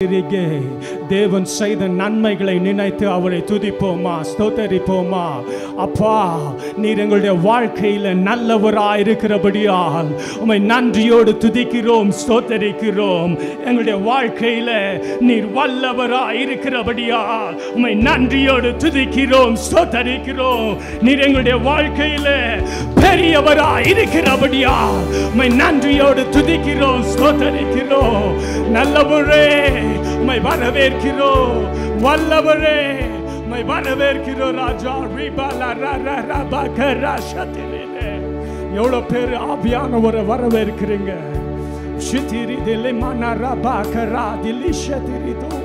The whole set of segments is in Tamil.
அருகே தேவன் செய்த நன்மைகளை நினைத்து அவரை துதிப்போமா ஸ்தோத்தரிப்போமா அப்பா நீர் எங்களுடைய வாழ்க்கையில் நல்லவராய் இருக்கிறபடியால் உம்மை நன்றியோடு துதிக்கிறோம் ஸ்தோத்தரிக்கிறோம் எங்களுடைய வாழ்க்கையில் நீர் வல்லவராய் இருக்கிறபடியால் உம்மை நன்றியோடு துதிக்கிறோம் ஸ்தோத்தரிக்கிறோம் நீர் எங்களுடைய வாழ்க்கையில் பெரியவராய் இருக்கிறபடியால் உம்மை நன்றியோடு துதிக்கிறோம் ஸ்தோத்தரிக்கிறோம் நல்லவரே உம்மை வரவேற்கிறோம் வல்லவரே உம்மை வரவேற்கிறோம் ராஜா ரிபாலா ரா ரா பகரா சத்திரிலே எவ்வளோ பேர் ஆவியானவரை வரவேற்கிறீங்க ஷித்திரி தில்லி மனரா பாக்கரா தில்லி ஷத்திரி தோ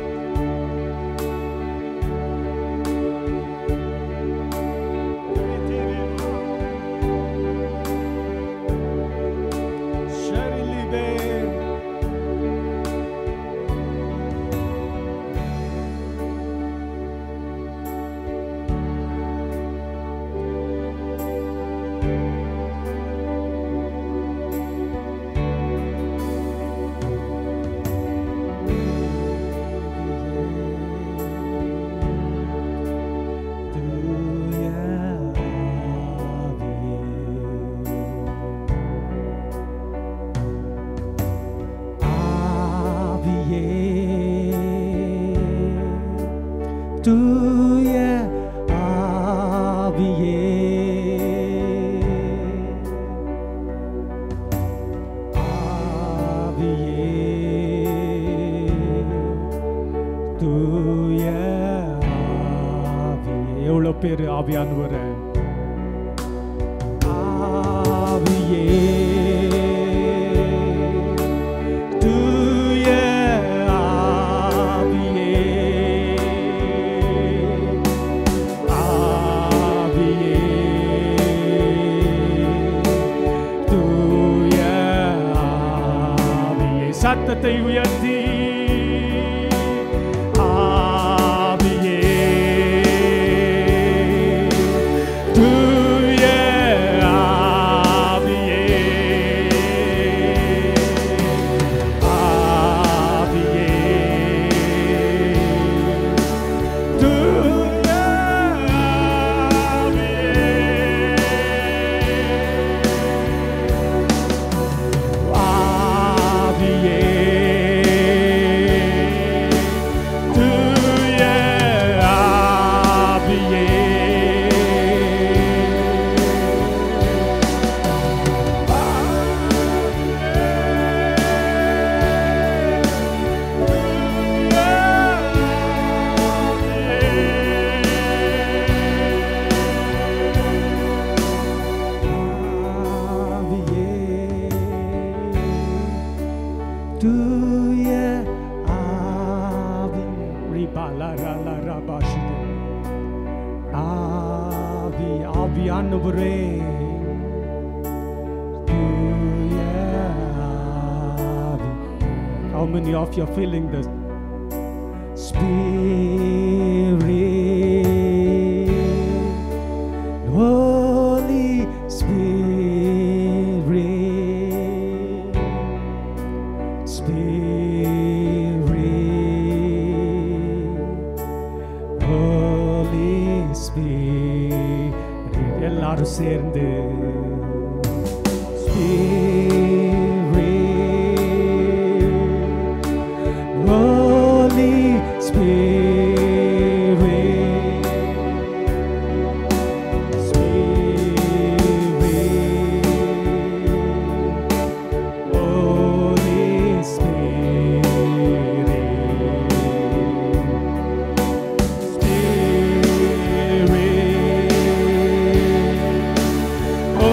தூய ஆவியே ஆவியே தூய ஆவியே எவ்வளோ பேர் ஆவியானவர் ஆவியே தூய ஆவியே ஆவியே தூய ஆவியே சத்தத்தை உயர்த்தி ஆவியே தூய ஆவியே ஆவியே தூய ஆவியே தூய ஆவியே ஆவியே தூய ஆவி ரிபாலரலரபாஷிதோ. ஆவி ஆவியானவரே தூய ஆவி. How many of you are feeling this? Spirit, Holy Spirit, Spirit, Holy Spirit, எல்லாரும் சேர்ந்து Spirit, Holy Spirit, Spirit, Holy Spirit, Spirit,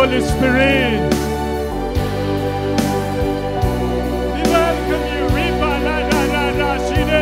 Holy Spirit. We welcome you. Riba la la la la shide.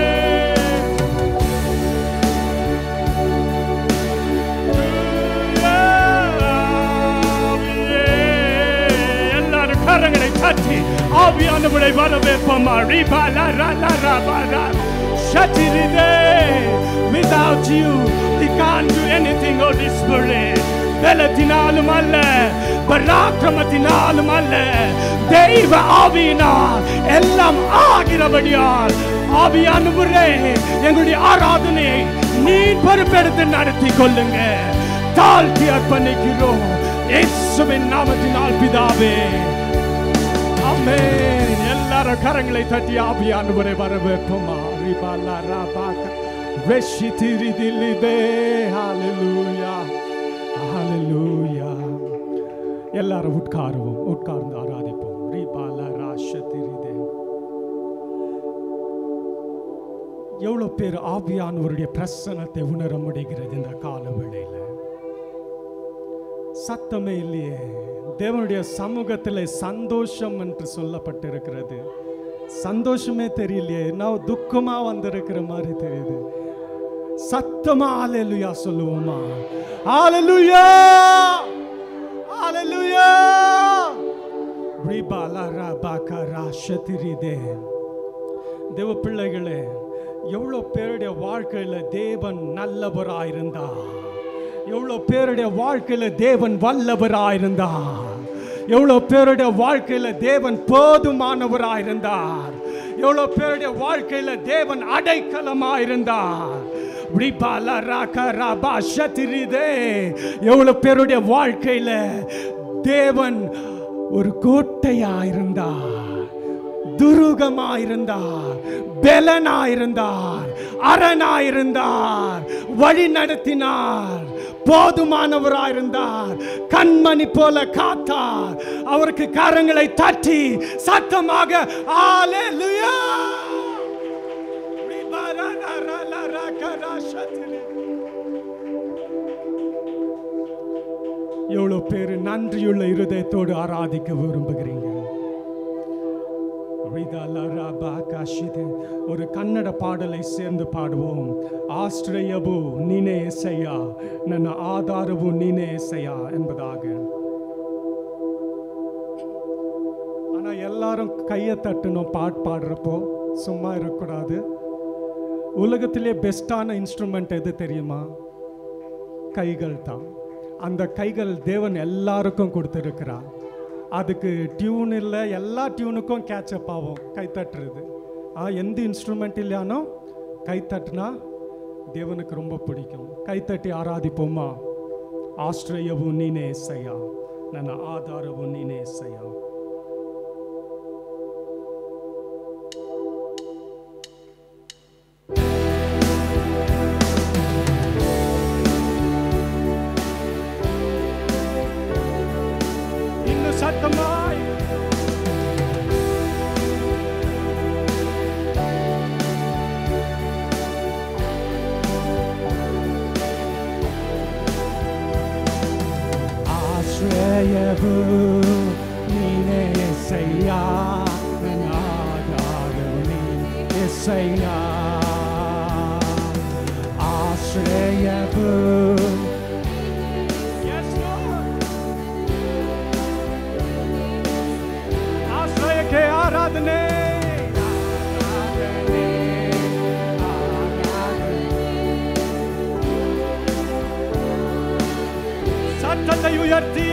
எல்லாரும் கரங்களை தட்டி ஆவியானவரை வரவேற்போமா ரிபா லா ரா லா ரா பா ரா ஷட்டிரிதே Without you, we can't do anything, Holy Spirit. பலத்தினாலும் அல்ல பராக்கிரமத்தினாலும் அல்ல தெய்வ ஆவியினால் எல்லாம் ஆகிறபடியால் ஆவியானவரே எங்களுடைய ஆராதனையை நீ பொறுப்பெடுத்து நடத்தி கொள்ளுங்க தாழ்த்தி அர்ப்பணிக்கிறோம் இயேசுவின் நாமத்தினால் பிதாவே ஆமென் எல்லாரும் கரங்களை தட்டி ஆவியானவரை வரவேற்போமா ரிபாலா ராபாக வெஷி திரிதிலிபே ஹalleluya ஹalleluya எல்லாரும் உட்காருவோம் உட்கார்ந்து ஆராதிப்போம் ரிபாலா ராஷ திரிதே எவ்வளவு பேர் ஆவியானவருடைய பிரசனத்தை உணர முடிகிறது இந்த கால வேளையில சத்தமே இல்லையே தேவனுடைய சமூகத்தில் சந்தோஷம் என்று சொல்லப்பட்டிருக்கிறது சந்தோஷமே தெரியலையே நான் துக்கமா வந்திருக்கிற மாதிரி தெரியுது சத்தமா ஆலலுயா சொல்லுவோமா ஆலலுயா ஆலலுயா ரிபாலா ராபாகா ராஷதிரிதே தேவ பிள்ளைகளே எவ்வளோ பேருடைய வாழ்க்கையில தேவன் நல்லவராயிருந்தா எவ்வளோ பேருடைய வாழ்க்கையில தேவன் வல்லவராயிருந்தார் எவ்வளோ பேருடைய வாழ்க்கையில தேவன் போதுமானவராயிருந்தார் எவ்வளோ பேருடைய வாழ்க்கையில தேவன் அடைக்கலமாயிருந்தார் ரிபால ராக ராபா ஷதிரிதே எவ்வளோ பேருடைய வாழ்க்கையில தேவன் ஒரு கோட்டையாயிருந்தார் துருகமாயிருந்தார் பெலனாயிருந்தார் அரணாயிருந்தார் வழி நடத்தினார் போதுமானவராயிருந்தார் கண்மணி போல காத்தார் அவருக்கு கரங்களை தட்டி சத்தமாக ஆலேலுயா எவ்வளவு பேர் நன்றியுள்ள இருதயத்தோடு ஆராதிக்க விரும்புகிறீங்க ரிதலரபாகாஷிதே. ஒரு கன்னட பாடலை சேர்ந்து பாடுவோம் ஆஸ்திரேயபு நீனே எசையா ನನ್ನ ஆதாரவு நீனே எசையா என்பதாக ஆனா எல்லாரும் கையை தட்டணும் பாட்டு பாடுறப்போ சும்மா இருக்கக்கூடாது உலகத்திலே பெஸ்டான இன்ஸ்ட்ருமெண்ட் எது தெரியுமா கைகள் தான் அந்த கைகள் தேவன் எல்லாருக்கும் கொடுத்துருக்கிறார் அதுக்கு டியூன் இல்லை எல்லா டியூனுக்கும் கேட்சப் ஆகும் கை தட்டுறது ஆ எந்த இன்ஸ்ட்ருமெண்ட் இல்லையானோ கை தட்டுனா தேவனுக்கு ரொம்ப பிடிக்கும் கை தட்டி ஆராதிப்போமா ஆஸ்திரேயவு நீனே எஸ்ஐயா ನನ್ನ ಆಧಾರವು ನೀನೇ ಎಸ್ಸಯ್ಯ ಇನ್ನು ಸತ್ತಮಾಯ್ ಆಶ್ರಯವು ನೀನೇ ಎಸ್ಸಯ್ಯ ನನ್ನ ಆಧಾರವು ನೀನೇ ಎಸ್ಸಯ್ಯ ಆಶ್ರಯವು Yes, Lord. ಆಶ್ರಯಕ್ಕೆ ಆರಾಧನೆ ಆರಾಧನೆ, ಆರಾಧನೆ. ಸತ್ತತೆ ಉಯರ್ತಿ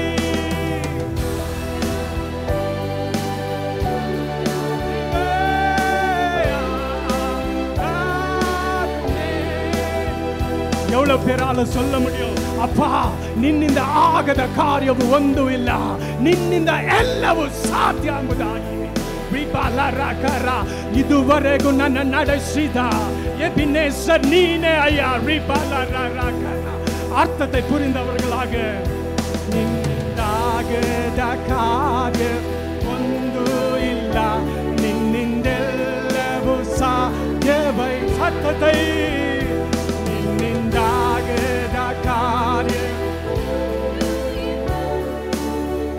எவ்வளவு பேரால சொல்ல முடியும் ಅಪ್ಪ ನಿನ್ನಿಂದ ಆಗದ ಕಾರ್ಯವು ಒಂದು ಇಲ್ಲ ನಿನ್ನಿಂದ ಎಲ್ಲವೂ ಸಾಧ್ಯ ಎಂಬುದಾಗಿ ವಿಬಲರಕರ ಇದುವರೆಗೂ ನನ್ನ ನಡೆಸಿದ எபினேசர் நீனே ஐயா ரிபலரகர அர்த்தத்தை புரிந்தவர்களாக ನಿಂದಾಗದ ಕಾರ್ಯ ಒಂದು ಇಲ್ಲ ನಿನ್ನಿಂದೆಲ್ಲವೂ ಸಾಧ್ಯವೈ ಸತ್ತತೈ ನಿನ್ನಿಂದಾಗದ ಕಾರ್ಯ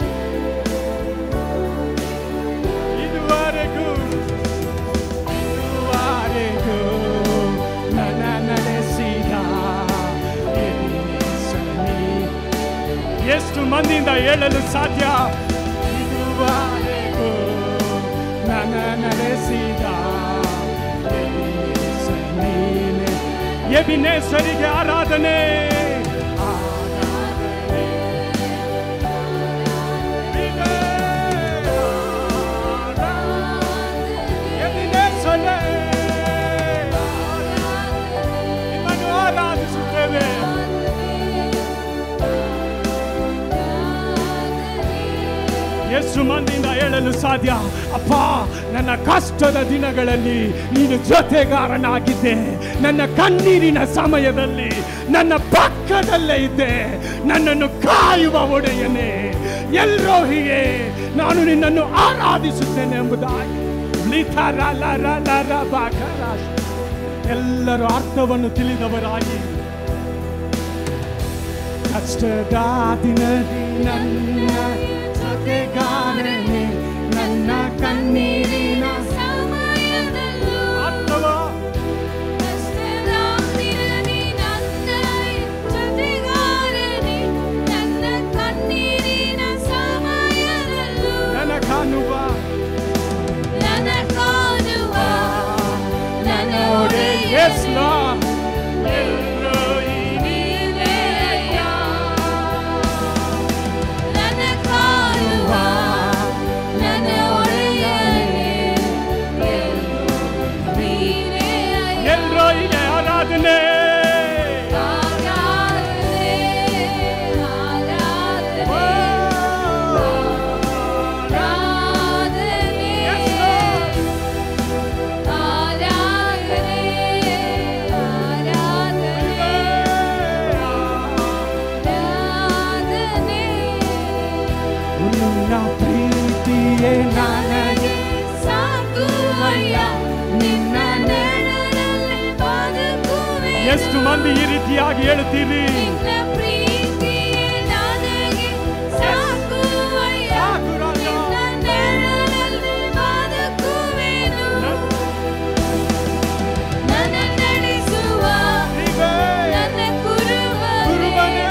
ಮಂದಿಯಿಂದ ಹೇಳಲು ಸಾಧ್ಯ ಇದುವರೆಗೂ ನನ್ನ ನಡೆಸಿದ ಎಬಿನೇಸರ್ ನೀನೇ. ಎಬಿನೇಸರಿಗೆ ಆರಾಧನೆ ಆರಾಧನೆ. ನೀವೇ ಆರಾಧನೆ. ಎಬಿನೇಸರೇ, ನಿಮ್ಮನ್ನು ಆರಾಧಿಸುತ್ತೇವೆ ಎಷ್ಟು ಮಂದಿಯಿಂದ ಹೇಳಲು ಸಾಧ್ಯ ಅಪ್ಪ ನನ್ನ ಕಷ್ಟದ ದಿನಗಳಲ್ಲಿ ನೀನು ಜೊತೆಗಾರನಾಗಿದ್ದೆ ನನ್ನ ಕಣ್ಣೀರಿನ ಸಮಯದಲ್ಲಿ ನನ್ನ ಪಕ್ಕದಲ್ಲೇ ಇದ್ದೆ ನನ್ನನ್ನು ಕಾಯುವ ಒಡೆಯನೇ ಎಲ್ರೋಹಿಗೆ ನಾನು ನಿನ್ನನ್ನು ಆರಾಧಿಸುತ್ತೇನೆ ಎಂಬುದಾಗಿ ಲಿಥರ ಲರ ಲರ ಬಾಕರಾಶ್. ಎಲ್ಲರೂ ಅರ್ಥವನ್ನು ತಿಳಿದವರಾಗಿ ಕಷ್ಟದ ದಿನದಿ ನನ್ನ ಜೊತೆಗಾರನೇ ನನ್ನ ಕಣ್ಣೀರಿನ ಅಥವಾ ನನ್ನ ಕಾಣುವ ನನ್ನ ಒಡೆ ಎಸ್ ಎಲ್ಲರೂ ಈಗ ಆರಾಧನೆ ನಿನ್ನ ಪ್ರೀತಿಯೇ ನನಗೆ ನಿನ್ನ ನೆರಳಲ್ಲಿ ಬದುಕುವೆ ಎಷ್ಟು ಮಂದಿ ಈ ರೀತಿಯಾಗಿ ಹೇಳ್ತೀರಿ ನಿನ್ನ ಪ್ರೀತಿಯೇ ನನಗೆ ಸಾಕುವಯ್ಯ. ಸಾಕು ರಾಜ. ನಿನ್ನ ನೆರಳಲ್ಲಿ ಬದುಕುವೆನು. ನನ್ನ ನಡೆಸುವ ನೀವೇ ನನ್ನ ಕುರುಬನೇ. ಕುರುಬನೇ.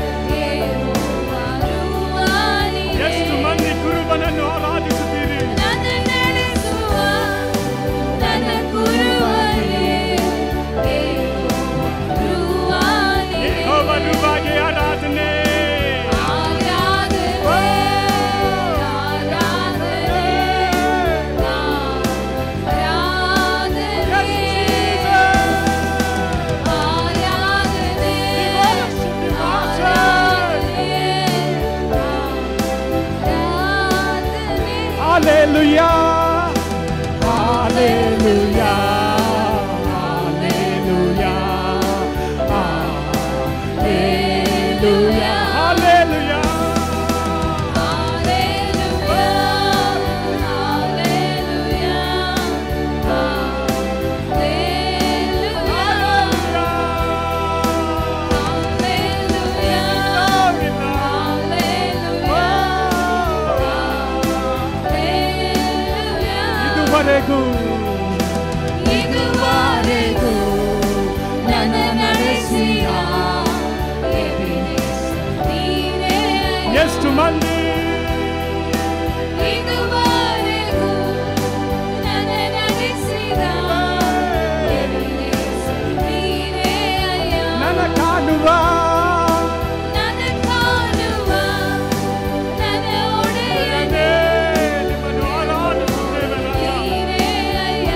ಯೆಹೋವರುವ ನೀನೇ. ಎಷ್ಟು ಮಂದಿ ಕುರುಬನನ್ನು ಆರಾಧಿಸುತ್ತೀರಿ ನನ್ನ ನಡೆಸುವ ನನ್ನ ಕುರುಬನೇ. ಯೆಹೋವರುವ ನೀನೇ. ಯೆಹೋವನುವಾಗಿ ಆರಾಧನೆ ಆರಾಧನೆ, ಆರಾಧನೆ, ಆರಾಧನೆ, ಆರಾಧನೆ, ಆರಾಧನೆ. Hallelujah. Hallelujah. Hallelujah. Hallelujah. Hallelujah. Glory now. ಇದುವರೆಗೂ ಇದುವರೆಗೂ ನನ್ನ ನಡೆಸಿದ ನೀನೇ ಎಷ್ಟು ಮಂದಿ ಇದುವರೆಗೂ ನನ್ನ ನಡೆಸಿದ ನೀನೇ ಅಯ್ಯ. ನನ್ನ ಕಾಣುವ ನನ್ನ ಕಾಣುವ ನನ್ನ ಒಡೆಯನೇ ನಿಮ್ಮನ್ನು ಆರಾಧಿಸುತ್ತೇವೆ ರಾಜ. ನೀನೇ ಅಯ್ಯ.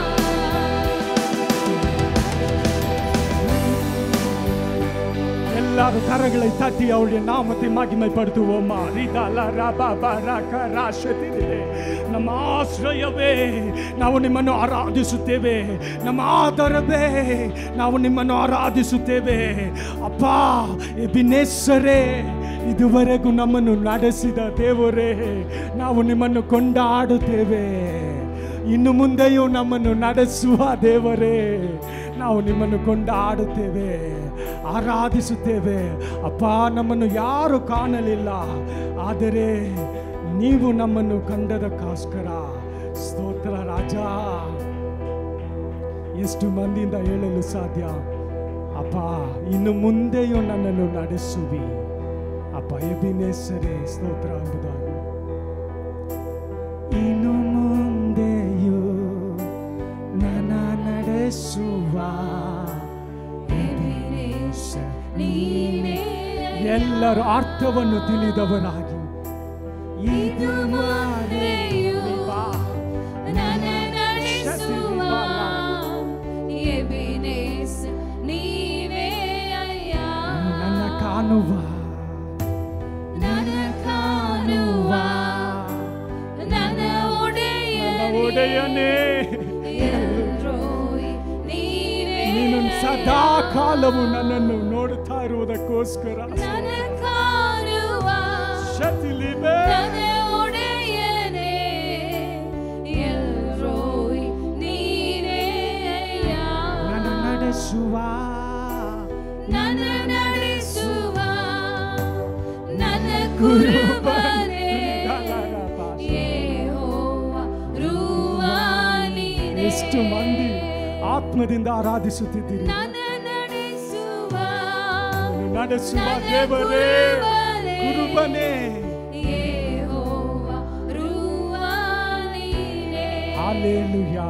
எல்லாரும் கரங்களை தட்டி அவருடைய நாமத்தை மகிமைப்படுத்துவோமா ரிதல ರಬ ರಕ ರಾಶತಿದೆ ನಮ್ಮ ಆಶ್ರಯವೇ ನಾವು ನಿಮ್ಮನ್ನು ಆರಾಧಿಸುತ್ತೇವೆ ನಮ್ಮ ಆಧಾರವೇ ನಾವು ನಿಮ್ಮನ್ನು ಆರಾಧಿಸುತ್ತೇವೆ ಅಪ್ಪ ಎಬಿನೇಶ್ವರೇ ಇದುವರೆಗೂ ನಮ್ಮನ್ನು ನಡೆಸಿದ ದೇವರೇ ನಾವು ನಿಮ್ಮನ್ನು ಕೊಂಡಾಡುತ್ತೇವೆ ಇನ್ನು ಮುಂದೆಯೂ ನಮ್ಮನ್ನು ನಡೆಸುವ ದೇವರೇ ನಾವು ನಿಮ್ಮನ್ನು ಕೊಂಡಾಡುತ್ತೇವೆ ಆರಾಧಿಸುತ್ತೇವೆ ಅಪ್ಪ ನಮ್ಮನ್ನು ಯಾರು ಕಾಣಲಿಲ್ಲ ಆದರೆ ನೀವು ನಮ್ಮನ್ನು ಕಂಡದಕ್ಕೋಸ್ಕರ ಸ್ತೋತ್ರ ರಾಜ ಎಷ್ಟು ಮಂದಿಯಿಂದ ಹೇಳಲು ಸಾಧ್ಯ ಅಪ್ಪ ಇನ್ನು ಮುಂದೆಯೂ ನನ್ನನ್ನು ನಡೆಸುವಿ ಅಪ್ಪ ಎಬಿನೇಸರೇ ಸ್ತೋತ್ರ ಎಂಬುದಾಗಿ ಇನ್ನು ಮುಂದೆಯೂ ನನ್ನ ನಡೆಸುವ ಎಬಿನೇಸರ್ ನೀನೇ ಎಲ್ಲರೂ ಅರ್ಥವನ್ನು ತಿಳಿದವರಾಗಿ ಇದು ಮುಂದೆಯೂ ಬಾ. ನನ್ನ ನಡೆಸುವ ಎಬಿನೇಸ್ ನೀವೇ ಅಯ್ಯ ನನ್ನ ಕಾಣುವ ನನ್ನ ಕಾಣುವ ನನ್ನ ಒಡೆಯ ನನ್ನ ಒಡೆಯನೇ ಎಲ್ರೋಯ್ ನೀವೇ ನೀನು ಸದಾ ಅಯ್ಯ. ಕಾಲವು ನನ್ನನ್ನು ನೋಡುತ್ತಾ ಇರುವುದಕ್ಕೋಸ್ಕರ ನನ್ನ ಕಾಣುವ ಶತಿಲಿಬೆ ನನ್ನ ಒಡೆಯನೇ ಎಲ್ರೋಯ್ ನೀನೇ ಅಯ್ಯ ನನ್ನ ನಡೆಸುವ ನನ್ನ ನಡೆಸುವ ನನ್ನ ಕುರುಬನೇ ಯೆಹೋವ ರೂವಾನಿನೇ. ಎಷ್ಟು ಮಂದಿ ಆತ್ಮದಿಂದ ಆರಾಧಿಸುತ್ತಿದ್ದೀರಿ ನನ್ನ ನಡೆಸುವ ನೀನು ನಡೆಸುವ ನನ್ನ ದೇವರೇ ಕುರುಬನೇ. ಕುರುಬನೇ ಯೆಹೋವ ರೂವಾನಿನೇ. Hallelujah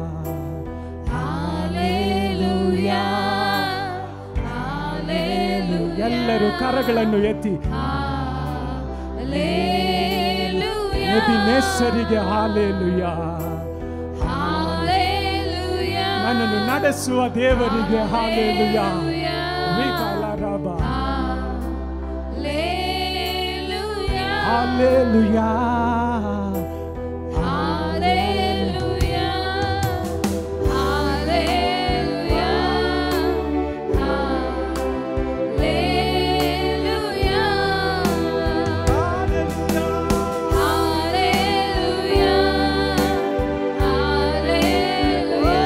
hallelujah. ಹಾಲೆಲೂಯಾ. ಎಲ್ಲರೂ ಕರಗಳನ್ನು ಎತ್ತಿ ಹಾಲೆಲೂಯಾ. ಎಬಿನೇಸರಿಗೆ hallelujah hallelujah. ನನ್ನನ್ನು ನಡೆಸುವ ದೇವರಿಗೆ ಹಾಲೇಲುಯಾ ಹಾಲೆಲೂಯಾ. ವಿಕಾಲರಬ hallelujah. Hallelujah hallelujah. Hallelujah. Hallelujah. Hallelujah. Hallelujah.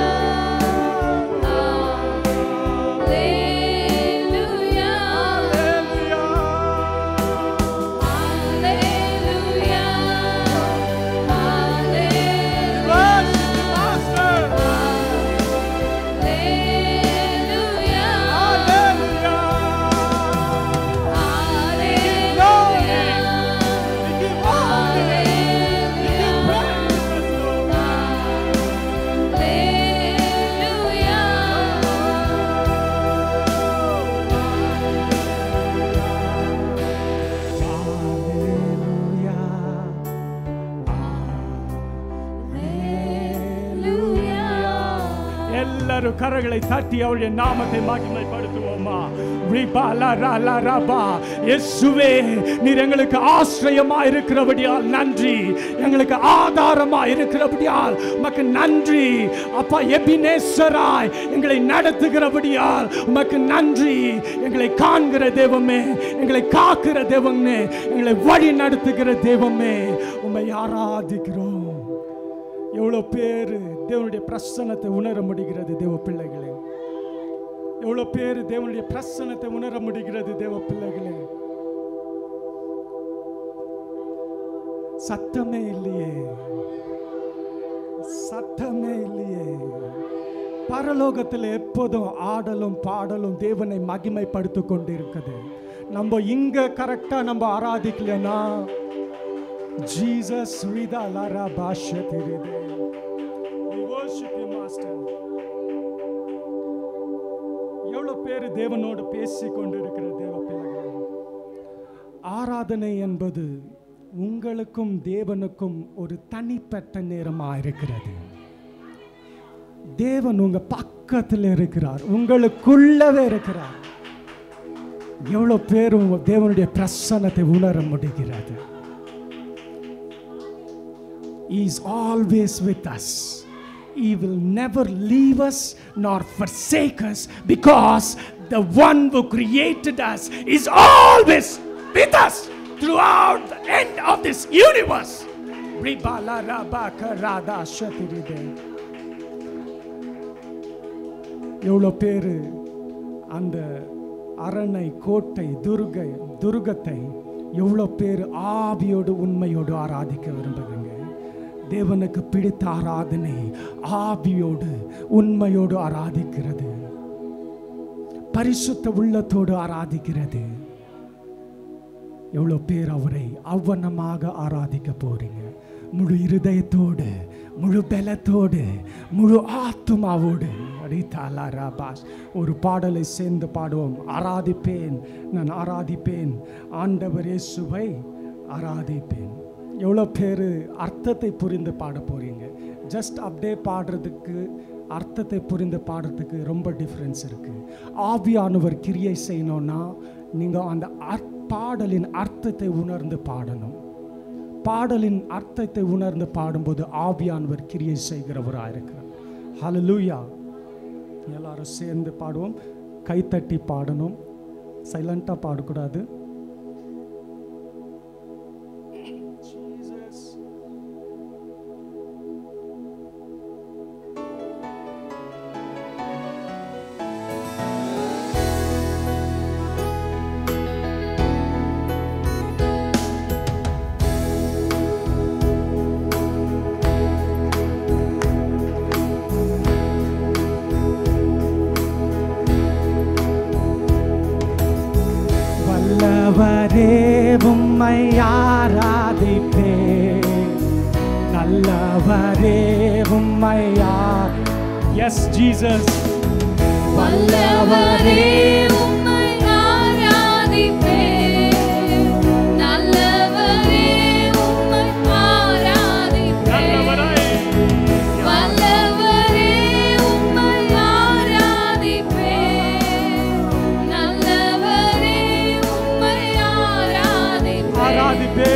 Hallelujah. Hallelujah. Hallelujah. எல்லாரும் கரங்களை தட்டி அவருடைய நாமத்தை மகிமைப்படுத்துவோமா ரிபா லா ரா லா ரா பா. இயேசுவே நீர் எங்களுக்கு ஆசிரியமா இருக்கிறபடியால் நன்றி எங்களுக்கு ஆதாரமா இருக்கிறபடியால் உமக்கு நன்றி அப்பா எபினேசராய் எங்களை நடத்துகிறபடியால் உமக்கு நன்றி எங்களை காண்கிற தெய்வமே எங்களை காக்கிற தெய்வமே எங்களை வழி நடத்துகிற தெய்வமே உம்மை ஆராதிக்கிறோம் எவ்வளோ பேர் தேவனுடைய பிரசன்னத்தை உணர முடிகிறது தேவ பிள்ளைகளே எவ்வளோ பேர் தேவனுடைய பிரசன்னத்தை உணர முடிகிறது தேவ பிள்ளைகளே சத்தமே இல்லையே சத்தமே இல்லையே பரலோகத்தில் எப்போதும் ஆடலும் பாடலும் தேவனை மகிமைப்படுத்திக் கொண்டிருக்குது நம்ம இங்க கரெக்டா நம்ம ஆராதிக்கலனா ஜீசஸ் விதா லாரா பாஷ்ய தெரியுது We worship you, Master. எவ்வளவு பேர் தேவனோடு பேசி கொண்டிருக்கிற தேவ பிள்ளைகள் ஆராதனை என்பது உங்களுக்கும் தேவனுக்கும் ஒரு தனிப்பட்ட நேரமாக இருக்கிறது தேவன் உங்க பக்கத்தில் இருக்கிறார் உங்களுக்குள்ளவே இருக்கிறார் எவ்வளவு பேர் உங்க தேவனுடைய பிரசன்னத்தை உணர முடிகிறது He is always with us. He will never leave us nor forsake us because the one who created us is always with us throughout the end of this universe. Ribala rabaka rada shatiride. எவ்வளோ பேர் அந்த அரணை கோட்டை துர்கை துர்கத்தை எவ்வளோ பேர் ஆவியோடு உண்மையோடு ஆராதிக்க விரும்புகிறீங்க தேவனுக்கு பிடித்த ஆராதனை ஆவியோடு உண்மையோடு ஆராதிக்கிறது பரிசுத்த உள்ளத்தோடு ஆராதிக்கிறது எவ்வளோ பேர் அவரை அவ்வண்ணமாக ஆராதிக்க போறீங்க முழு இருதயத்தோடு முழு பலத்தோடு முழு ஆத்துமாவோடு ரீதாலா ராபாஸ் ஒரு பாடலை சேர்ந்து பாடுவோம் ஆராதிப்பேன் நான் ஆராதிப்பேன் ஆண்டவர் இயேசுவை ஆராதிப்பேன் எவ்வளோ பேர் அர்த்தத்தை புரிந்து பாட போறீங்க ஜஸ்ட் அப்படியே பாடுறதுக்கு அர்த்தத்தை புரிந்து பாடுறதுக்கு ரொம்ப டிஃப்ரென்ஸ் இருக்கு ஆவியானவர் கிரியை செய்யணும்னா நீங்கள் அந்த அர்த் பாடலின் அர்த்தத்தை உணர்ந்து பாடணும் பாடலின் அர்த்தத்தை உணர்ந்து பாடும்போது ஆவியானவர் கிரியை செய்கிறவராக இருக்கிறார் ஹalleluya எல்லாரும் சேர்ந்து பாடுவோம் கைத்தட்டி பாடணும் சைலண்டாக பாடக்கூடாது வல்லவரே உம்மை ஆராதிப்பே நல்லவரே உம்மை எஸ் ஜீசஸ் வல்லவரே உம்மை ஆராதிப்பேன் நல்லவரே உம்மை ஆராதிப்பேன் வல்லவரே உம்மை ஆராதிப்பேன் நல்லவரே உம்மை ஆராதிப்பேன் ஆராதிப்பே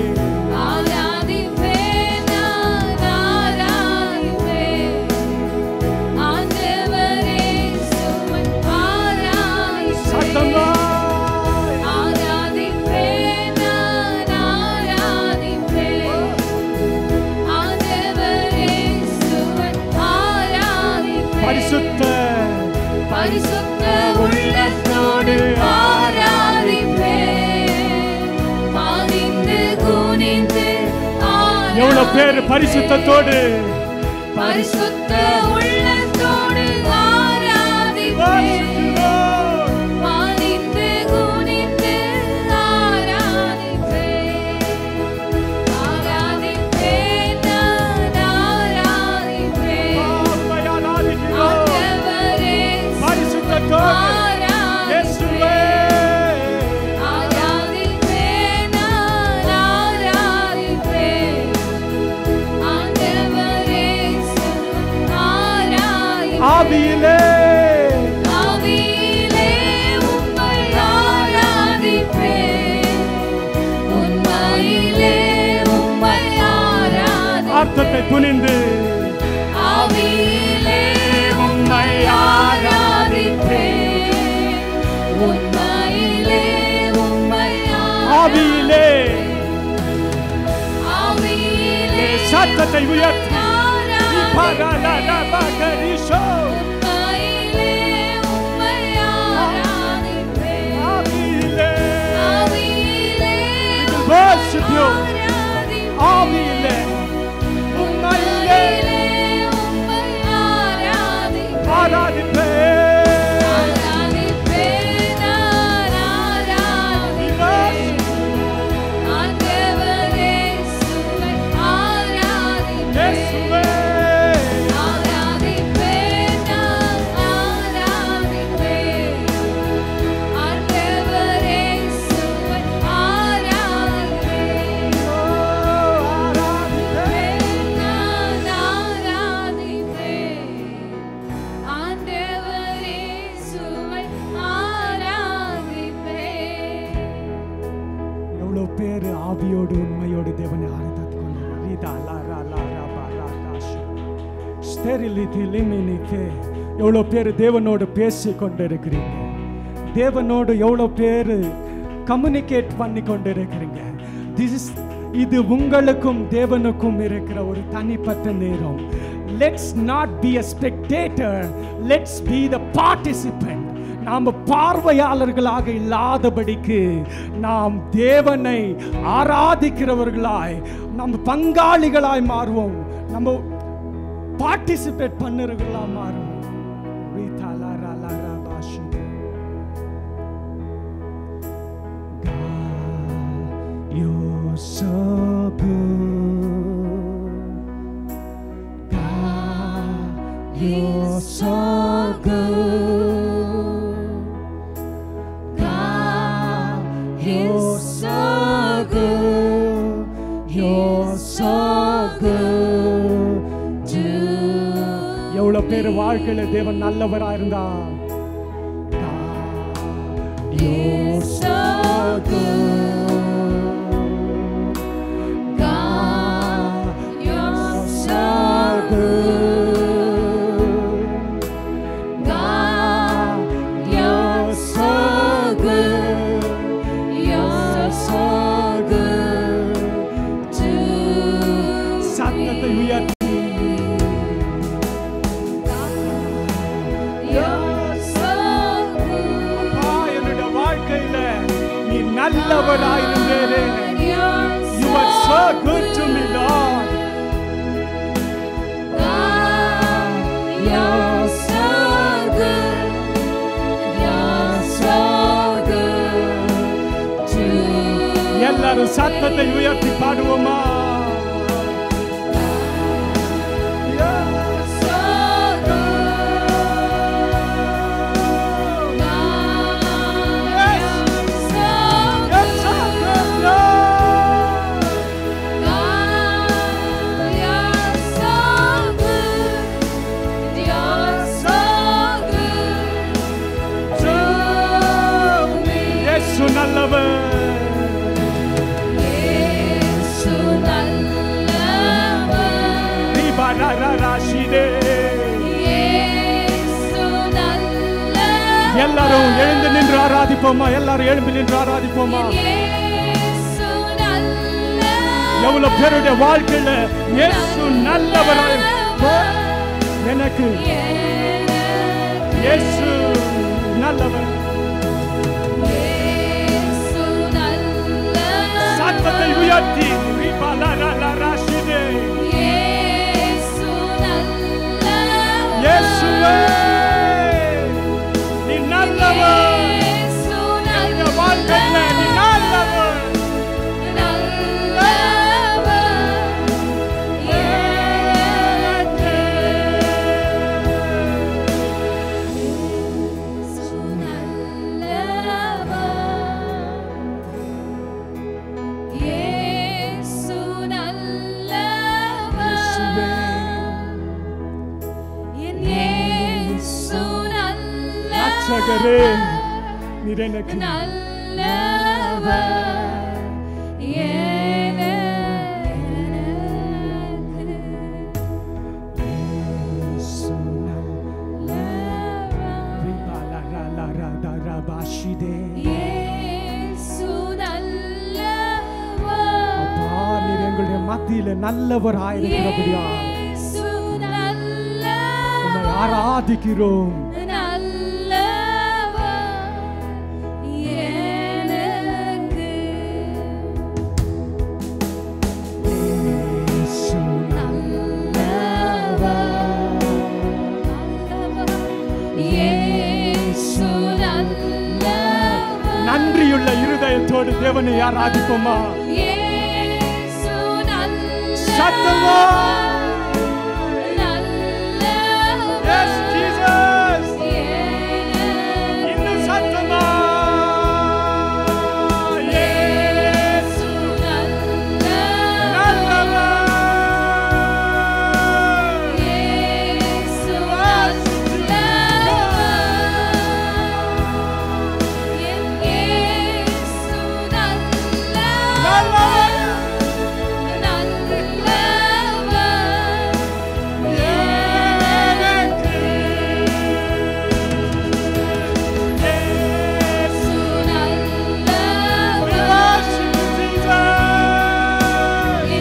ஆராதிப்பேன் நான் ஆராதிப்பேன் ஆண்டவரே சுமை ஆராதிப்பேன் சத்தமா ஆராதிப்பேன் நான் ஆராதிப்பேன் ஆண்டவரே சுமை ஆராதிப்பேன் பரிசுத்த பரிசுத்த உள்ளத்தோடு ஆராதிப்பேன் பாடிந்து குனிந்து எவ்வளவு பேர் பரிசுத்தத்தோடு பரிசுத்த உள்ளத்தோடு ஆராதிப்பேன் பாடிந்து குனிந்து ஆராதிப்பேன் ஆராதிப்பேன் நான் ஆராதிப்பேன் ஆண்டவரே பரிசுத்தத்தோடு இயேசுவே ஆராதிப்பேன் நான் ஆராதிப்பேன் ஆண்டவரே ஆராதிப்பேன் ஆவியிலே ஆவியிலே உம்மை ஆராதிப்பேன் உண்மையிலே உம்மை ஆராதிப்பேன் அர்த்தத்தை புனிந்து ஆவியிலே உம்மை ஆராதிப்பேன் உண்மையிலே உம்மை ஆவியிலே ஆவியிலே சத்தத்தை உயர்த்தி ஆராதிப்பேன் பகலபகரிஷோ. உண்மையிலே உம்மை ஆராதிப்பேன் ஆவியிலே ஆவியிலே worship you. ஆராதிப்பேன் ஆவியிலே உண்மையிலே உம்மை ஆராதிப்பேன் ஆராதிப்பே ஆராதிப்பேன் நான் ஆராதிப்பேன் ஆண்டவரே சுவை ஆராதிப்பேன் இயேசுவே ஆராதிப்பேன் நான் ஆராதிப்பேன் ஆண்டவரே சுவை ஆராதிப்பேன் நான் ஆராதிப்பேன் ஆண்டவரே சுவை ஆராதிப்பேன் எவ்வளவு பேர் ஆவியோடு உண்மையோடு தேவனை ஆராதித்து எவ்வளோ பேர் தேவனோடு பேசி கொண்டு இருக்கிறீங்க தேவனோடு எவ்வளோ பேர் கம்யூனிகேட் பண்ணி கொண்டு இருக்கிறீங்க திஸ் இஸ் இது உங்களுக்கும் தேவனுக்கும் இருக்கிற ஒரு தனிப்பட்ட நேரம் let's not be a spectator let's be the participant நாம் பார்வையாளர்களாக இல்லாதபடிக்கு நாம் தேவனை ஆராதிக்கிறவர்களாய் நம்ம பங்காளிகளாய் மாறுவோம் நம்ம பார்ட்டிசிபேட் பண்ணுறவர்களா மாறுவோம் ரீதா லா ரா லா ரா பாஷி. God God, He's so good. You're so good to எவ்வளவு பேர் வாழ்க்கையில தேவன் நல்லவரா இருந்தா You're so good. God, you're so good. God, you're so good. You're so good to சத்தத்தை me. உயர்த்தி You're so good. அப்பா, என்னுடைய வாழ்க்கையில நீ நல்லவராயிருந்தேனே You are so good to me, Lord. God, you're so good. You're so good to எல்லாரும் சத்தத்தை உயர்த்தி பாடுவோமா You're so good. God, Yes. you're so You're so good, Lord. God, you're so good. You're so good to me. இயேசு நல்லவர் இயேசு நல்லவர். தீபாராராஷிதே. இயேசு நல்லவர். எல்லாரும் எழுந்து நின்று ஆராதிப்போமா எல்லாரும் எழும்பி நின்று ஆராதிப்போமா இயேசு நல்லவர். எவ்வளவு பேருடைய வாழ்க்கையில இயேசு நல்லவராய் எனக்கு எனக்கு இயேசு நல்லவர் இயேசு நல்லவர். சத்தத்தை உயர்த்தி தீபாராராஷிதே. இயேசு நல்லவர். இயேசுவே நீ நல்லவர் இயேசு இந்த வாழ்க்கையில நீ நல்லவர் நல்லவர். எனக்கு இயேசு நல்லவர். இயேசு நல்லவர். என் இயேசு ரட்சகரே, நல்லவர். நீர் எனக்கு நல்லவர் எனக்கு இயேசு நல்லவர். தீபாராராராராஷிதே. இயேசு நல்லவர். அப்பா நீர் எங்களுடைய மத்தியில நல்லவராயிருக்கிறபடியா இயேசு உம்மை நல்லவர். ஆராதிக்கிறோம் நல்லவர் எனக்கு இயேசு இயேசு நல்லவர். நன்றியுள்ள இருதயத்தோடு தேவனை ஆராதிப்போமா இயேசு நல்லவர். சத்தமா நல்லவர். Yes, Jesus. எனக்கு இன்னும் சத்தமா இயேசு நல்லவர். நல்லவர். இயேசு நல்லவர். என் இயேசு நல்லவர். நல்லவர். நல்லவர். எனக்கு இயேசு We worship you, Jesus.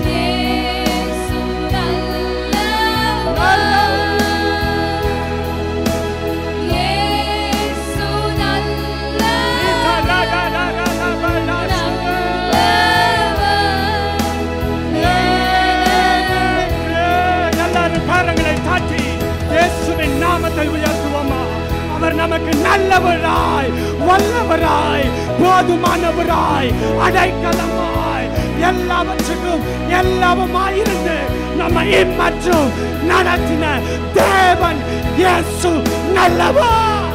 எல்லாரும் கரங்களை தாட்டி இயேசுவின் நாமத்தை உயர்த்துவோமா அவர் நமக்கு நல்லவராய் வல்லவராய் போதுமானவராய் அடைக்கலமாய் எல்லாவற்றுக்கும் எல்லாவுமாயிருந்து நம்மை மற்றும் நடத்தின தேவன் இயேசு நல்லவா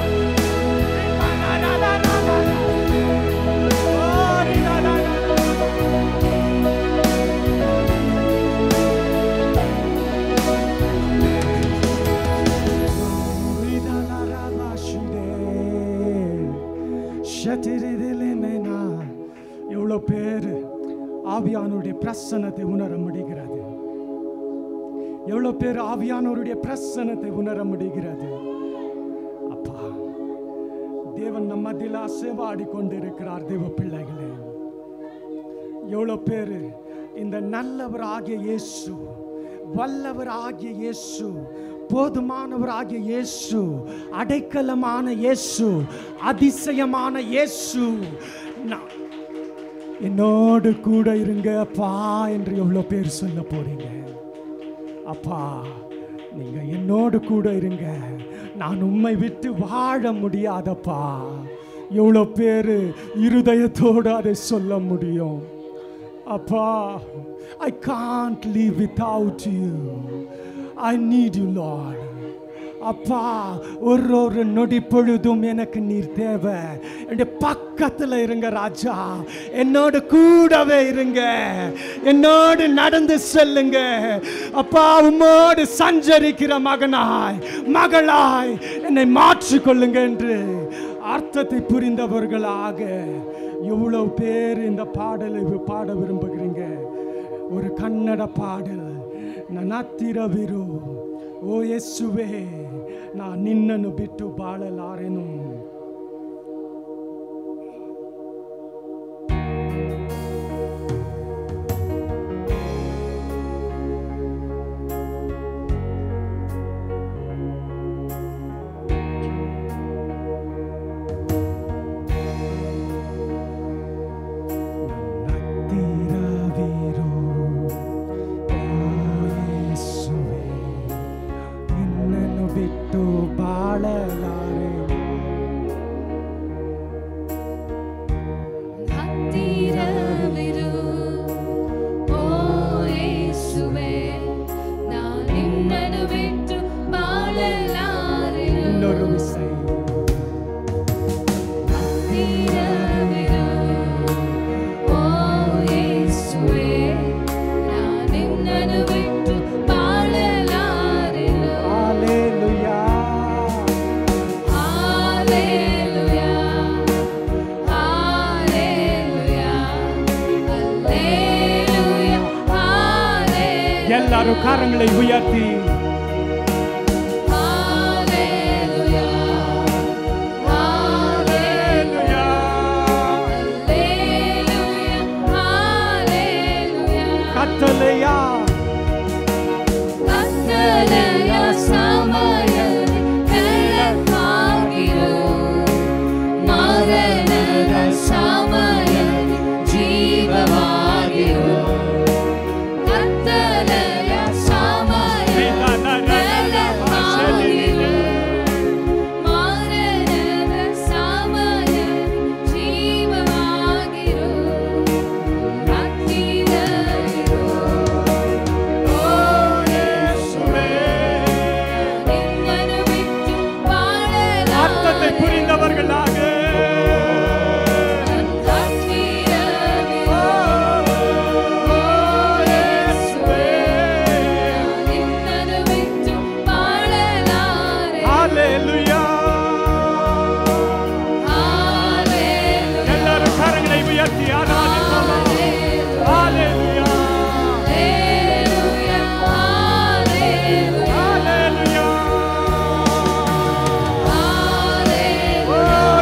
எவ்வளோ பேர் ஆவியானுடைய பிரசனத்தை உணர முடிகிறது எவ்வளோ பேர் ஆவியானவருடைய பிரசனத்தை உணர முடிகிறது அப்பா தேவன் நம்ம மத்தியில் அசைவாடி கொண்டிருக்கிறார் தேவ பிள்ளைகளே எவ்வளோ பேர் இந்த நல்லவர் ஆகிய இயேசு வல்லவர் ஆகிய இயேசு போதுமானவர் ஆகிய இயேசு அடைக்கலமான இயேசு அதிசயமான இயேசு நான் என்னோடு கூட இருங்க அப்பா என்று எவ்வளோ பேர் சொல்ல போறீங்க அப்பா நீங்க என்னோடு கூட இருங்க நான் உம்மை விட்டு வாழ முடியாதப்பா எவ்வளோ பேர் இருதயத்தோடு அதை சொல்ல முடியும் அப்பா I can't leave without you I need you Lord அப்பா ஒரு ஒரு நொடி பொழுதும் எனக்கு நீர் தேவை என் பக்கத்தில் இருங்க ராஜா என்னோடு கூடவே இருங்க என்னோடு நடந்து செல்லுங்க அப்பா உம்மோடு சஞ்சரிக்கிற மகனாய் மகளாய் என்னை மாற்றிக்கொள்ளுங்க என்று அர்த்தத்தை புரிந்தவர்களாக எவ்வளவு பேர் இந்த பாடலை பாட விரும்புகிறீங்க ஒரு கன்னட பாடல் ನನ್ನತ್ತಿರವಿರು ಓ ಯೇಸುವೆ ನಾ ನಿನ್ನನ್ನು ಬಿಟ್ಟು ಬಾಳಲಾರೆನು ನನ್ನತ್ತಿರವಿರು ಓ ಯೇಸುವೆ ನಿನ್ನನ್ನು ಬಿಟ್ಟು ಬಾಳಲಾರೆ ಹತ್ತಿರವಿರು ಓ ಯೇಸುವೆ ನಾನು ನಿನ್ನನ್ನು ಬಿಟ್ಟು ಬಾಳಲಾರೆನು ಇನ್ನೊರು ವಿಸೈ ಹತ್ತಿರವಿರು ಓ ಯೇಸುವೆ ನಾನು ನಿನ್ನನ್ನು ಬಿಟ್ಟು ಬಾಳಲಾರೆನು hallelujah Hallelujah. Hallelujah. Hallelujah. Hallelujah. ಎಲ್ಲರೂ ಕಾರங்களை ಉಯರ್ತಿ Hallelujah. Hallelujah. Hallelujah. Hallelujah. ಕತ್ತಲೆಯ ಕತ್ತಲೆಯ ಸಮಯ ಬೆಳಕಾಗಿರು ಮರಣದ ಸಮಯ ಜೀವವಾಗಿರು ಕತ್ತಲೆಯ ಸಮಯ ಬೆಳಕಾಗಿರು ಮರಣದ ಸಮಯ ಜೀವವಾಗಿರು ಹತ್ತಿರವಿರು ಓ இயேசுவே ನಿನ್ನನ್ನು ಬಿಟ್ಟು அர்த்தத்தை ಬಾಳಲಾರೆ புரிந்தவர்களாக ಹತ್ತಿರವಿರು ஓ இயேசுவே ನಿನ್ನನ್ನು ಬಿಟ್ಟು ಬಾಳಲಾರೆ ஹalleluya ಹಾಲೆಲೂಯಾ ಎಲ್ಲರೂ ಕರங்களை ಉಯರ್ತಿ ಆರಾಧಿಸೋಣ hallelujah hallelujah hallelujah hallelujah hallelujah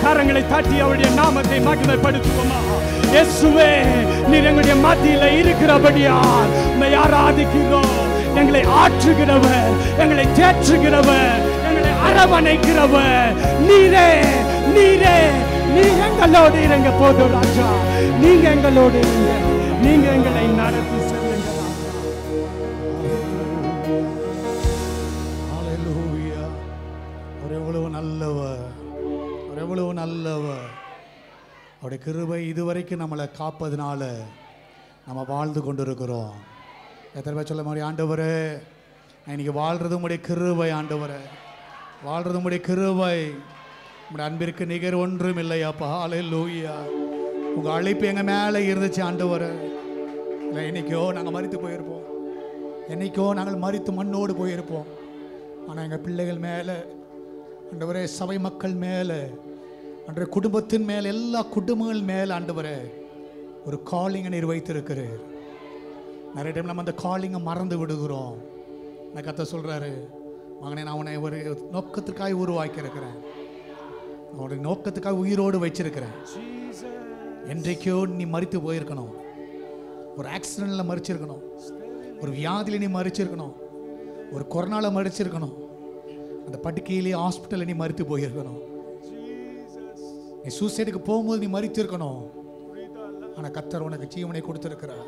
கரங்களை தட்டி அவருடைய நாமத்தை மகிமைப்படுத்துவோமா இயேசுவே நீர் எங்களுடைய மத்தியில இருக்கிறபடியால் உம்மை ஆராதிக்கிறோம் எங்களை ஆற்றுகிறவர் எங்களை தேற்றுகிறவர் எங்களை அரவணைக்கிறவர் நீரே நீரே நீங்க எங்களோடு இருங்க போதும் ராஜா நீங்க எங்களோடு இருங்க நீங்க எங்களை நடத்தி செல்லுங்க ராஜா ஹalleluya அவர் எவ்வளவு நல்லவர் அவர் எவ்வளவு நல்லவர் அவருடைய கிருபை இதுவரைக்கும் நம்மளை காப்பதுனால நம்ம வாழ்ந்து கொண்டிருக்கிறோம் எத்தனை பேர் சொல்ல மாதிரி ஆண்டவரே நான் இன்னைக்கு வாழ்றது உடைய கிருபை ஆண்டவரே வாழ்றது உடைய கிருபை உங்களுடைய அன்பிற்கு நிகர் ஒன்றும் இல்லையாப்பா ஹalleluya உங்க அழைப்பு எங்க மேலே இருந்துச்சு ஆண்டவரே இல்லை என்னைக்கோ நாங்கள் மறித்து போயிருப்போம் என்னைக்கோ நாங்கள் மறித்து மண்ணோடு போயிருப்போம் ஆனால் எங்கள் பிள்ளைகள் மேலே ஆண்டவரே சபை மக்கள் மேலே அன்றைய குடும்பத்தின் மேலே எல்லா குடும்பங்கள் மேலே ஆண்டவரே ஒரு காலிங்கை நீர் வைத்திருக்கிறீர் நிறைய டைம் நம்ம அந்த காலிங்கை மறந்து விடுகிறோம் நான் கத்த சொல்கிறாரு மகனே நான் அவனை ஒரு நோக்கத்துக்காக உருவாக்கி இருக்கிறேன் அவனுடைய நோக்கத்துக்காக உயிரோடு வச்சிருக்கிறேன் என்றைக்கோ நீ மறித்து போயிருக்கணும் ஒரு ஆக்சிடெண்ட்டில் மறிச்சிருக்கணும் ஒரு வியாதியில் நீ மறிச்சிருக்கணும் ஒரு கொரோனால மறிச்சிருக்கணும் அந்த படுக்கையிலே ஹாஸ்பிட்டலில் நீ மறித்து போயிருக்கணும் நீ சூசைடுக்கு போகும்போது நீ மறித்திருக்கணும் ஆனால் கத்தர் உனக்கு ஜீவனை கொடுத்திருக்கிறார்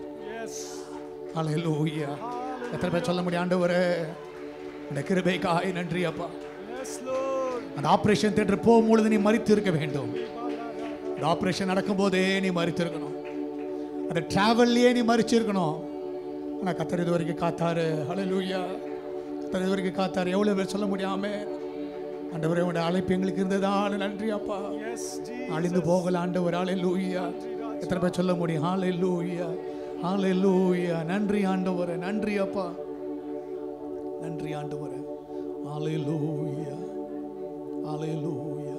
ஹalleluya எத்தனை பேர் சொல்ல முடியும் ஆண்டவரே இந்த கிருபைக்காய் நன்றி அப்பா அந்த ஆபரேஷன் தேட்டர் போகும்பொழுது நீ மறித்து இருக்க வேண்டும் அந்த ஆபரேஷன் நடக்கும்போதே நீ மறித்திருக்கணும் அந்த டிராவல்லையே நீ மறிச்சிருக்கணும் ஆனால் கத்தர் இது வரைக்கும் காத்தாரு ஹalleluya கத்தர் இது வரைக்கும் காத்தாரு எவ்வளோ பேர் சொல்ல முடியாம ஆண்டவரே உடைய அழைப்பு எங்களுக்கு இருந்ததால நன்றி அப்பா அழிந்து போகல ஆண்டவர் ஹalleluya எத்தனை பேர் சொல்ல முடியும் ஹalleluya ஹalleluya நன்றி ஆண்டவரே நன்றி அப்பா நன்றி ஆண்டவரே ஹalleluya ஹalleluya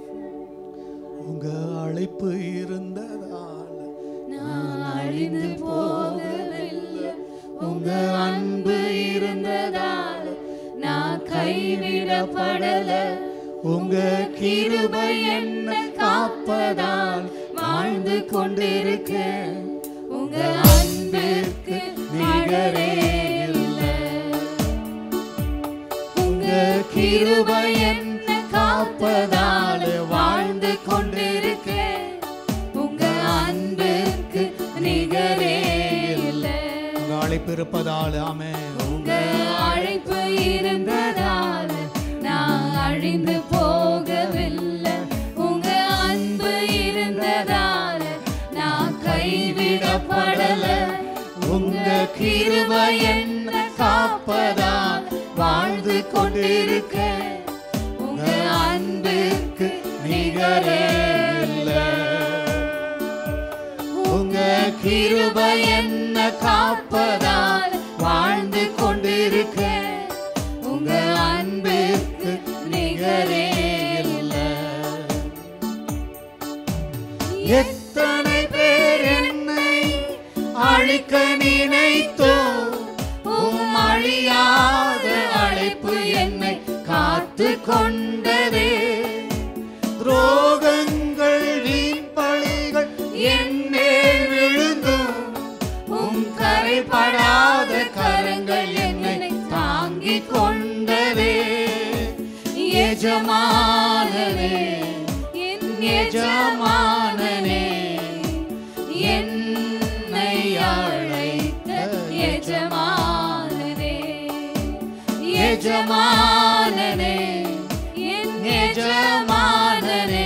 உங்க அழைப்பு இருந்ததால் நான் அழிந்து போகவில்லை உங்க அன்பு இருந்ததால் நான் கைவிடப்படல உங்க கிருபை என்ன காப்பதால் வாழ்ந்து கொண்டிருக்கேன் உங்க அன்பிற்கு நிகரே இல்லை உங்க கிருபை என்ன காப்பதால் வாழ்ந்து கொண்டிருக்கேன் உங்க அன்பிற்கு நிகரே இல்லை உங்க அழைப்பு இருப்பதால் ஆமே உங்க அழைப்பு இருந்ததால் நான் அழிந்து போகவில்லை உங்க அன்பு இருந்ததால் நான் கைவிடப்படல உங்க கிருபை என்ன காப்பதால் வாழ்ந்து கொண்டிருக்க உங்க அன்புக்கு நிகரே இல்லை உங்க கிருபை என்ன காப்பதால் வாழ்ந்து கொண்டிருக்க உங்க அன்பிற்கு நிகரே இல்லை எத்தனை பேர் என்னை அழிக்க நினைத்தோ உம் அழியாத அழைப்பு என்னை காத்து கொண்டதே துரோகங்கள் வீண் பழிகள் என் மேல் விழுந்தும் உம் கரைபடாத கரங்கள் என்னை தாங்கிக் கொண்டதே எஜமானனே என் எஜமானனே என்னை அழைத்த எஜமானனே எஜமானனே என் எஜமானனே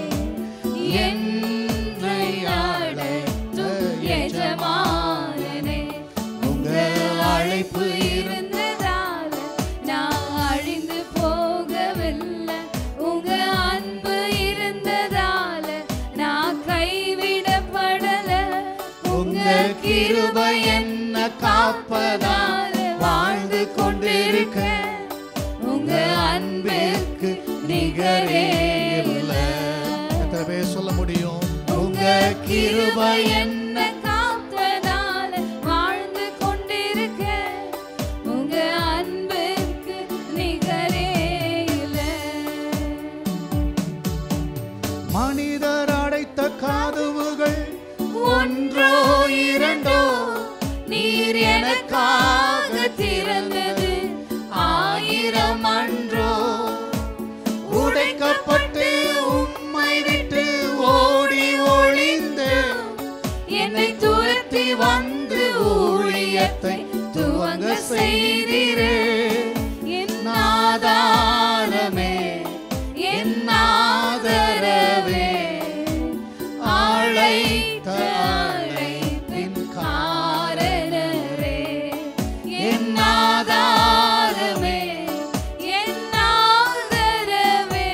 என்னை அழைத்த எஜமானனே உங்க அழைப்பு இருந்ததால் நான் அழிந்து போகவில்லை உங்க அன்பு இருந்ததால் நான் கைவிடப்படல உங்க கிருபை என்ன காப்பதால் வாழ்ந்து கொண்டிருக்க உங்க அன்பிற்கு நிகரே இல்லை எத்தனை பேர் சொல்ல முடியும் உங்க கிருபை என்ன காத்ததால வாழ்ந்து கொண்டிருக்க உங்க அன்பிற்கு நிகரே இல்லை மனிதர் அடைத்த காதுவுகள் ஒன்றோ இரண்டோ நீர் எனக்காக திறந்தது ஆயிரம் அன்றோ உடைக்கப்பட்டு உம்மை விட்டு ஓடி ஒளிந்து என்னை துரத்தி வந்து ஊழியத்தை துவங்க செய்திரே என் ஆதாரமே என் ஆதரவே அழைத்த அழைப்பின் காரணரே என் ஆதாரமே என் ஆதரவே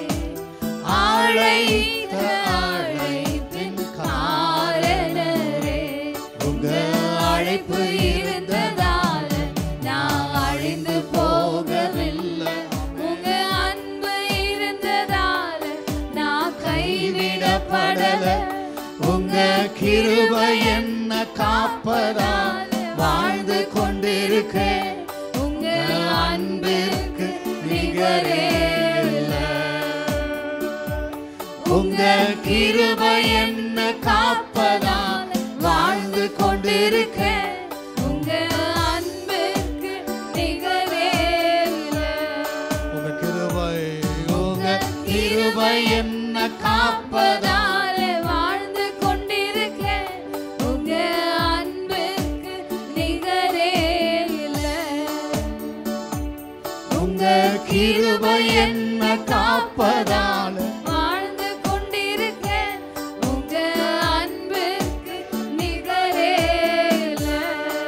அழைத்த அழைப்பின் காரணரே உங்க அழைப்பு இருந்ததால நான் அழிந்து போகவில்லை உங்க அன்பு இருந்ததால நான் கைவிடப்படல உங்க கிருபை என்ன காப்பதால் வாழ்ந்து கொண்டிருக்கேன் உங்க அன்பிற்கு நிகரே இல்லை. உங்க கிருபை என்ன காப்பதால் வாழ்ந்து கொண்டிருக்கேன் உங்க அன்பிற்கு நிகரே இல்லை. உங்க கிருபை உங்க கிருபை என்ன காப்பதால் காப்பதால வாழ்ந்து கொண்டிருக்கேன். உங்க அன்பிற்கு நிகரே இல்லை. உங்க கிருபை என்ன காப்பதால் வாழ்ந்து கொண்டிருக்கேன். உங்க அன்பிற்கு நிகரே இல்லை.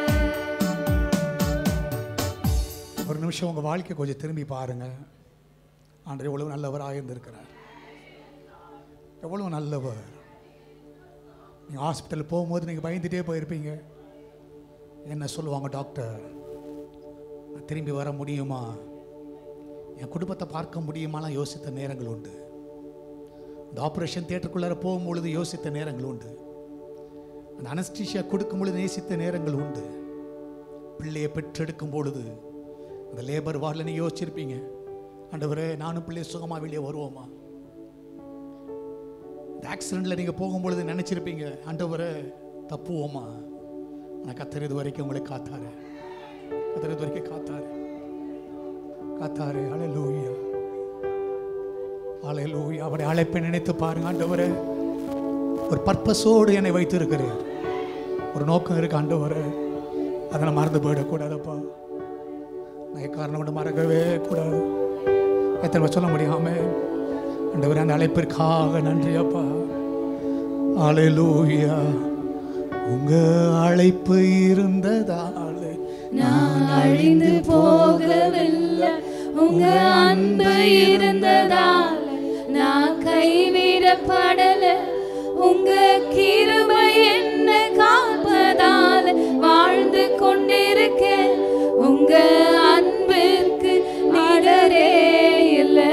ஒரு நிமிஷம் உங்க வாழ்க்கை கொஞ்சம் திரும்பி பாருங்க ஆண்டவர் எவ்வளவு நல்லவராக இருந்திருக்கிறார் எவ்வளவு நல்லவர் நீங்கள் ஹாஸ்பிட்டல் போகும்போது நீங்கள் பயந்துட்டே போயிருப்பீங்க என்ன சொல்லுவாங்க டாக்டர் நான் திரும்பி வர முடியுமா என் குடும்பத்தை பார்க்க முடியுமாலாம் யோசித்த நேரங்கள் உண்டு இந்த ஆப்ரேஷன் தியேட்டருக்குள்ளார போகும்பொழுது யோசித்த நேரங்கள் உண்டு அந்த அனஸ்டீஷியா கொடுக்கும் பொழுது நேசித்த நேரங்கள் உண்டு பிள்ளையை பெற்றெடுக்கும் பொழுது அந்த லேபர் வார்டில் நீங்கள் யோசிச்சிருப்பீங்க ஆண்டவரே நானும் பிள்ளை சுகமாக வெளியே வருவோமா இந்த ஆக்சிடெண்ட்டில் நீங்கள் போகும்பொழுது நினச்சிருப்பீங்க ஆண்டவரே தப்புவோமா ஆனால் கத்தர் இது வரைக்கும் உங்களை காத்தாரு கத்தர் இது வரைக்கும் காத்தாரு காத்தாரு அலையலூயா அலையலூயா அவருடைய அழைப்பை நினைத்து பாருங்க ஆண்டவரே ஒரு பர்பஸோடு என்னை வைத்திருக்கிறேன் ஒரு நோக்கம் இருக்கு ஆண்டவரே அதை நான் மறந்து போயிடக்கூடாதப்பா நான் எக்காரணம் கூட மறக்கவே கூடாது எத்தனை பேர் சொல்ல முடியாம ஆண்டவரே அந்த அழைப்பிற்காக நன்றி அப்பா அலையலூயா உங்க அழைப்பு இருந்ததாலே நான் அழிந்து போகவில்லை உங்க அன்பு இருந்ததால நான் கைவிடப்படல உங்க கிருபை என்ன காப்பதால வாழ்ந்து கொண்டிருக்கேன் உங்க அன்பிற்கு நிகரே இல்லை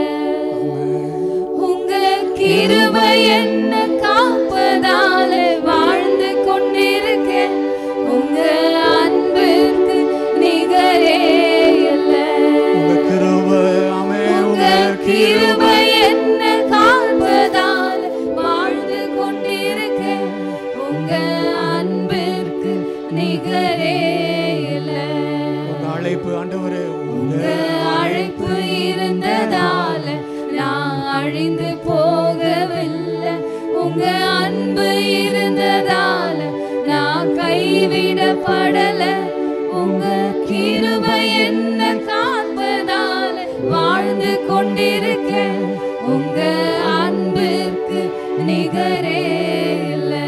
உங்க கிருபை என்ன காப்பதால வாழ்ந்து கொண்டிருக்கேன் உங்க அன்பிற்கு நிகரே இல்லை உங்க கிருபை ஆமே உங்க கிருபை என்ன காப்பதால வாழ்ந்து கொண்டிருக்கேன் உங்க அன்பிற்கு நிகரே இல்லை உங்க அழைப்பு ஆண்டவரே உங்க உங்க அழைப்பு இருந்ததால நான் அழிந்து போகவில்லை உங்க அன்பு இருந்ததால நான் கைவிடப்படல உங்க கிருபை என்ன காப்பதால வாழ்ந்து கொண்டிருக்கேன் உங்க அன்பிற்கு நிகரே இல்லை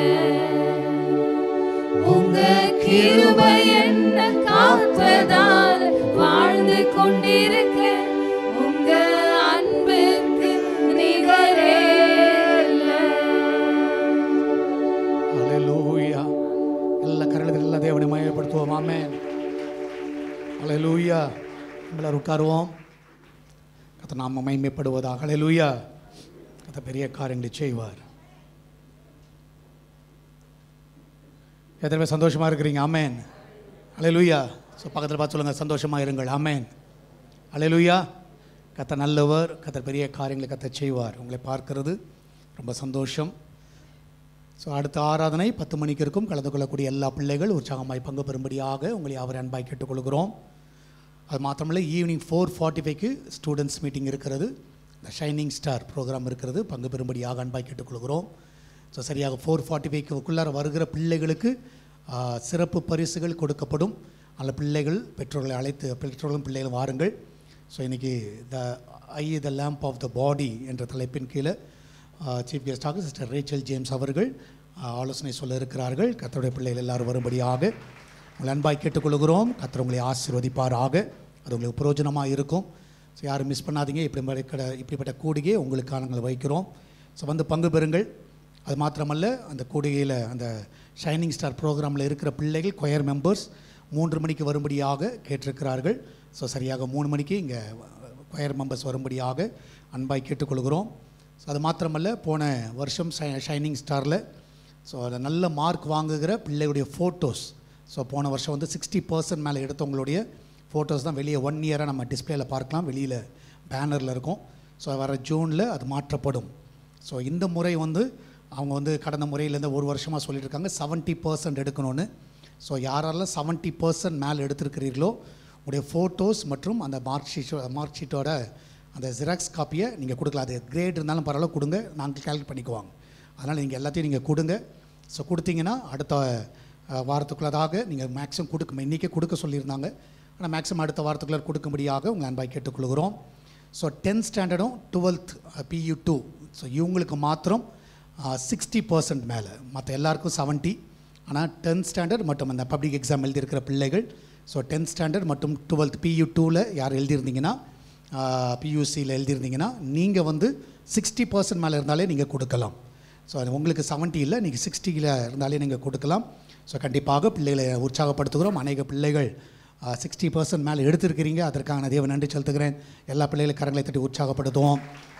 உங்க கிருபை என்ன காப்பதால் வாழ்ந்து கொண்டிருக்கேன் உங்க அன்பிற்கு நிகரே இல்லை. அலையலூயா எல்லா கரலத்தில் எல்லா தேவனை மயப்படுத்துவோம் ஆமென் அலையலூயா எல்லாரும் உட்காருவோம் கத்த நாம மகிமைப்படுவதாக அலையலூயா கத்த பெரிய காரியங்களை செய்வார் எத்தனை பேர் சந்தோஷமா இருக்கிறீங்க ஆமென் அலையலூயா ஸோ பக்கத்தில் பார்த்து சொல்லுங்க சந்தோஷமா இருங்கள் ஆமென் அலையலூயா கத்த நல்லவர் கத்த பெரிய காரியங்களை கத்த செய்வார் உங்களை பார்க்கிறது ரொம்ப சந்தோஷம் ஸோ அடுத்த ஆராதனை பத்து மணிக்கு இருக்கும் கலந்து கொள்ளக்கூடிய எல்லா பிள்ளைகள் உற்சாகமாய் பங்கு பெறும்படியாக உங்களை அவர் அன்பாய் கேட்டுக்கொள்கிறோம் அது மாத்திரமல்ல ஈவினிங் ஃபோர் ஃபார்ட்டி ஃபைவ்க்கு ஸ்டூடெண்ட்ஸ் மீட்டிங் இருக்கிறது இந்த ஷைனிங் ஸ்டார் ப்ரோக்ராம் இருக்கிறது பங்கு பெறும்படியாக அன்பாய் கேட்டுக்கொள்கிறோம் ஸோ சரியாக ஃபோர் ஃபார்ட்டி ஃபைவ்க்குள்ளார வருகிற பிள்ளைகளுக்கு ஆ, சிறப்பு பரிசுகள் கொடுக்கப்படும் அந்த பிள்ளைகள் பெற்றோர்களை அழைத்து பெற்றோர்களும் பிள்ளைகளும் வாருங்கள் ஸோ இன்றைக்கி த ஐ த லேம்ப் ஆஃப் த பாடி என்ற தலைப்பின் கீழே சீஃப் கெஸ்டாக சிஸ்டர் ரேச்சல் ஜேம்ஸ் அவர்கள் ஆ, ஆலோசனை சொல்ல இருக்கிறார்கள் கத்தருடைய பிள்ளைகள் எல்லாரும் வரும்படியாக உங்களை அன்பாய் கேட்டுக்கொள்கிறோம் கத்தர் உங்களை ஆசீர்வதிப்பாராக அது உங்களுக்கு பிரயோஜனமாக இருக்கும் ஸோ யாரும் மிஸ் பண்ணாதீங்க இப்படி இப்படிப்பட்ட கூடிகையை உங்களுக்காக நாங்கள் வைக்கிறோம் ஸோ வந்து பங்கு பெறுங்கள் அது மாத்திரமல்ல அந்த கூடிகையில் அந்த ஷைனிங் ஸ்டார் ப்ரோக்ராமில் இருக்கிற பிள்ளைகள் கொயர் மெம்பர்ஸ் மூன்று மணிக்கு வரும்படியாக கேட்டிருக்கிறார்கள் ஸோ சரியாக மூணு மணிக்கு இங்கே கொயர் மெம்பர்ஸ் வரும்படியாக அன்பாய் கேட்டுக்கொள்கிறோம் ஸோ அது மாத்திரமல்ல போன வருஷம் ஷை ஷைனிங் ஸ்டாரில் ஸோ அதில் நல்ல மார்க் வாங்குகிற பிள்ளைகளுடைய ஃபோட்டோஸ் ஸோ போன வருஷம் வந்து சிக்ஸ்டி பர்சன்ட் மேலே எடுத்தவங்களுடைய ஃபோட்டோஸ் தான் வெளியே ஒன் இயராக நம்ம டிஸ்பிளேல பார்க்கலாம் வெளியில் பேனரில் இருக்கும் ஸோ வர ஜூனில் அது மாற்றப்படும் ஸோ இந்த முறை வந்து அவங்க வந்து கடந்த முறையிலேருந்து ஒரு வருஷமாக சொல்லிட்டு இருக்காங்க செவன்ட்டி பர்சன்ட் எடுக்கணும்னு ஸோ யாரெல்லாம் செவன்ட்டி பர்சன்ட் மேலே எடுத்திருக்கிறீர்களோ உடைய ஃபோட்டோஸ் மற்றும் அந்த மார்க் ஷீட்டோ மார்க் ஷீட்டோட அந்த ஜெராக்ஸ் காப்பியை நீங்கள் கொடுக்கலாம் அது கிரேட் இருந்தாலும் பரவாயில்ல கொடுங்க நாங்கள் கால்குலேட் பண்ணிக்குவாங்க அதனால் நீங்கள் எல்லாத்தையும் நீங்கள் கொடுங்க ஸோ கொடுத்தீங்கன்னா அடுத்த அஹ், வாரத்துக்குள்ளதாக நீங்கள் மேக்ஸிமம் கொடுக்க இன்றைக்கே கொடுக்க சொல்லியிருந்தாங்க ஆனால் மேக்ஸிமம் அடுத்த வாரத்துக்குள்ளே கொடுக்கும்படியாக உங்கள் அன்பாய் கேட்டுக்கொள்கிறோம் ஸோ டென்த் ஸ்டாண்டர்டும் டுவெல்த் பியூ டூ ஸோ இவங்களுக்கு மாத்திரம் சிக்ஸ்டி பர்சன்ட் மேலே மற்ற எல்லாருக்கும் செவன்ட்டி ஆனால் டென்த் ஸ்டாண்டர்ட் மற்றும் அந்த பப்ளிக் எக்ஸாம் எழுதியிருக்கிற பிள்ளைகள் ஸோ டென்த் ஸ்டாண்டர்ட் மற்றும் டுவெல்த் பியூ டூவில் யார் எழுதியிருந்தீங்கன்னா பியூசியில் எழுதியிருந்தீங்கன்னா நீங்கள் வந்து சிக்ஸ்டி பர்சன்ட் மேலே இருந்தாலே நீங்கள் கொடுக்கலாம் ஸோ அது உங்களுக்கு செவன்ட்டி இல்லை நீங்கள் சிக்ஸ்டியில் இருந்தாலே நீங்கள் கொடுக்கலாம் ஸோ கண்டிப்பாக பிள்ளைகளை உற்சாகப்படுத்துகிறோம் அநேக பிள்ளைகள் சிக்ஸ்டி பர்சன்ட் மேலே எடுத்திருக்கிறீங்க அதற்காக நான் தேவ நன்றி செலுத்துகிறேன் எல்லா பிள்ளைகளும் கரங்களை தட்டி உற்சாகப்படுத்துவோம்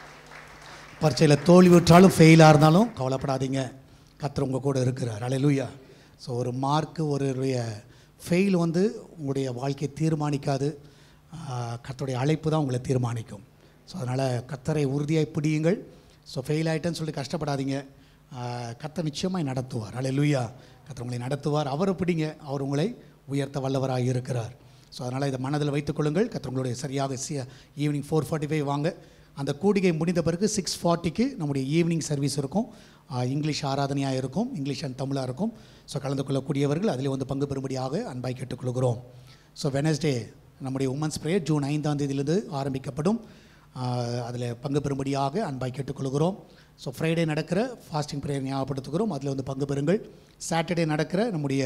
பரீட்சையில் தோல்வியுற்றாலும் ஃபெயிலாக இருந்தாலும் கவலைப்படாதீங்க கர்த்தர் உங்கள் கூட இருக்கிறார் அலையலூயா ஸோ ஒரு மார்க்கு ஒரு ஃபெயில் வந்து உங்களுடைய வாழ்க்கையை தீர்மானிக்காது ஆஹ், கர்த்தருடைய அழைப்பு தான் உங்களை தீர்மானிக்கும் ஸோ அதனால் கர்த்தரை உறுதியாய் பிடியுங்கள் ஸோ ஃபெயில் ஆகிட்டேன்னு சொல்லி கஷ்டப்படாதீங்க ஆஹ், கர்த்தர் நிச்சயமாய் நடத்துவார் அலையலூயா கர்த்தர் உங்களை நடத்துவார் அவரை பிடிங்க அவர் உங்களை உயர்த்த வல்லவராக இருக்கிறார் ஸோ அதனால் இதை மனதில் வைத்துக்கொள்ளுங்கள் கர்த்தர் உங்களுடைய சரியாக சி ஈவினிங் ஃபோர் ஃபார்ட்டி ஃபைவ் வாங்க அந்த கூடிகை முடிந்த பிறகு சிக்ஸ் ஃபார்ட்டிக்கு நம்முடைய ஈவினிங் சர்வீஸ் இருக்கும் ஆஹ், இங்கிலீஷ் ஆராதனையாக இருக்கும் இங்கிலீஷ் அண்ட் தமிழாக இருக்கும் ஸோ கலந்து கொள்ளக்கூடியவர்கள் அதில் வந்து பங்கு பெறும்படியாக அன்பாய் கேட்டுக்கொள்கிறோம் ஸோ வெனஸ்டே நம்முடைய உமன்ஸ் ப்ரேயர் ஜூன் ஐந்தாம் தேதியிலிருந்து ஆரம்பிக்கப்படும் அதில் பங்கு பெறும்படியாக அன்பாய் கேட்டுக்கொள்கிறோம் ஸோ ஃப்ரைடே நடக்கிற ஃபாஸ்டிங் ப்ரேயர் ஞாபகப்படுத்துகிறோம் அதில் வந்து பங்கு பெறுங்கள் சாட்டர்டே நடக்கிற நம்முடைய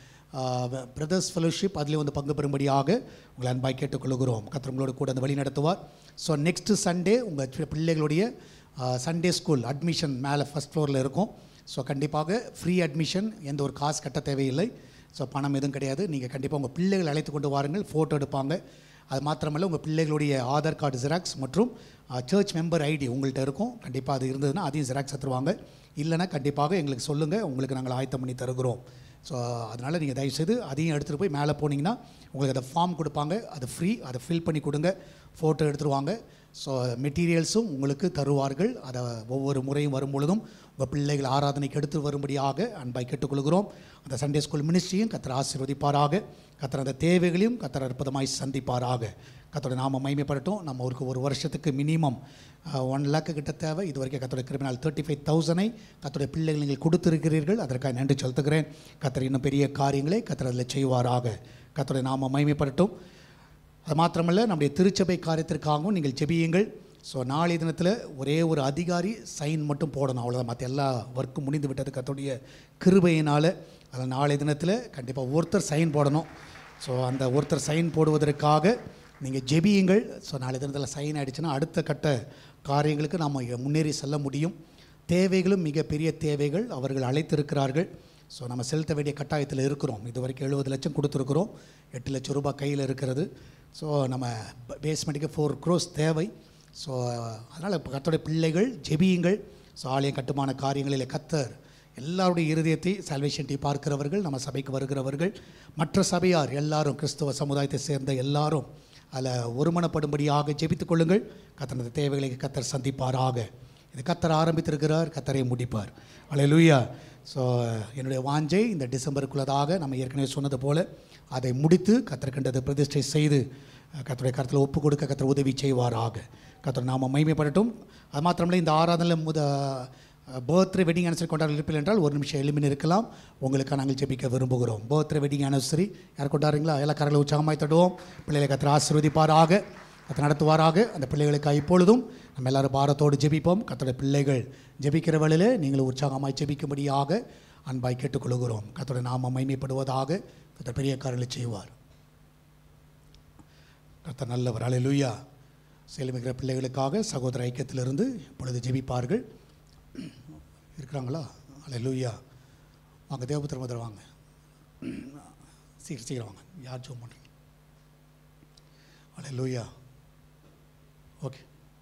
பிரதர்ஸ் ஃபெலோஷிப் அதில் வந்து பங்கு பெறும்படியாக உங்களை அன்பாய் கேட்டுக்கொள்கிறோம் கர்த்தர் உங்களோட கூட அந்த வழி நடத்துவார் ஸோ நெக்ஸ்ட்டு சண்டே உங்கள் பிள்ளைகளுடைய சண்டே ஸ்கூல் அட்மிஷன் மேலே ஃபஸ்ட் ஃப்ளோரில் இருக்கும் ஸோ கண்டிப்பாக ஃப்ரீ அட்மிஷன் எந்த ஒரு காசு கட்ட தேவையில்லை ஸோ பணம் எதுவும் கிடையாது நீங்கள் கண்டிப்பாக உங்கள் பிள்ளைகளை அழைத்து கொண்டு வாருங்கள் ஃபோட்டோ எடுப்பாங்க அது மாத்திரமல்ல உங்கள் பிள்ளைகளுடைய ஆதார் கார்டு ஜெராக்ஸ் மற்றும் சர்ச் மெம்பர் ஐடி உங்கள்கிட்ட இருக்கும் கண்டிப்பாக அது இருந்ததுன்னா அதையும் ஜெராக்ஸ் எடுத்துருவாங்க இல்லைன்னா கண்டிப்பாக எங்களுக்கு சொல்லுங்கள் உங்களுக்கு நாங்கள் ஆயத்தம் பண்ணி தருகிறோம் ஸோ அதனால் நீங்கள் தயவுசெய்து அதையும் எடுத்துகிட்டு போய் மேலே போனீங்கன்னா உங்களுக்கு அதை ஃபார்ம் கொடுப்பாங்க அது ஃப்ரீ அதை ஃபில் பண்ணி கொடுங்க ஃபோட்டோ எடுத்துருவாங்க ஸோ மெட்டீரியல்ஸும் உங்களுக்கு தருவார்கள் அதை ஒவ்வொரு முறையும் வரும் பொழுதும் உங்கள் பிள்ளைகள் ஆராதனைக்கு எடுத்து வரும்படியாக அன்பாய் கேட்டுக்கொள்கிறோம் அந்த சண்டே ஸ்கூல் மினிஸ்ட்ரியும் கத்தர் ஆசீர்வதிப்பாராக கத்தர் அந்த தேவைகளையும் கத்தர் அற்புதமாய் சந்திப்பாராக கத்தோட நாம மைமைப்படட்டும் நம்ம ஒரு ஒரு வருஷத்துக்கு மினிமம் ஒன் லேக்கு கிட்ட தேவை இது வரைக்கும் கத்தோட கிரிமினல் தேர்ட்டி ஃபைவ் தௌசண்டை கத்தோட பிள்ளைகள் நீங்கள் கொடுத்திருக்கிறீர்கள் அதற்காக நன்றி செலுத்துகிறேன் கத்தர் இன்னும் பெரிய காரியங்களை கத்தர் அதில் செய்வாராக கத்தோட நாம மைமைப்படட்டும் அது மாத்திரமல்ல நம்முடைய திருச்சபை காரியத்திற்காகவும் நீங்கள் ஜெபியுங்கள் ஸோ நாளைய தினத்தில் ஒரே ஒரு அதிகாரி சைன் மட்டும் போடணும் அவ்வளோதான் மற்ற எல்லா ஒர்க்கும் முடிந்து விட்டது கத்தோடைய கிருபையினால் அதில் நாளைய தினத்தில் கண்டிப்பாக ஒருத்தர் சைன் போடணும் ஸோ அந்த ஒருத்தர் சைன் போடுவதற்காக நீங்கள் ஜெபியுங்கள் ஸோ நாளைய தினத்தில் சைன் ஆயிடுச்சுன்னா அடுத்த கட்ட காரியங்களுக்கு நாம் முன்னேறி செல்ல முடியும் தேவைகளும் மிகப்பெரிய தேவைகள் அவர்கள் அழைத்திருக்கிறார்கள் ஸோ நம்ம செலுத்த வேண்டிய கட்டாயத்தில் இருக்கிறோம் இது வரைக்கும் எழுபது லட்சம் கொடுத்துருக்குறோம் எட்டு லட்சம் ரூபாய் கையில் இருக்கிறது ஸோ நம்ம பேஸ்மெண்ட்டுக்கு ஃபோர் க்ரோஸ் தேவை ஸோ அதனால் இப்போ கத்தோடைய பிள்ளைகள் ஜெபியுங்கள் ஸோ ஆலய கட்டுமான காரியங்களில் கத்தர் எல்லாருடைய இருதயத்தை சால்வேஷன் டீ பார்க்கிறவர்கள் நம்ம சபைக்கு வருகிறவர்கள் மற்ற சபையார் எல்லாரும் கிறிஸ்தவ சமுதாயத்தை சேர்ந்த எல்லாரும் அதில் ஒருமனப்படும்படியாக ஜெபித்துக் கொள்ளுங்கள் கத்தனது தேவைகளை கத்தர் சந்திப்பாராக இது கத்தர் ஆரம்பித்திருக்கிறார் கத்தரை முடிப்பார் அல்லேலூயா ஸோ என்னுடைய வாஞ்சை இந்த டிசம்பருக்குள்ளதாக நம்ம ஏற்கனவே சொன்னது போல் அதை முடித்து கத்தர் கண்டதை பிரதிஷ்டை செய்து கத்தருடைய கருத்தில் ஒப்பு கொடுக்க கத்தர் உதவி செய்வாராக கத்தர் நாம மைமைப்படட்டும் அது மாத்திரமில்லை இந்த ஆராதனையில் முத பர்த்டே வெட்டிங் ஆனிவர்சரி கொண்டாட இருப்பீர்கள் என்றால் ஒரு நிமிஷம் எளிமையில் இருக்கலாம் உங்களுக்காக நாங்கள் ஜெபிக்க விரும்புகிறோம் பர்த்டே வெட்டிங் ஆனிவர்சரி யார் கொண்டாடுறீங்களா எல்லா கரங்களை உற்சாகமாய் தடுவோம் பிள்ளைகளை கத்தர் ஆசீர்வதிப்பாராக கத்தை நடத்துவாராக அந்த பிள்ளைகளுக்கு இப்பொழுதும் நம்ம எல்லாரும் பாரத்தோடு ஜெபிப்போம் கத்தோட பிள்ளைகள் ஜெபிக்கிற வேளையில் நீங்கள் உற்சாகமாய் ஜெபிக்கும்படியாக அன்பாய் கேட்டுக்கொள்கிறோம் கத்தோட நாம மைமைப்படுவதாக கத்தர் பெரிய காரியங்களை செய்வார் கர்த்தர் நல்லவர் அலையிலுயா செயல்மிக்கிற பிள்ளைகளுக்காக சகோதர ஐக்கியத்திலிருந்து இப்பொழுது ஜெபிப்பார்கள் இருக்கிறாங்களா அலையிலுயா வாங்க தேவபுத்திர முதல் வாங்க சீக்கிரம் சீக்கிரம் வாங்க யார் ஜோம் பண்ணுறீங்க அலையிலுயா ஓகே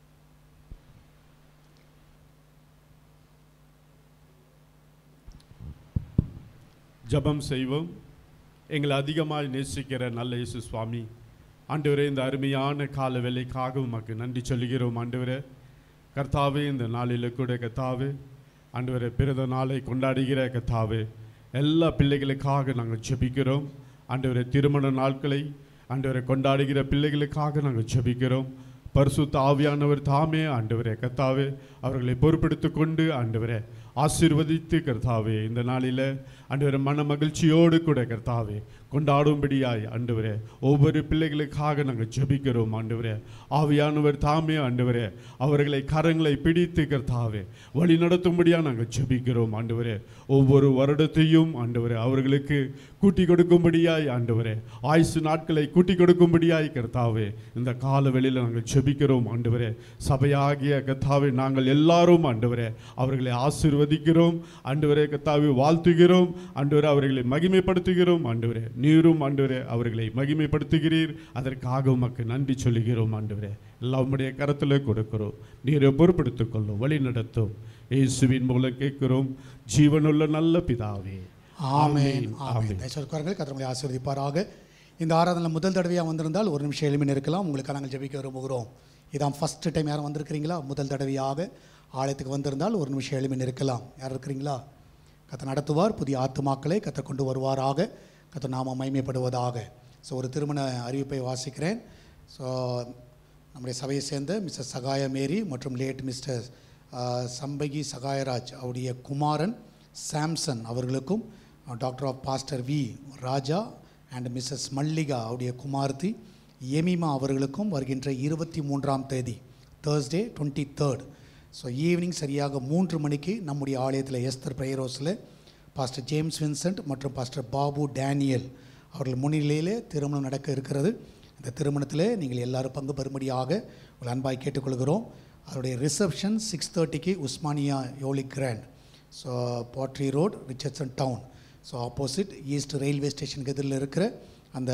ஜெபம் செய்வோம் எங்களை அதிகமாக நேசிக்கிற நல்ல இயேசு சுவாமி ஆண்டவரே இந்த அருமையான கால வேலைக்காக உமக்கு நன்றி சொல்கிறோம் ஆண்டவரே கர்த்தாவே இந்த நாளில் கூட கர்த்தாவே ஆண்டவரே பிறந்த நாளை கொண்டாடுகிற கர்த்தாவே எல்லா பிள்ளைகளுக்காக நாங்கள் ஜெபிக்கிறோம் ஆண்டவரே திருமண நாட்களை ஆண்டவரை கொண்டாடுகிற பிள்ளைகளுக்காக நாங்கள் ஜெபிக்கிறோம் பரிசுத்த ஆவியானவர் தாமே ஆண்டவரே கர்த்தாவே அவர்களை பொறுப்பெடுத்துக் கொண்டு ஆண்டவரே ஆசீர்வதித்து கர்த்தாவே இந்த நாளில் ஆண்டவரே மன மகிழ்ச்சியோடு கூட கர்த்தாவே கொண்டாடும்படியாய் ஆண்டவரே ஒவ்வொரு பிள்ளைகளுக்காக நாங்கள் ஜெபிக்கிறோம் ஆண்டவரே ஆவியானவர் தாமே ஆண்டவரே அவர்களை கரங்களை பிடித்து கர்த்தாவே வழி நடத்தும்படியாக நாங்கள் ஜெபிக்கிறோம் ஆண்டவரே ஒவ்வொரு வருடத்தையும் ஆண்டவரே அவர்களுக்கு கூட்டி கொடுக்கும்படியாய் ஆண்டவரே ஆயுசு நாட்களை கூட்டி கொடுக்கும்படியாய் கர்த்தாவே இந்த கால வெளியில் நாங்கள் ஜெபிக்கிறோம் ஆண்டவரே சபையாகிய கர்த்தாவே நாங்கள் எல்லாரும் ஆண்டவரே அவர்களை ஆசீர்வதிக்கிறோம் ஆண்டவரே கர்த்தாவே வாழ்த்துகிறோம் ஆண்டவரே அவர்களை மகிமைப்படுத்துகிறோம் ஆண்டவரே நீரும் ஆண்டவரே அவர்களை மகிமைப்படுத்துகிறீர் அதற்காக உமக்கு நன்றி சொல்லுகிறோம் ஆண்டவரே எல்லாம் உம்முடைய கரத்தில் கொடுக்கிறோம் நீரை பொறுப்படுத்திக் கொள்ளும் வழி நடத்தும் இயேசுவின் மூலம் கேட்கிறோம் ஜீவனுள்ள நல்ல பிதாவே ஆமென் ஆமென் ஆமென் தயவுசெய்து கத்திரங்களை ஆசீர்வதிப்பாராக இந்த ஆராதனை முதல் தடவையாக வந்திருந்தால் ஒரு நிமிஷம் எளிமையில் இருக்கலாம் உங்களுக்கு நாங்கள் ஜெபிக்க விரும்புகிறோம் இதான் ஃபஸ்ட் டைம் யாரும் வந்திருக்கிறீங்களா முதல் தடவையாக ஆலயத்துக்கு வந்திருந்தால் ஒரு நிமிஷம் எளிமையில் இருக்கலாம் யார் இருக்கிறீங்களா கத்தை நடத்துவார் புதிய ஆத்துமாக்களை கத்தை கொண்டு வருவாராக கத்தை நாம மைமைப்படுவதாக ஸோ ஒரு திருமண அறிவிப்பை வாசிக்கிறேன் ஸோ நம்முடைய சபையை சேர்ந்த மிஸ்டர் சகாய மேரி மற்றும் late Mister ah, Sampagi Sahayaraj அவருடைய குமாரன் சாம்சன் அவர்களுக்கும் doctor of pastor V Raja and missus Mallika அவருடைய குமார்த்தி எமிமா அவர்களுக்கும் வருகின்ற இருபத்தி மூன்றாம் தேதி Thursday twenty third so evening சரியாக மூன்று மணிக்கு நம்முடைய ஆலயத்தில் எஸ்தர் பிரேயரோஸில் பாஸ்டர் ஜேம்ஸ் வின்சென்ட் மற்றும் பாஸ்டர் பாபு டேனியல் அவர்கள் முன்னிலையிலே திருமணம் நடக்க இருக்கிறது இந்த திருமணத்தில் நீங்கள் எல்லாரும் பங்கு பெறும்படியாக உங்கள் அன்பாய் கேட்டுக்கொள்கிறோம் அதனுடைய ரிசப்ஷன் சிக்ஸ் தேர்ட்டிக்கு உஸ்மானியா யோலி grand so pottery road Richardson town so opposite east railway ஸ்டேஷனுக்கு எதிரில் இருக்கிற அந்த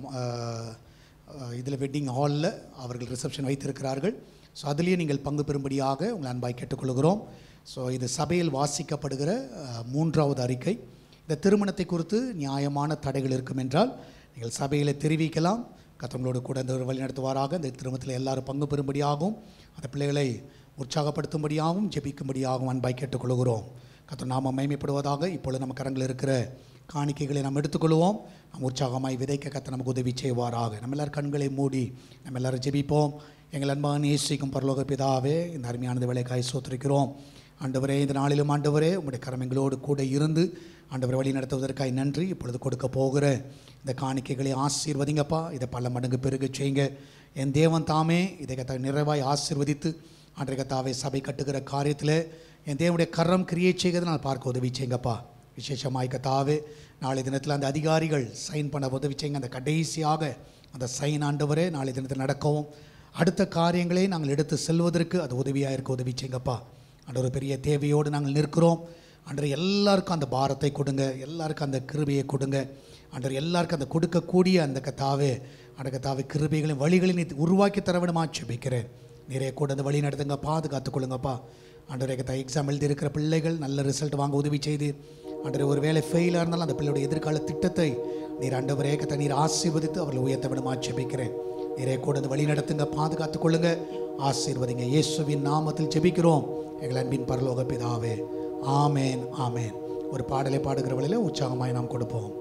இதில் வெட்டிங் ஹாலில் அவர்கள் ரிசப்ஷன் வைத்திருக்கிறார்கள் ஸோ அதுலேயே நீங்கள் பங்கு பெறும்படியாக உங்களை அன்பாய் கேட்டுக்கொள்கிறோம் ஸோ இது சபையில் வாசிக்கப்படுகிற அஹ், மூன்றாவது அறிக்கை இந்த திருமணத்தை குறித்து நியாயமான தடைகள் இருக்கும் என்றால் நீங்கள் சபையில் தெரிவிக்கலாம் கத்தவங்களோடு கூட இந்த வழி நடத்துவாராக இந்த திருமணத்தில் எல்லாரும் பங்கு பெறும்படியாகவும் அந்த பிள்ளைகளை உற்சாகப்படுத்தும்படியாகவும் ஜெபிக்கும்படியாகவும் அன்பாய் கேட்டுக்கொள்கிறோம் கத்த நாம மைமைப்படுவதாக இப்பொழுது நம்ம கரங்களில் இருக்கிற காணிக்கைகளை நாம் எடுத்துக்கொள்வோம் நாம் உற்சாகமாய் விதைக்க கத்த நமக்கு உதவி செய்வாராக நம்ம எல்லாரும் கண்களை மூடி நம்ம எல்லாரும் ஜெபிப்போம் எங்கள் அன்பான நேசிக்கும் பரலோக பிதாவே இந்த அருமையானது வேலைக்காய் சோத்திருக்கிறோம் ஆண்டவரே இந்த நாளிலும் ஆண்டவரே உங்களுடைய கரம் எங்களோடு கூட இருந்து ஆண்டவரை வழி நடத்துவதற்காய் நன்றி இப்பொழுது கொடுக்க போகிற இந்த காணிக்கைகளை ஆசீர்வதிங்கப்பா இதை பல மடங்கு பெருக செய்யுங்க என் தேவன் தாமே இதை கத்த நிறைவாய் ஆசீர்வதித்து ஆண்டரை கத்தாவை சபை கட்டுகிற காரியத்தில் என் தேவனுடைய கரம் கிரியேட் செய்கிறத நான் பார்க்க உதவி செய்யுங்கப்பா விசேஷமாய் கத்தாவே நாளை தினத்தில் அந்த அதிகாரிகள் சைன் பண்ண உதவி செய்யுங்க அந்த கடைசியாக அந்த சைன் ஆண்டவரே நாளை தினத்தில் நடக்கவும் அடுத்த காரியங்களை நாங்கள் எடுத்து செல்வதற்கு அது உதவியாக இருக்க உதவி செய்யுங்கப்பா அன்ற ஒரு பெரிய தேவையோடு நாங்கள் நிற்கிறோம் அன்று எல்லாருக்கும் அந்த பாரத்தை கொடுங்க எல்லாருக்கும் அந்த கிருபையை கொடுங்க அன்று எல்லாருக்கும் அந்த கொடுக்கக்கூடிய அந்த கத்தாவே அந்த கத்தாவே கிருபைகளையும் வழிகளையும் நீ உருவாக்கி தர விடமா ஜெபிக்கிறேன் நிறைய கூட அந்த வழி நடத்துங்க பாதுகாத்துக் கொள்ளுங்கப்பா ஆண்டவரே கத்தா எக்ஸாம் எழுதி இருக்கிற பிள்ளைகள் நல்ல ரிசல்ட் வாங்க உதவி செய்து ஆண்டவரே ஒரு வேலை ஃபெயிலாக இருந்தாலும் அந்த பிள்ளையுடைய எதிர்கால திட்டத்தை நீர் ஆண்டவரே கத்தா நீர் ஆசீர்வதித்து அவர்களை உயர்த்த விடமா ஜெபிக்கிறேன் நீரே கூட இந்த வழி நடத்துங்க பாதுகாத்துக் கொள்ளுங்க ஆசீர்வதிங்க இயேசுவின் நாமத்தில் ஜெபிக்கிறோம் எங்கள் அன்பின் பரலோக பிதாவே ஆமேன் ஆமேன் ஒரு பாடலை பாடுகிற வழியில் உற்சாகமாய் நாம் கொடுப்போம்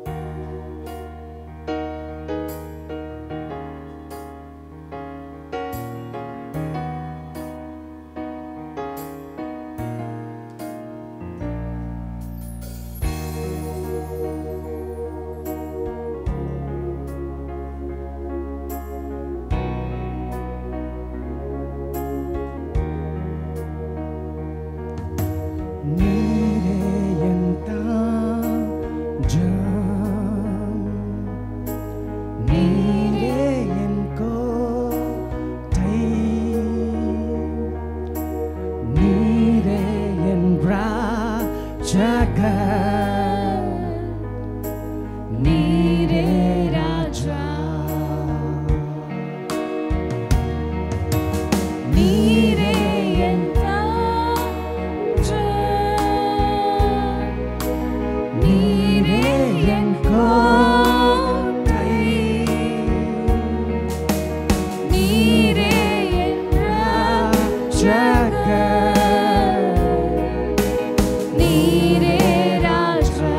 நீரே என் தாஜம். நீரே என் கோட்டை. நீரே என் ராஜகர். நீரே ராஜா நீரே என் நீரே என் கோட்டை நீரே என் ராஜகர் நீரே ராஜா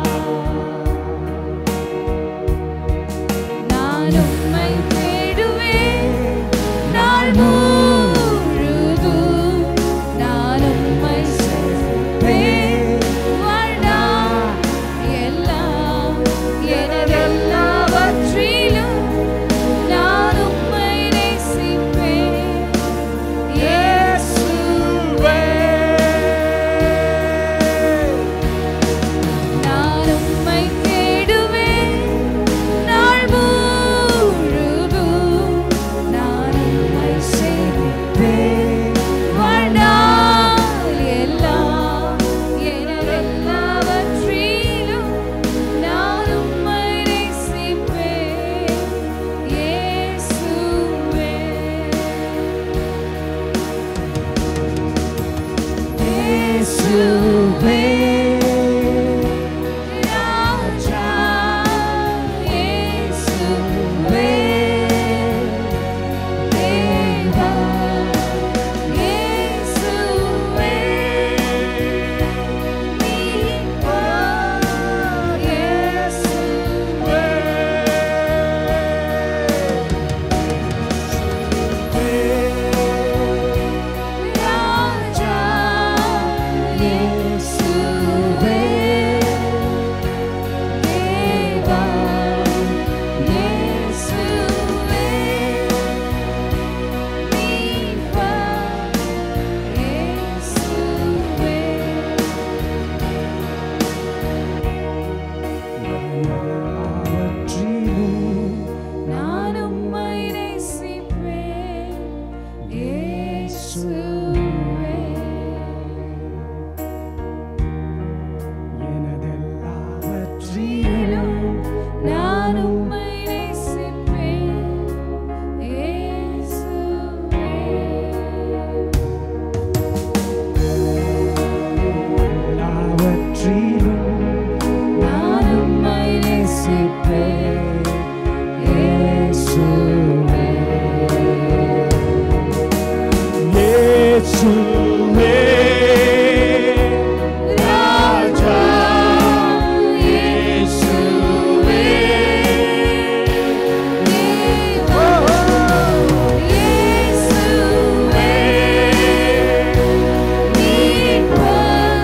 நான் உம்மை தேடுவேன் நாள் முழுதும் நான் உம்மை சேவிப்பேன் வாழ்நாள் எல்லாம் எனதெல்லாவற்றிலும் நான் உம்மை நேசிப்பேன் இயேசுவே நான் உம்மை தேடுவேன் நாள் முழுதும் நான் உம்மை சேவிப்பேன் வாழ்நாள் எல்லாம் எனதெல்லாவற்றிலும் நான் உம்மை நேசிப்பேன் இயேசுவே இயேசுவே ராஜா இயேசுவே தேவா இயேசுவே மீட்பா இயேசுவே ராஜா இயேசுவே தேவா இயேசுவே மீட்பா இயேசுவே எல்லாவற்றிலும் நான் உம்மை நேசிப்பேன் இயேசுவே எனதெல்லாவற்றிலும் நான் உம்மை நேசிப்பேன் இயேசுவே எல்லாவற்றிலும் நான் உம்மை நேசிப்பேன் இயேசுவே இயேசுவே ராஜா இயேசுவே தேவா இயேசுவே மீட்பா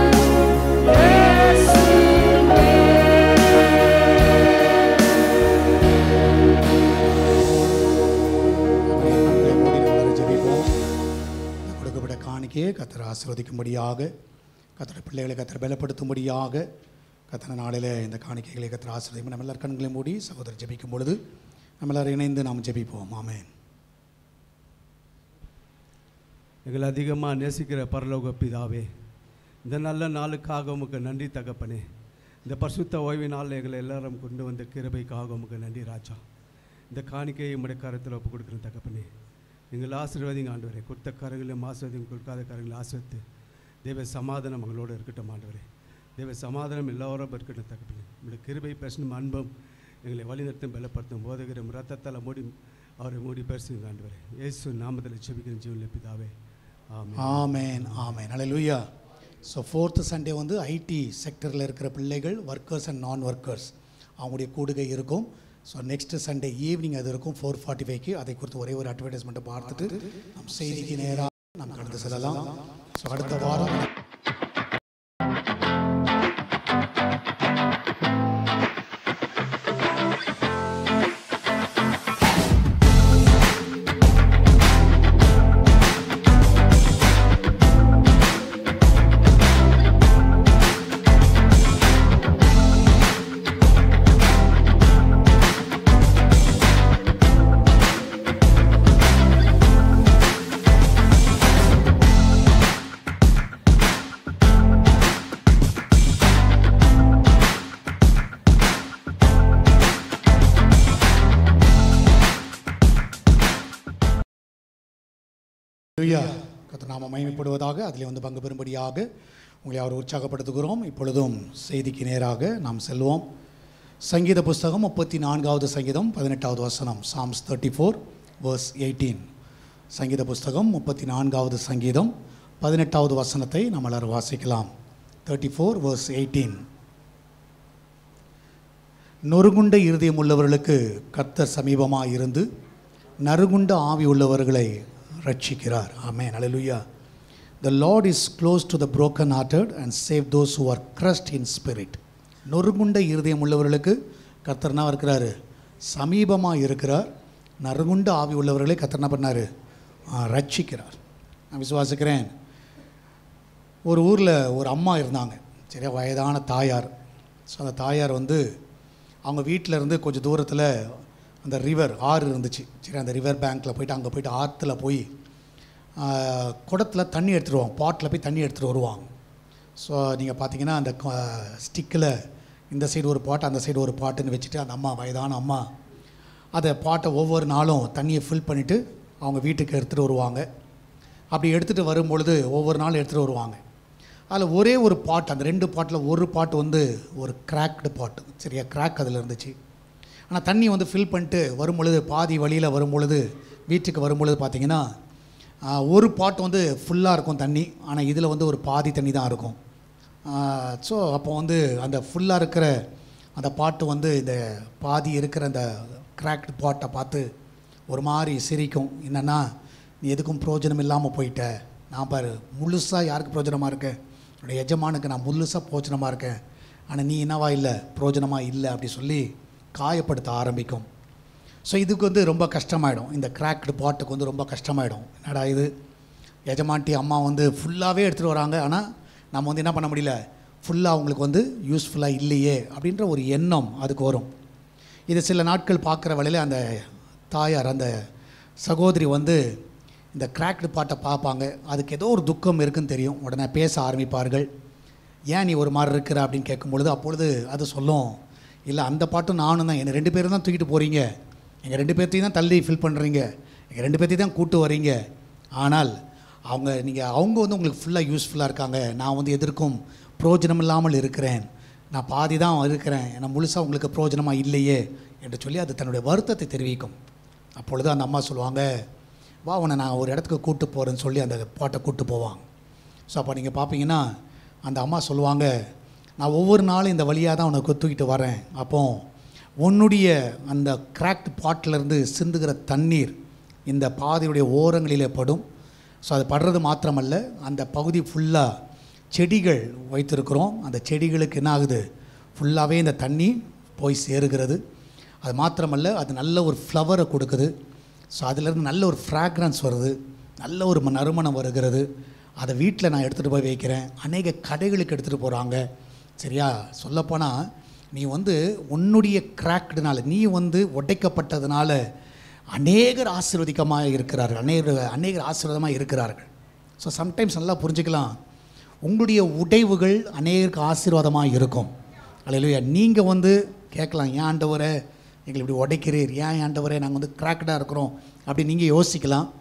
கண்களை மூடி நம்மளை ஜெபிப்போம் இந்த கொடுக்கப்பட்ட காணிக்கையை கத்தரை ஆசீர்வதிக்கும்படியாக கத்தரை பிள்ளைகளை கத்தரை பலப்படுத்தும்படியாக கத்தனை நாளில் இந்த காணிக்கைகளை கத்தரை ஆசீர்வதிக்கும் நம்ம எல்லாரும் கண்களை மூடி சகோதரர் ஜெபிக்கும் பொழுது நம்ம எல்லாரும் இணைந்து நாம் ஜெபிப்போம் ஆமென் எங்களை அதிகமாக நேசிக்கிற பரலோக பிதாவே இந்த நல்ல நாளுக்காக உமக்கு நன்றி தகப்பனே இந்த பரிசுத்த ஓய்வு நாளில் எங்களை எல்லாரும் கொண்டு வந்த கிருபைக்காக உமக்கு நன்றி ராஜா இந்த காணிக்கையை உம்முடைய கரத்தில் ஒப்பு கொடுக்குறேன் தகப்பனே எங்களை ஆசீர்வாதிங்க ஆண்டவரே கொடுத்த கரங்களையும் ஆசிர்வதியும் கொடுக்காத கரங்களை ஆசிர்வத்து தேவ சமாதானம் எங்களோடு இருக்கட்டும் ஆண்டவரே தேவ சமாதானம் எல்லாரும் இருக்கட்டும் தகப்பனே உங்களுடைய கிருபை பேசணும் அன்பம் எங்களை வழிநடத்தும் பலப்படுத்தும் போதகரும் ரத்தத்தால் மூடி அவரை மூடி பேசுங்க ஆண்டவரே இயேசு நாமத்தில் செபிக்கிறேன் ஜீவனில் பிதாவே amen amen amen hallelujah so fourth Sunday வந்து ஐடி செக்டரில் இருக்கிற பிள்ளைகள் ஒர்க்கர்ஸ் அண்ட் நான் ஒர்க்கர்ஸ் அவங்களுடைய கூடுகை இருக்கும் ஸோ நெக்ஸ்ட் சண்டே ஈவினிங் அது இருக்கும் ஃபோர் ஃபார்ட்டி ஃபைவ்க்கு அதை குறித்து ஒரே ஒரு அட்வர்டைஸ்மெண்ட்டை பார்த்துட்டு நம் செய்திக்கு நேராக நாம் கடந்து செல்லலாம் ஸோ அடுத்த வாரம் ஹalleluya கர்த்தர் நாம மகிமைப்படுவதாக அதில் வந்து பங்கு பெறும்படியாக உங்களை அவர் உற்சாகப்படுத்துகிறோம் இப்பொழுதும் செய்திக்கு நேராக நாம் செல்வோம் சங்கீத புஸ்தகம் முப்பத்தி நான்காவது சங்கீதம் பதினெட்டாவது வசனம் Psalms thirty four verse eighteen சங்கீத புஸ்தகம் முப்பத்தி நான்காவது சங்கீதம் பதினெட்டாவது வசனத்தை நம்ம எல்லாரும் வாசிக்கலாம் தேர்ட்டி ஃபோர் வேர்ஸ் எயிட்டீன் நொறுகுண்ட இருதயம் உள்ளவர்களுக்கு கர்த்தர் சமீபமாக இருந்து நறுகுண்ட ஆவி உள்ளவர்களை ரட்சிக்கிறார் ஆமென் அல்லேலூயா the lord is close to the broken hearted and save those who are crushed in spirit நொறுகுண்ட இருதயம் உள்ளவர்களுக்கு கர்த்தர்னா இருக்கிறாரு சமீபமாக இருக்கிறார் நறுகுண்ட ஆவி உள்ளவர்களை கர்த்தர் என்ன பண்ணார் ரட்சிக்கிறார் நான் விசுவாசிக்கிறேன் ஒரு ஊரில் ஒரு அம்மா இருந்தாங்க சரியா வயதான தாயார் ஸோ அந்த தாயார் வந்து அவங்க வீட்டில் இருந்து கொஞ்சம் தூரத்தில் அந்த ரிவர் ஆறு இருந்துச்சு சரி அந்த ரிவர் பேங்க்கில் போயிட்டு அங்கே போயிட்டு ஆற்றுல போய் குடத்தில் தண்ணி எடுத்துகிட்டு வருவாங்க பாட்டில் போய் தண்ணி எடுத்துகிட்டு வருவாங்க ஸோ நீங்கள் பார்த்தீங்கன்னா அந்த ஸ்டிக்கில் இந்த சைடு ஒரு பாட்டு அந்த சைடு ஒரு பாட்டுன்னு வச்சுட்டு அந்த அம்மா வயதான அம்மா அதை பாட்டை ஒவ்வொரு நாளும் தண்ணியை ஃபில் பண்ணிவிட்டு அவங்க வீட்டுக்கு எடுத்துகிட்டு வருவாங்க அப்படி எடுத்துகிட்டு வரும்பொழுது ஒவ்வொரு நாளும் எடுத்துகிட்டு வருவாங்க அதில் ஒரே ஒரு பாட்டு அந்த ரெண்டு பாட்டில் ஒரு பாட்டு வந்து ஒரு கிராக்டு பாட்டு சரியா கிராக் அதில் இருந்துச்சு ஆனால் தண்ணி வந்து ஃபில் பண்ணிட்டு வரும்பொழுது பாதி வழியில் வரும்பொழுது வீட்டுக்கு வரும்பொழுது பார்த்தீங்கன்னா ஆஹ், ஒரு பாட்டு வந்து ஃபுல்லாக இருக்கும் தண்ணி ஆனால் இதில் வந்து ஒரு பாதி தண்ணி தான் இருக்கும் ஸோ அப்போ வந்து அந்த ஃபுல்லாக இருக்கிற அந்த பாட்டு வந்து இந்த பாதி இருக்கிற அந்த கிராக்டு பாட்டை பார்த்து ஒரு மாதிரி சிரிக்கும் என்னென்னா நீ எதுக்கும் பிரயோஜனம் இல்லாமல் போயிட்ட நான் பாரு முழுசாக யாருக்கு பிரயோஜனமாக இருக்கேன் என்னுடைய எஜமானுக்கு நான் முழுசாக பிரயோஜனமாக இருக்கேன் ஆனால் நீ என்னவா இல்லை பிரயோஜனமாக இல்லை அப்படி சொல்லி காயப்படுத்த ஆரம்பிக்கும் ஸோ இதுக்கு வந்து ரொம்ப கஷ்டமாயிடும் இந்த கிராக்டு பாட்டுக்கு வந்து ரொம்ப கஷ்டமாயிடும் என்னடா இது எஜமான்ட்டி அம்மா வந்து ஃபுல்லாகவே எடுத்துகிட்டு வராங்க ஆனால் நம்ம வந்து என்ன பண்ண முடியல ஃபுல்லாக அவங்களுக்கு வந்து யூஸ்ஃபுல்லாக இல்லையே அப்படின்ற ஒரு எண்ணம் அதுக்கு வரும் இது சில நாட்கள் பார்க்குற வேளையில் அந்த தாயார் அந்த சகோதரி வந்து இந்த கிராக்டு பாட்டை பார்ப்பாங்க அதுக்கு ஏதோ ஒரு துக்கம் இருக்குன்னு தெரியும் உடனே பேச ஆரம்பிப்பார்கள் ஏன் நீ ஒரு மாதிரி இருக்கிற அப்படின்னு கேட்கும் பொழுது அப்பொழுது அது சொல்லும் இல்லை அந்த பாட்டும் நானும் தான் என்னை ரெண்டு பேரும் தான் தூக்கிட்டு போகிறீங்க எங்கள் ரெண்டு பேர்த்தையும் தான் தள்ளி ஃபில் பண்ணுறீங்க எங்கள் ரெண்டு பேர்த்தையும் தான் கூட்டு வரீங்க ஆனால் அவங்க நீங்கள் அவங்க வந்து உங்களுக்கு ஃபுல்லாக யூஸ்ஃபுல்லாக இருக்காங்க நான் வந்து எதற்கும் பிரயோஜனம் இல்லாமல் இருக்கிறேன் நான் பாதி தான் இருக்கிறேன் நான் முழுசாக உங்களுக்கு பிரயோஜனமாக இல்லையே என்று சொல்லி அது தன்னுடைய வருத்தத்தை தெரிவிக்கும் அப்பொழுது அந்த அம்மா சொல்லுவாங்க வா உன்னை நான் ஒரு இடத்துக்கு கூட்டு போகிறேன்னு சொல்லி அந்த பாட்டை கூட்டு போவாங்க ஸோ அப்போ நீங்கள் பார்ப்பீங்கன்னா அந்த அம்மா சொல்லுவாங்க நான் ஒவ்வொரு நாளும் இந்த வழியாக தான் உனக்கு தூக்கிட்டு வரேன் அப்போ உன்னுடைய அந்த கிராக்ட் பாட்டிலேருந்து சிந்துகிற தண்ணீர் இந்த பாதையுடைய ஓரங்களிலே படும் ஸோ அது படுறது மாத்திரமல்ல அந்த பகுதி ஃபுல்லாக செடிகள் வைத்திருக்கிறோம் அந்த செடிகளுக்கு என்ன ஆகுது ஃபுல்லாகவே இந்த தண்ணி போய் சேருகிறது அது மாத்திரமல்ல அது நல்ல ஒரு ஃப்ளவரை கொடுக்குது ஸோ அதிலிருந்து நல்ல ஒரு ஃப்ராக்ரன்ஸ் வருது நல்ல ஒரு ம- நறுமணம் வருகிறது அதை வீட்டில் நான் எடுத்துகிட்டு போய் வைக்கிறேன் அநேக கடைகளுக்கு எடுத்துகிட்டு போகிறாங்க சரியா சொல்லப்போனால் நீ வந்து உன்னுடைய கிராக்டுனால நீ வந்து உடைக்கப்பட்டதுனால அநேகர் ஆசீர்வதிக்கமாக இருக்கிறார்கள் அநேகர் அநேகர் ஆசீர்வாதமாக இருக்கிறார்கள் ஸோ சம்டைம்ஸ் நல்லா புரிஞ்சுக்கலாம் உங்களுடைய உடைவுகள் அநேகருக்கு ஆசீர்வாதமாக இருக்கும் அல்லையா நீங்கள் வந்து கேட்கலாம் ஏன் ஆண்டவரே எங்களை இப்படி உடைக்கிறீர் ஏன் ஆண்டவரே நாங்கள் வந்து கிராக்டாக இருக்கிறோம் அப்படி நீங்கள் யோசிக்கலாம்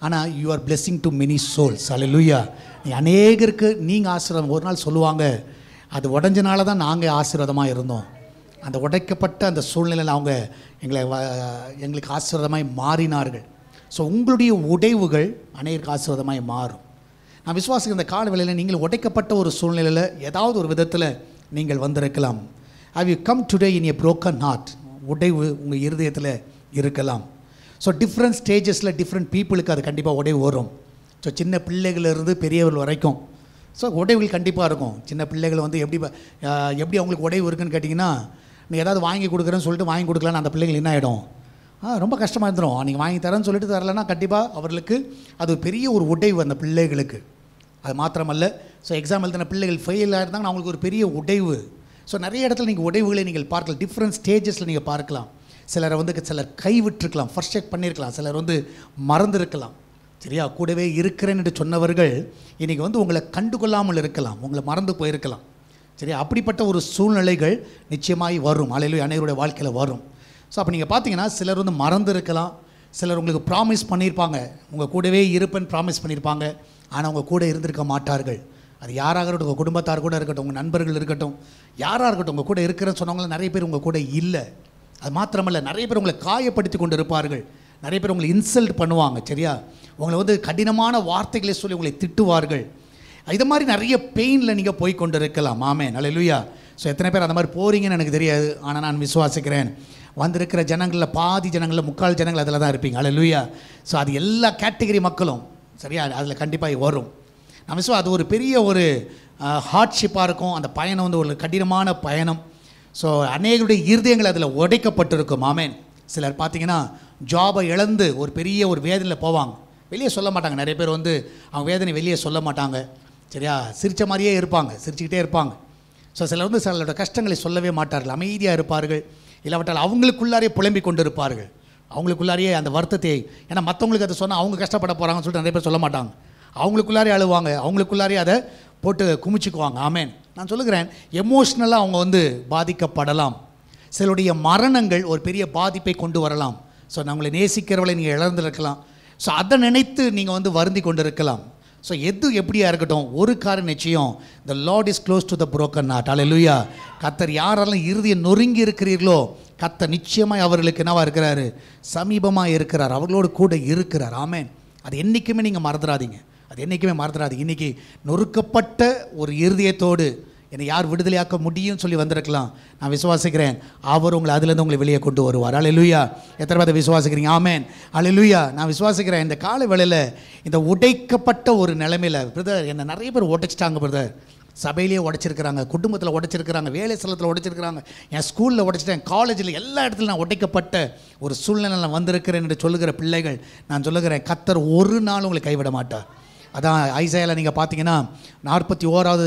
ஆனால் you are blessing to many souls hallelujah நீ அநேகருக்கு நீங்கள் ஆசீர்வாதம் ஒரு நாள் சொல்லுவாங்க அது உடஞ்சனால தான் நாங்கள் ஆசீர்வாதமாக இருந்தோம் அந்த உடைக்கப்பட்ட அந்த சூழ்நிலையில் அவங்க எங்களை வ- எங்களுக்கு ஆசீர்வாதமாய் மாறினார்கள் ஸோ உங்களுடைய உடைவுகள் அநேகருக்கு ஆசீர்வாதமாய் மாறும் நான் விசுவாசிக்கிற இந்த கால வேளையில் நீங்கள் உடைக்கப்பட்ட ஒரு சூழ்நிலையில் ஏதாவது ஒரு விதத்தில் நீங்கள் வந்திருக்கலாம் have you come today in a broken heart உடைவு உங்கள் இருதயத்தில் இருக்கலாம் ஸோ டிஃப்ரெண்ட் ஸ்டேஜஸில் டிஃப்ரெண்ட் பீப்புளுக்கு அது கண்டிப்பாக உடைவு வரும் ஸோ சின்ன பிள்ளைகளிலிருந்து பெரியவர்கள் வரைக்கும் ஸோ உடைவுகள் கண்டிப்பாக இருக்கும் சின்ன பிள்ளைகள் வந்து எப்படி ப- ஆஹ் எப்படி அவங்களுக்கு உடைவு இருக்குன்னு கேட்டிங்கன்னா நீ ஏதாவது வாங்கி கொடுக்குறேன்னு சொல்லிட்டு வாங்கி கொடுக்கலான்னு அந்த பிள்ளைகள் என்ன ஆகிடும் ஆ ரொம்ப கஷ்டமாக இருந்துடும் நீங்கள் வாங்கி தரேன்னு சொல்லிட்டு தரலைன்னா கண்டிப்பாக அவர்களுக்கு அது ஒரு பெரிய ஒரு உடைவு அந்த பிள்ளைகளுக்கு அது மாத்திரமல்ல ஸோ எக்ஸாம் எழுதின பிள்ளைகள் ஃபெயில் ஆயிருந்தாங்கன்னா அவங்களுக்கு ஒரு பெரிய உடைவு ஸோ நிறைய இடத்துல நீங்கள் உடைவுகளை நீங்கள் பார்க்கலாம் டிஃப்ரெண்ட் ஸ்டேஜஸில் நீங்கள் பார்க்கலாம் சிலரை வந்து சிலர் கைவிட்டிருக்கலாம் ஃபர்ஸ்ட் செக் பண்ணியிருக்கலாம் சிலர் வந்து மறந்துருக்கலாம் சரியா கூடவே இருக்கிறேன் என்று சொன்னவர்கள் இன்றைக்கி வந்து உங்களை கண்டுகொள்ளாமல் இருக்கலாம் உங்களை மறந்து போயிருக்கலாம் சரியா அப்படிப்பட்ட ஒரு சூழ்நிலைகள் நிச்சயமாய் வரும் அலையிலும் அனைவருடைய வாழ்க்கையில் வரும் ஸோ அப்போ நீங்கள் பார்த்தீங்கன்னா சிலர் வந்து மறந்து இருக்கலாம் சிலர் உங்களுக்கு ப்ராமிஸ் பண்ணியிருப்பாங்க உங்கள் கூடவே இருப்பேன்னு ப்ராமிஸ் பண்ணியிருப்பாங்க ஆனால் உங்கள் கூட இருந்திருக்க மாட்டார்கள் அது யாராக இருக்கட்டும் உங்கள் குடும்பத்தார் கூட இருக்கட்டும் உங்கள் நண்பர்கள் இருக்கட்டும் யாராக இருக்கட்டும் உங்கள் கூட இருக்கிறேன்னு சொன்னவங்கள நிறைய பேர் உங்கள் கூட இல்லை அது மாத்திரமல்ல நிறைய பேர் உங்களை காயப்படுத்தி கொண்டு இருப்பார்கள் நிறைய பேர் உங்களை இன்சல்ட் பண்ணுவாங்க சரியா உங்களை வந்து கடினமான வார்த்தைகளை சொல்லி உங்களை திட்டுவார்கள் இது மாதிரி நிறைய பெயினில் நீங்கள் போய் கொண்டு இருக்கலாம் ஆமே நல்ல ஸோ எத்தனை பேர் அந்த மாதிரி போறீங்கன்னு எனக்கு தெரியாது ஆனால் நான் விசுவாசிக்கிறேன் வந்திருக்கிற ஜனங்களில் பாதி ஜனங்களில் முக்கால் ஜனங்கள் அதில் தான் இருப்பீங்க அல்ல ஸோ அது எல்லா கேட்டகரி மக்களும் சரியா அதில் கண்டிப்பாக வரும் நான் விசுவா அது ஒரு பெரிய ஒரு ஹார்ட்ஷிப்பாக இருக்கும் அந்த பயணம் வந்து ஒரு கடினமான பயணம் ஸோ அநேகருடைய இருதயங்கள் அதில் உடைக்கப்பட்டிருக்கும் ஆமேன் சிலர் பார்த்தீங்கன்னா ஜாபை இழந்து ஒரு பெரிய ஒரு வேதனையில் போவாங்க வெளியே சொல்ல மாட்டாங்க நிறைய பேர் வந்து அவங்க வேதனை வெளியே சொல்ல மாட்டாங்க சரியா சிரித்த மாதிரியே இருப்பாங்க சிரிச்சுக்கிட்டே இருப்பாங்க ஸோ சிலர் வந்து சிலரோட கஷ்டங்களை சொல்லவே மாட்டார்கள் அமைதியாக இருப்பார்கள் இல்லாவிட்டால் அவங்களுக்குள்ளாரே புலம்பிக் கொண்டு இருப்பார்கள் அவங்களுக்குள்ளாரையே அந்த வருத்தத்தை ஏன்னா மற்றவங்களுக்கு அதை சொன்னால் அவங்க கஷ்டப்பட போகிறாங்கன்னு சொல்லிட்டு நிறைய பேர் சொல்ல மாட்டாங்க அவங்களுக்குள்ளாரே அழுவாங்க அவங்களுக்குள்ளாரே அதை போட்டு குமிச்சுக்குவாங்க ஆமேன் நான் சொல்லுகிறேன் எமோஷ்னலாக அவங்க வந்து பாதிக்கப்படலாம் சிலருடைய மரணங்கள் ஒரு பெரிய பாதிப்பை கொண்டு வரலாம் ஸோ நம்மளை நேசிக்கிறவளை நீங்கள் இழந்திருக்கலாம் ஸோ அதை நினைத்து நீங்கள் வந்து வருந்தி கொண்டு இருக்கலாம் ஸோ எது எப்படியா இருக்கட்டும் ஒரு காரணம் நிச்சயம் the Lord is close to the broken heart hallelujah கத்தர் யாரெல்லாம் இறுதியை நொறுங்கி இருக்கிறீர்களோ கத்தர் நிச்சயமாய் அவர்களுக்கு என்னவா இருக்கிறாரு சமீபமாக இருக்கிறார் அவர்களோடு கூட இருக்கிறார் ஆமென் அது என்றைக்குமே நீங்கள் மறந்துடாதீங்க அது என்றைக்குமே மறந்துடாதீங்க இன்றைக்கி நொறுக்கப்பட்ட ஒரு இருதயத்தோடு என்னை யார் விடுதலையாக்க முடியும்னு சொல்லி வந்திருக்கலாம் நான் விசுவாசிக்கிறேன் அவர் உங்களை அதுலேருந்து உங்களை வெளியே கொண்டு வருவார் அலையிலுயா எத்தனை பேர் விசுவாசிக்கிறீங்க ஆமேன் அலையிலுயா நான் விசுவாசிக்கிறேன் இந்த கால வேளையில் இந்த உடைக்கப்பட்ட ஒரு நிலைமையில் பிரதர் என்னை நிறைய பேர் உடைச்சிட்டாங்க பிரதர் சபையிலேயே உடைச்சிருக்கிறாங்க குடும்பத்தில் உடைச்சிருக்கிறாங்க வேலை ஸ்தலத்தில் உடைச்சிருக்கிறாங்க என் ஸ்கூலில் உடைச்சிட்டேன் காலேஜில் எல்லா இடத்துலையும் நான் உடைக்கப்பட்ட ஒரு சூழ்நிலை நான் வந்திருக்கிறேன் என்று சொல்லுகிற பிள்ளைகள் நான் சொல்லுகிறேன் கத்தர் ஒரு நாள் உங்களை கைவிட மாட்டார் அதான் ஐசாயில் நீங்கள் பார்த்தீங்கன்னா நாற்பத்தி ஓராவது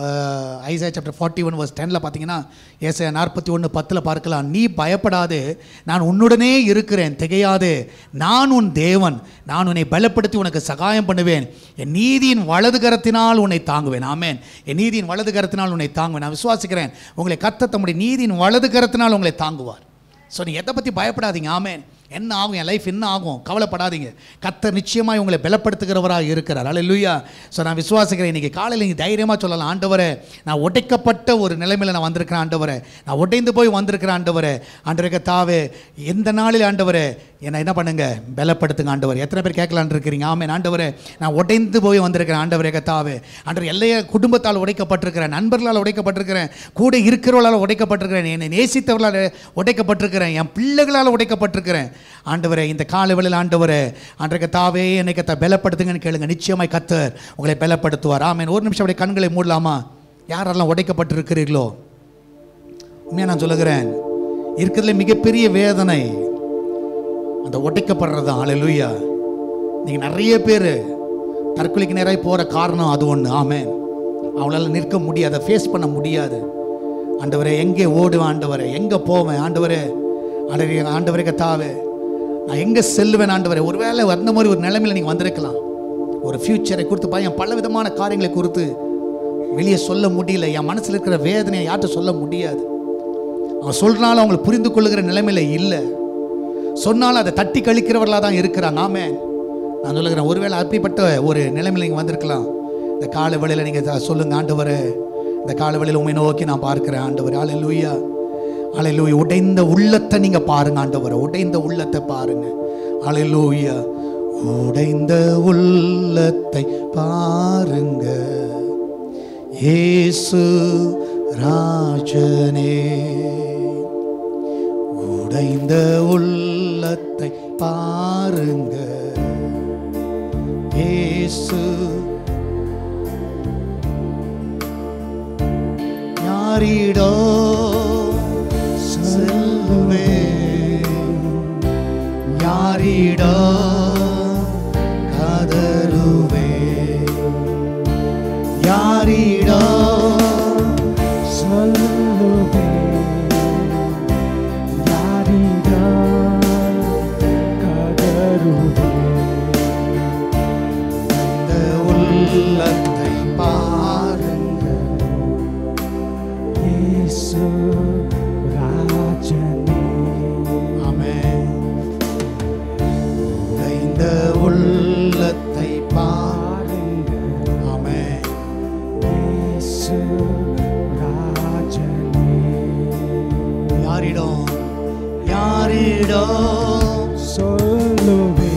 Isaiah chapter forty one verse டெனில் பார்த்தீங்கன்னா ஏசையா நாற்பத்தி ஒன்று பத்தில் பார்க்கலாம் நீ பயப்படாதே நான் உன்னுடனே இருக்கிறேன் திகையாதே நான் உன் தேவன் நான் உன்னை பலப்படுத்தி உனக்கு சகாயம் பண்ணுவேன் என் நீதியின் வலது கரத்தினால் உன்னை தாங்குவேன் ஆமேன் என் நீதியின் வலது கரத்தினால் உன்னை தாங்குவேன் நான் விசுவாசிக்கிறேன் உங்களை கத்த தம்முடைய நீதியின் வலது கரத்தினால் உங்களை தாங்குவார் ஸோ நீ எதை பற்றி பயப்படாதீங்க ஆமேன் என்ன ஆகும் என் லைஃப் என்ன ஆகும் கவலைப்படாதீங்க கத்தர் நிச்சயமாக உங்களை பலப்படுத்துகிறவராக இருக்கிறார் அல்லேலூயா ஸோ நான் விசுவாசிக்கிறேன் இன்றைக்கி காலையில் நீங்கள் தைரியமாக சொல்லலாம் ஆண்டவரே நான் உடைக்கப்பட்ட ஒரு நிலைமையில் நான் வந்திருக்கிறேன் ஆண்டவரே நான் உடைந்து போய் வந்திருக்கிறேன் ஆண்டவரே ஆண்டவரே தாவே எந்த நாளில் ஆண்டவரே என்னை என்ன பண்ணுங்க பலப்படுத்துங்க ஆண்டவர் எத்தனை பேர் கேட்கலான்னு இருக்கிறீங்க ஆமென் ஆண்டவரே நான் உடைந்து போய் வந்திருக்கிறேன் ஆண்டவரே கத்தாவே ஆண்டவர் எல்லைய குடும்பத்தால் உடைக்கப்பட்டிருக்கிறேன் நண்பர்களால் உடைக்கப்பட்டிருக்கிறேன் கூட இருக்கிறவர்களால் உடைக்கப்பட்டிருக்கிறேன் என்னை நேசித்தவர்களால் உடைக்கப்பட்டிருக்கிறேன் என் பிள்ளைகளால் உடைக்கப்பட்டிருக்கிறேன் ஆண்டவரே இந்த காலவெளியில் ஆண்டவரே ஆண்டவரே கத்தாவே என்னை கத்த பலப்படுத்துங்கன்னு கேளுங்க நிச்சயமாய் கத்தர் உங்களை பலப்படுத்துவார் ஆமென் ஒரு நிமிஷம் அப்படியே கண்களை மூடலாமா யாரெல்லாம் உடைக்கப்பட்டிருக்கிறீர்களோ உண்மையாக நான் சொல்லுகிறேன் இருக்கிறதுல மிகப்பெரிய வேதனை அந்த ஒட்டைக்கப்படுறது தான் அலையிலுயா நீங்கள் நிறைய பேர் தற்கொலைக்கு நேராக போகிற காரணம் அது ஒன்று ஆமென் அவங்களால நிற்க முடியாது அதை ஃபேஸ் பண்ண முடியாது ஆண்டவரே எங்கே ஓடுவேன் ஆண்டவரே எங்கே போவேன் ஆண்டவரே ஆண்டவரே ஆண்டவரே கத்தாவே நான் எங்கே செல்லுவேன் ஆண்டவரே ஒருவேளை அந்த மாதிரி ஒரு நிலைமையில் நீங்கள் வந்திருக்கலாம் ஒரு ஃப்யூச்சரை குறித்து பையன் பல விதமான காரியங்களை குறித்து வெளியே சொல்ல முடியல என் மனசில் இருக்கிற வேதனையை யார்கிட்ட சொல்ல முடியாது அவன் சொல்றனால அவங்களை புரிந்து கொள்ளுகிற நிலைமையில இல்லை சொன்னாலும் அதை தட்டி கழிக்கிறவர்களாக தான் இருக்கிறாங்க ஆமே நான் சொல்லுகிறேன் ஒருவேளை அப்படிப்பட்ட ஒரு நிலைமையில் நீங்கள் வந்திருக்கலாம் இந்த கால வேளையில் நீங்கள் சொல்லுங்க ஆண்டவரே இந்த கால வேளையில் உண்மை நோக்கி நான் பார்க்கிறேன் ஆண்டவர் ஆலை லூயா ஆலை லூயா உடைந்த உள்ளத்தை நீங்கள் பாருங்க ஆண்டவரை உடைந்த உள்ளத்தை பாருங்க ஆலை லூயா உடைந்த உள்ளத்தை பாருங்க இயேசு ராஜனே உடைந்த உள்ளத்தை பாருங்க இயேசு யாரிடோ செல்லுவே யாரிடோ கதருவே யாரிடோ சொல்லுவே யாரிடம் கதறுவே இந்த உள்ளத்தை பாருங்க இயேசு ராஜனே ஆமென் உடைந்த உள்ளத்தை பாருங்க ஆமென் இயேசு ராஜனே யாரிடம் யாரிடம் சொல்லுவே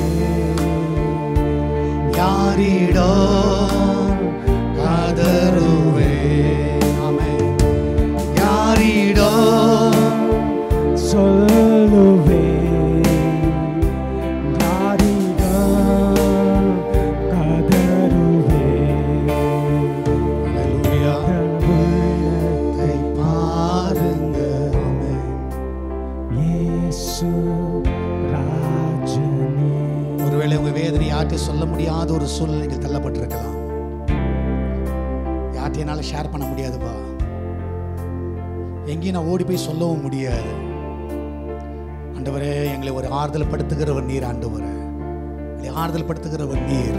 யாரிடம் கதறுவே ஆமென் யாரிடம் சொல்லுவே யாரிடம் கதறுவே ஹalleluya உள்ளத்தை பாருங்க ஆமென் இயேசு ராஜனே ஒருவேளை உங்க வேதனை யார்கிட்ட சொல்ல முடியாத ஒரு சூழ்நிலை நீங்கள் தள்ளப்பட்டிருக்கலாம் யார்கிட்ட என்னால் ஷேர் பண்ண முடியாதுப்பா எங்கேயும் நான் ஓடி போய் சொல்லவும் முடியாது ஆண்டவரே எங்களை ஒரு ஆறுதல் படுத்துகிறவர் நீர் ஆண்டவரே எங்களை ஆறுதல் படுத்துகிறவர் நீர்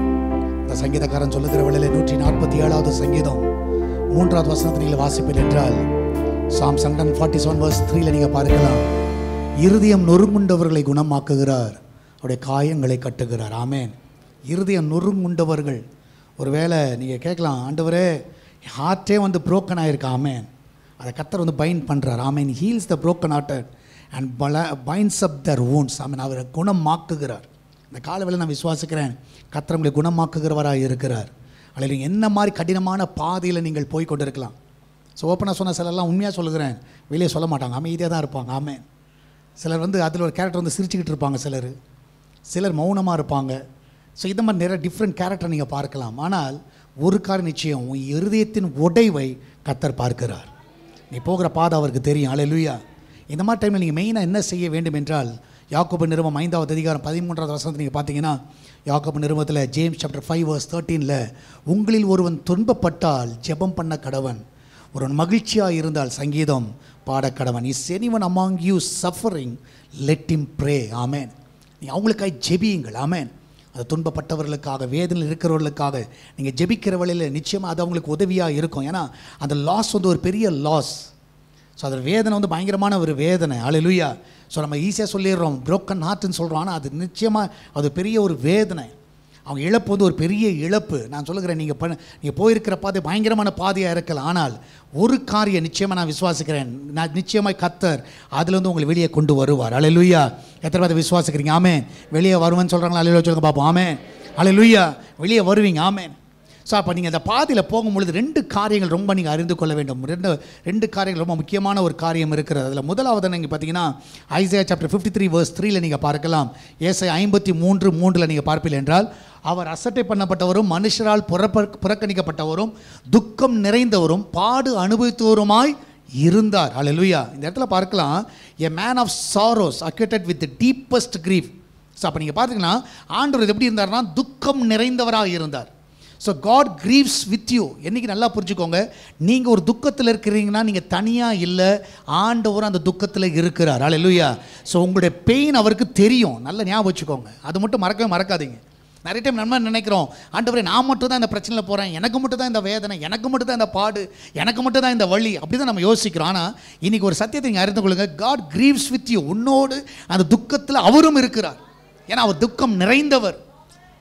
இந்த சங்கீதக்காரன் சொல்லுகிற வேளையில நூற்றி நாற்பத்தி ஏழாவது சங்கீதம் மூன்றாவது வசனத்தை நீங்கள் வாசிப்பீர்கள் என்றால் சாம் சண்டன் ஃபார்ட்டி செவன் வர்ஸ் த்ரீல நீங்கள் பார்க்கலாம் இருதயம் நொறுங்குண்டவர்களை குணமாக்குகிறார் அவருடைய காயங்களை கட்டுகிறார் ஆமேன் இருதயம் நொறுங்குண்டவர்கள் ஒருவேளை நீங்கள் கேட்கலாம் ஆண்டவரே ஹார்ட்டே வந்து broken ஆயிருக்கு ஆமேன் அதை கத்தர் வந்து பைண்ட் பண்ணுறார் amen heals the broken hearted and பல binds up their wounds amen அவரை குணமாக்குகிறார் இந்த காலவேளை நான் விசுவாசிக்கிறேன் கத்தர் உங்களை குணமாக்குகிறவராக இருக்கிறார் அதில் நீங்கள் என்ன மாதிரி கடினமான பாதையில் நீங்கள் போய் கொண்டிருக்கலாம் ஸோ ஓப்பனாக சொன்ன சிலர்லாம் உண்மையாக சொல்லுகிறேன் வெளியே சொல்ல மாட்டாங்க அமைதியாக தான் இருப்பாங்க ஆமேன் சிலர் வந்து அதில் ஒரு கேரக்டர் வந்து சிரிச்சுக்கிட்டு இருப்பாங்க சிலர் சிலர் மௌனமாக இருப்பாங்க ஸோ இந்த மாதிரி நிறைய டிஃப்ரெண்ட் கேரக்டர் நீங்கள் பார்க்கலாம் ஆனால் ஒரு கார் நிச்சயம் உன் இருதயத்தின் உடைவை கத்தர் பார்க்கிறார் நீ போகிற பாதை அவருக்கு தெரியும் அல்லேலூயா இந்த மாதிரி டைமில் நீங்கள் மெயினாக என்ன செய்ய வேண்டும் என்றால் யாக்கோபு நிறுவம் ஐந்தாவது அதிகாரம் பதிமூன்றாவது வசனத்தை நீங்கள் பார்த்தீங்கன்னா யாக்கோபு நிறுவத்தில் ஜேம்ஸ் சாப்டர் ஃபைவ் வர்ஸ் தேர்ட்டீனில் உங்களில் ஒருவன் துன்பப்பட்டால் ஜெபம் பண்ண கடவன் ஒருவன் மகிழ்ச்சியாக இருந்தால் சங்கீதம் பாடக்கடவன் is anyone among you suffering let him pray amen நீ அவங்களுக்காக ஜெபியுங்கள் ஆமேன் அது துன்பப்பட்டவர்களுக்காக வேதனையில் இருக்கிறவர்களுக்காக நீங்கள் ஜெபிக்கிற வழியில் நிச்சயமாக அது அவங்களுக்கு உதவியாக இருக்கும் ஏன்னா அந்த லாஸ் வந்து ஒரு பெரிய லாஸ் ஸோ அதில் வேதனை வந்து பயங்கரமான ஒரு வேதனை அலையிலுயா ஸோ நம்ம ஈஸியாக சொல்லிடுறோம் broken ஹார்ட்னு சொல்கிறோம் ஆனால் அது நிச்சயமாக அது பெரிய ஒரு வேதனை அவங்க இழப்பு வந்து ஒரு பெரிய இழப்பு நான் சொல்லுகிறேன் நீங்கள் பண்ண நீங்கள் போயிருக்கிற பாதை பயங்கரமான பாதையாக இருக்கலாம் ஆனால் ஒரு காரியம் நிச்சயமாக நான் விசுவாசிக்கிறேன் நான் நிச்சயமாக கத்தர் அதில் வந்து உங்களை வெளியே கொண்டு வருவார் அலையிலுயா எத்தனை பேர் விசுவாசிக்கிறீங்க ஆமேன் வெளியே வருவேன்னு சொல்கிறாங்களா அலையில சொல்லுங்க பார்ப்போம் ஆமேன் அலையிலுயா வெளியே வருவீங்க ஆமேன் ஸோ அப்போ நீங்கள் அந்த பாதையில் போகும்பொழுது ரெண்டு காரியங்கள் ரொம்ப நீங்கள் அறிந்து கொள்ள வேண்டும் ரெண்டு ரெண்டு காரியங்கள் ரொம்ப முக்கியமான ஒரு காரியம் இருக்கிறது அதில் முதலாவது நீங்கள் பார்த்தீங்கன்னா Isaiah chapter fifty three verse த்ரீல நீங்கள் பார்க்கலாம் ஏசை ஐம்பத்தி மூன்று மூன்றில் நீங்கள் பார்ப்பீர்கள் என்றால் அவர் அசட்டை பண்ணப்பட்டவரும் மனுஷரால் புறப்ப புறக்கணிக்கப்பட்டவரும் துக்கம் நிறைந்தவரும் பாடு அனுபவித்தவருமாய் இருந்தார் அல்லேலூயா இந்த இடத்துல பார்க்கலாம் a man of sorrows acquainted with deepest grief so அப்போ நீங்கள் பார்த்தீங்கன்னா ஆண்டவர் எப்படி இருந்தார்னா துக்கம் நிறைந்தவராக இருந்தார் so God grieves with you என்றைக்கு நல்லா புரிஞ்சுக்கோங்க நீங்கள் ஒரு துக்கத்தில் இருக்கிறீங்கன்னா நீங்கள் தனியாக இல்லை ஆண்டவர் அந்த துக்கத்தில் இருக்கிறார் அல்லேலூயா ஸோ உங்களுடைய பெயின் அவருக்கு தெரியும் நல்ல ஞாபகம் வச்சுக்கோங்க அது மட்டும் மறக்கவே மறக்காதீங்க நிறைய டைம் நம்ம நினைக்கிறோம் ஆண்டவரே நான் மட்டும் தான் இந்த பிரச்சனையில் போகிறேன் எனக்கு மட்டும் தான் இந்த வேதனை எனக்கு மட்டும் தான் இந்த பாடு எனக்கு மட்டும் தான் இந்த வழி அப்படி தான் நம்ம யோசிக்கிறோம் ஆனால் இன்னைக்கு ஒரு சத்தியத்தை நீங்கள் அறிந்து கொள்ளுங்க காட் கிரீவ்ஸ் வித் யூ உன்னோடு அந்த துக்கத்தில் அவரும் இருக்கிறார் ஏன்னா அவர் துக்கம் நிறைந்தவர்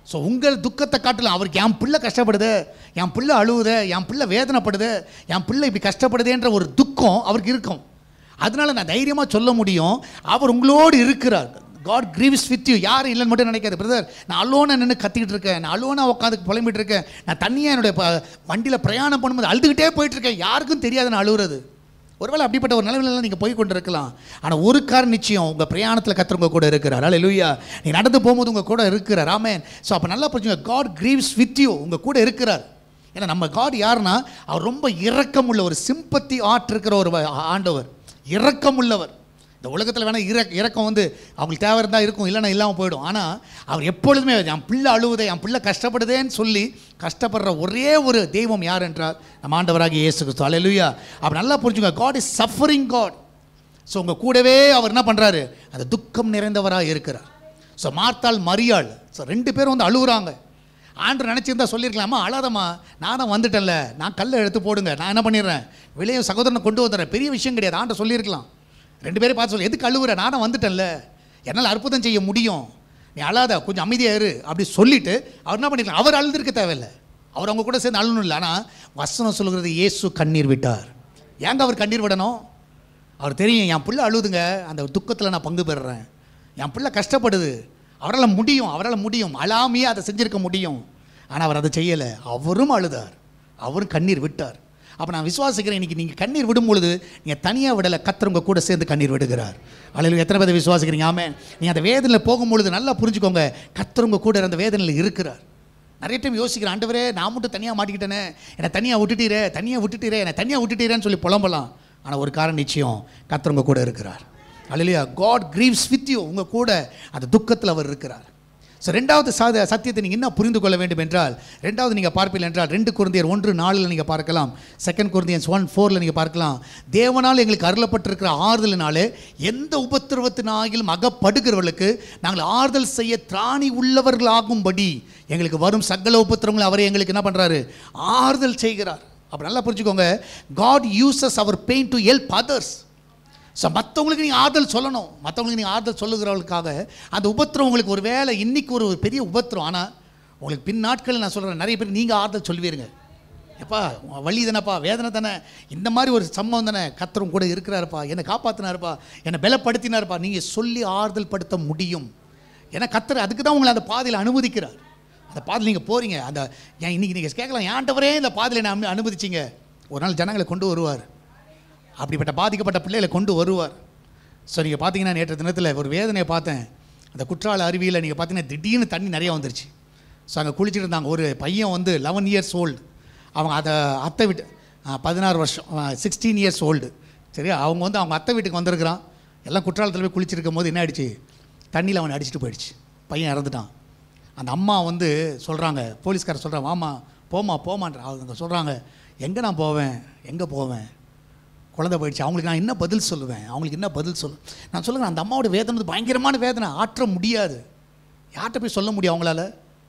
ஸோ உங்கள் துக்கத்தை காட்டலாம் அவருக்கு என் பிள்ளை கஷ்டப்படுது என் பிள்ளை அழுவுது என் பிள்ளை வேதனைப்படுது என் பிள்ளை இப்படி கஷ்டப்படுதேன்ற ஒரு துக்கம் அவருக்கு இருக்கும் அதனால நான் தைரியமாக சொல்ல முடியும் அவர் உங்களோடு இருக்கிறார் காட் கிரீவ்ஸ் வித் யூ யாரும் இல்லைன்னு மட்டும் நினைக்காது பிரதர் நான் அலோனா நின்று கத்திக்கிட்டு இருக்கேன் நான் அலோனா உட்காந்து புலம்பிட்டு இருக்கேன் நான் தனியாக என்னுடைய வண்டியில் பிரயாணம் பண்ணும்போது அழுதுகிட்டே போயிட்டு இருக்கேன் யாருக்கும் தெரியாது நான் அழுகுறது ஒருவேளை அப்படிப்பட்ட ஒரு நிலைமையில நீங்கள் போய் கொண்டு இருக்கலாம் ஆனால் ஒரு கார் நிச்சயம் உங்கள் பிரயாணத்தில் கத்துறவங்க கூட இருக்கிறார் அல்ல லூயா நீ நடந்து போகும்போது உங்கள் கூட இருக்கிறார் ஆமேன் ஸோ அப்போ நல்லா புரிஞ்சுங்க காட் கிரீவ்ஸ் வித் யூ உங்கள் கூட இருக்கிறார் ஏன்னா நம்ம காட் யாருன்னா அவர் ரொம்ப இரக்கம் உள்ள ஒரு சிம்பத்தி ஆர்ட் இருக்கிற ஒரு வ- ஆண்டவர் இரக்கம் உள்ளவர் இந்த உலகத்தில் வேணால் இற இறக்கம் வந்து அவங்களுக்கு தேவை இருந்தால் இருக்கும் இல்லைன்னா இல்லாமல் போயிடும் ஆனால் அவர் எப்பொழுதுமே என் பிள்ளை அழுவுதே என் பிள்ளை கஷ்டப்படுதேன்னு சொல்லி கஷ்டப்படுற ஒரே ஒரு தெய்வம் யார் என்றால் நம்ம ஆண்டவராகிய இயேசு கிறிஸ்து அல்லேலூயா அப்போ நல்லா புரிஞ்சுங்க God is suffering God so உங்கள் கூடவே அவர் என்ன பண்ணுறாரு அந்த துக்கம் நிறைந்தவராக இருக்கிறார் ஸோ மார்த்தாள் மரியாள் ஸோ ரெண்டு பேரும் வந்து அழுகுறாங்க ஆண்டு நினச்சிருந்தா சொல்லியிருக்கலாமா அழாதம்மா நான் தான் வந்துட்டேன்ல நான் கல்லை எடுத்து போடுங்க நான் என்ன பண்ணிடுறேன் வெளியே சகோதரனை கொண்டு வந்துடுறேன் பெரிய விஷயம் கிடையாது ஆண்ட சொல்லியிருக்கலாம் ரெண்டு பேரும் பார்த்து சொல்லி எதுக்கு அழுவுற நானும் வந்துட்டேன்ல என்னால் அற்புதம் செய்ய முடியும் நீ அழாத கொஞ்சம் அமைதியாக இரு அப்படி சொல்லிட்டு அவர் என்ன பண்ணிருக்கலாம் அவர் அழுதுருக்க தேவையில்லை அவர் அவங்க கூட சேர்ந்து அழுணும் இல்லை ஆனால் வசனம் சொல்கிறது இயேசு கண்ணீர் விட்டார் ஏங்க அவர் கண்ணீர் விடணும் அவர் தெரியும் என் பிள்ளை அழுதுங்க அந்த துக்கத்தில் நான் பங்கு பெறுறேன் என் பிள்ளை கஷ்டப்படுது அவரால் முடியும் அவரால் முடியும் அழாமையே அதை செஞ்சிருக்க முடியும் ஆனால் அவர் அதை செய்யலை அவரும் அழுதார் அவரும் கண்ணீர் விட்டார் அப்போ நான் விசுவாசிக்கிறேன் இன்னைக்கு நீங்கள் கண்ணீர் விடும் பொழுது நீங்கள் தனியாக விடலை கத்துறவங்க கூட சேர்ந்து கண்ணீர் விடுகிறார் அலையில் எத்தனை பேர் விசுவாசிக்கிறீங்க ஆமே நீங்கள் அந்த வேதனையில் போகும்பொழுது நல்லா புரிஞ்சுக்கோங்க கத்துறவங்க கூட அந்த வேதனையில் இருக்கிறார் நிறைய டைம் யோசிக்கிறேன் ஆண்டவரே நான் மட்டும் தனியாக மாட்டிக்கிட்டேனே என்னை தனியாக விட்டுட்டீரே தனியாக விட்டுட்டீரே என்னை தனியாக விட்டுட்டீரேன்னு சொல்லி புலம்பலாம் ஆனால் ஒரு காரணம் நிச்சயம் கத்துறவங்க கூட இருக்கிறார் அல்லையா காட் கிரீவ்ஸ் வித் யூ உங்கள் கூட அந்த துக்கத்தில் அவர் இருக்கிறார் ஸோ ரெண்டாவது சாத சத்தியத்தை நீங்கள் என்ன புரிந்து கொள்ள வேண்டும் என்றால் ரெண்டாவது நீங்கள் பார்ப்பீர்கள் என்றால் ரெண்டு குருந்தியர் ஒன்று நாலில் நீங்கள் பார்க்கலாம் செகண்ட் குருந்தியன்ஸ் ஒன் ஃபோரில் நீங்கள் பார்க்கலாம் தேவனால் எங்களுக்கு அருளப்பட்டிருக்கிற ஆறுதலினாலே எந்த உபத்திரவத்தினாகிலும் அகப்படுகிறவர்களுக்கு நாங்கள் ஆறுதல் செய்ய திராணி உள்ளவர்களாகும்படி எங்களுக்கு வரும் சகல உபத்திரவங்களை அவரே எங்களுக்கு என்ன பண்ணுறாரு ஆறுதல் செய்கிறார் அப்போ நல்லா புரிஞ்சுக்கோங்க காட் யூசஸ் அவர் pain to help others so மற்றவங்களுக்கு நீங்கள் ஆறுதல் சொல்லணும் மற்றவங்களுக்கு நீங்கள் ஆறுதல் சொல்லுகிறவர்களுக்காக அந்த உபத்திரம் உங்களுக்கு ஒரு வேலை இன்னைக்கு ஒரு பெரிய உபத்திரம் ஆனால் உங்களுக்கு பின் நாட்களில் நான் சொல்கிறேன் நிறைய பேர் நீங்கள் ஆறுதல் சொல்லுவீருங்க எப்பா உன் வலி தானேப்பா வேதனை தானே இந்த மாதிரி ஒரு சம்பவம் தானே கத்தரும் கூட இருக்கிறாருப்பா என்னை காப்பாற்றினாருப்பா என்னை பலப்படுத்தினாருப்பா நீங்கள் சொல்லி ஆறுதல் படுத்த முடியும் ஏன்னா கத்தர் அதுக்கு தான் உங்களை அந்த பாதையில் அனுமதிக்கிறார் அந்த பாதையில் நீங்கள் போகிறீங்க அந்த ஏன் இன்னைக்கு நீங்கள் கேட்கலாம் ஏன்டவரே இந்த பாதையில் என்ன அனு- அனுமதிச்சீங்க ஒரு நாள் ஜனங்களை கொண்டு வருவார் அப்படிப்பட்ட பாதிக்கப்பட்ட பிள்ளைகளை கொண்டு வருவார் ஸோ நீங்கள் பார்த்தீங்கன்னா நேற்று தினத்தில் ஒரு வேதனையை பார்த்தேன் அந்த குற்றால அருவியில் நீங்கள் பார்த்தீங்கன்னா திடீர்னு தண்ணி நிறைய வந்துருச்சு ஸோ அங்கே குளிச்சுட்டு இருந்தாங்க ஒரு பையன் வந்து லெவன் இயர்ஸ் ஓல்டு அவங்க அதை அத்தை வீட்டு ஆ, பதினாறு வருஷம் சிக்ஸ்டீன் இயர்ஸ் ஓல்டு சரியா அவங்க வந்து அவங்க அத்தை வீட்டுக்கு வந்திருக்கிறான் எல்லாம் குற்றாலத்தில் போய் குளிச்சிருக்கும் போது என்ன ஆயிடுச்சு தண்ணியில் அவனை அடிச்சிட்டு போயிடுச்சு பையன் இறந்துட்டான் அந்த அம்மா வந்து சொல்கிறாங்க போலீஸ்காரர் சொல்கிறாங்க வாமா போமா போமான்ற அவங்க சொல்கிறாங்க எங்கே நான் போவேன் எங்கே போவேன் குழந்தை போயிடுச்சு அவங்களுக்கு நான் என்ன பதில் சொல்லுவேன் அவங்களுக்கு என்ன பதில் சொல்லு நான் சொல்லுவேன் அந்த அம்மாவோட வேதனை வந்து பயங்கரமான வேதனை ஆற்ற முடியாது யார்கிட்ட போய் சொல்ல முடியும் அவங்களால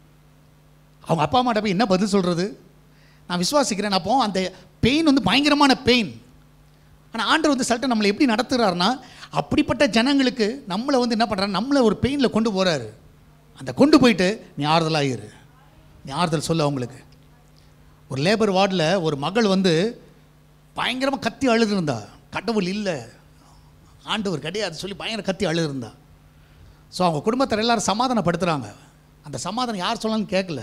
அவங்க அப்பா அம்மாட்ட போய் என்ன பதில் சொல்கிறது நான் விசுவாசிக்கிறேன் அப்போ அந்த பெயின் வந்து பயங்கரமான பெயின் ஆனால் ஆண்டவர் வந்து சல்ட்ட நம்மளை எப்படி நடத்துகிறாருன்னா அப்படிப்பட்ட ஜனங்களுக்கு நம்மளை வந்து என்ன பண்ணுறாரு நம்மளை ஒரு பெயினில் கொண்டு போகிறாரு அந்த கொண்டு போயிட்டு நீ ஆறுதலாக இரு நீ ஆறுதல் சொல்ல அவங்களுக்கு ஒரு லேபர் வார்டில் ஒரு மகள் வந்து பயங்கரமாக கத்தி அழுதுருந்தா கடவுள் இல்லை ஆண்டவர் கிடையாது சொல்லி பயங்கர கத்தி அழுதுருந்தா ஸோ அவங்க குடும்பத்தில் எல்லாரும் சமாதானப்படுத்துகிறாங்க அந்த சமாதானம் யார் சொன்னாலும் கேட்கல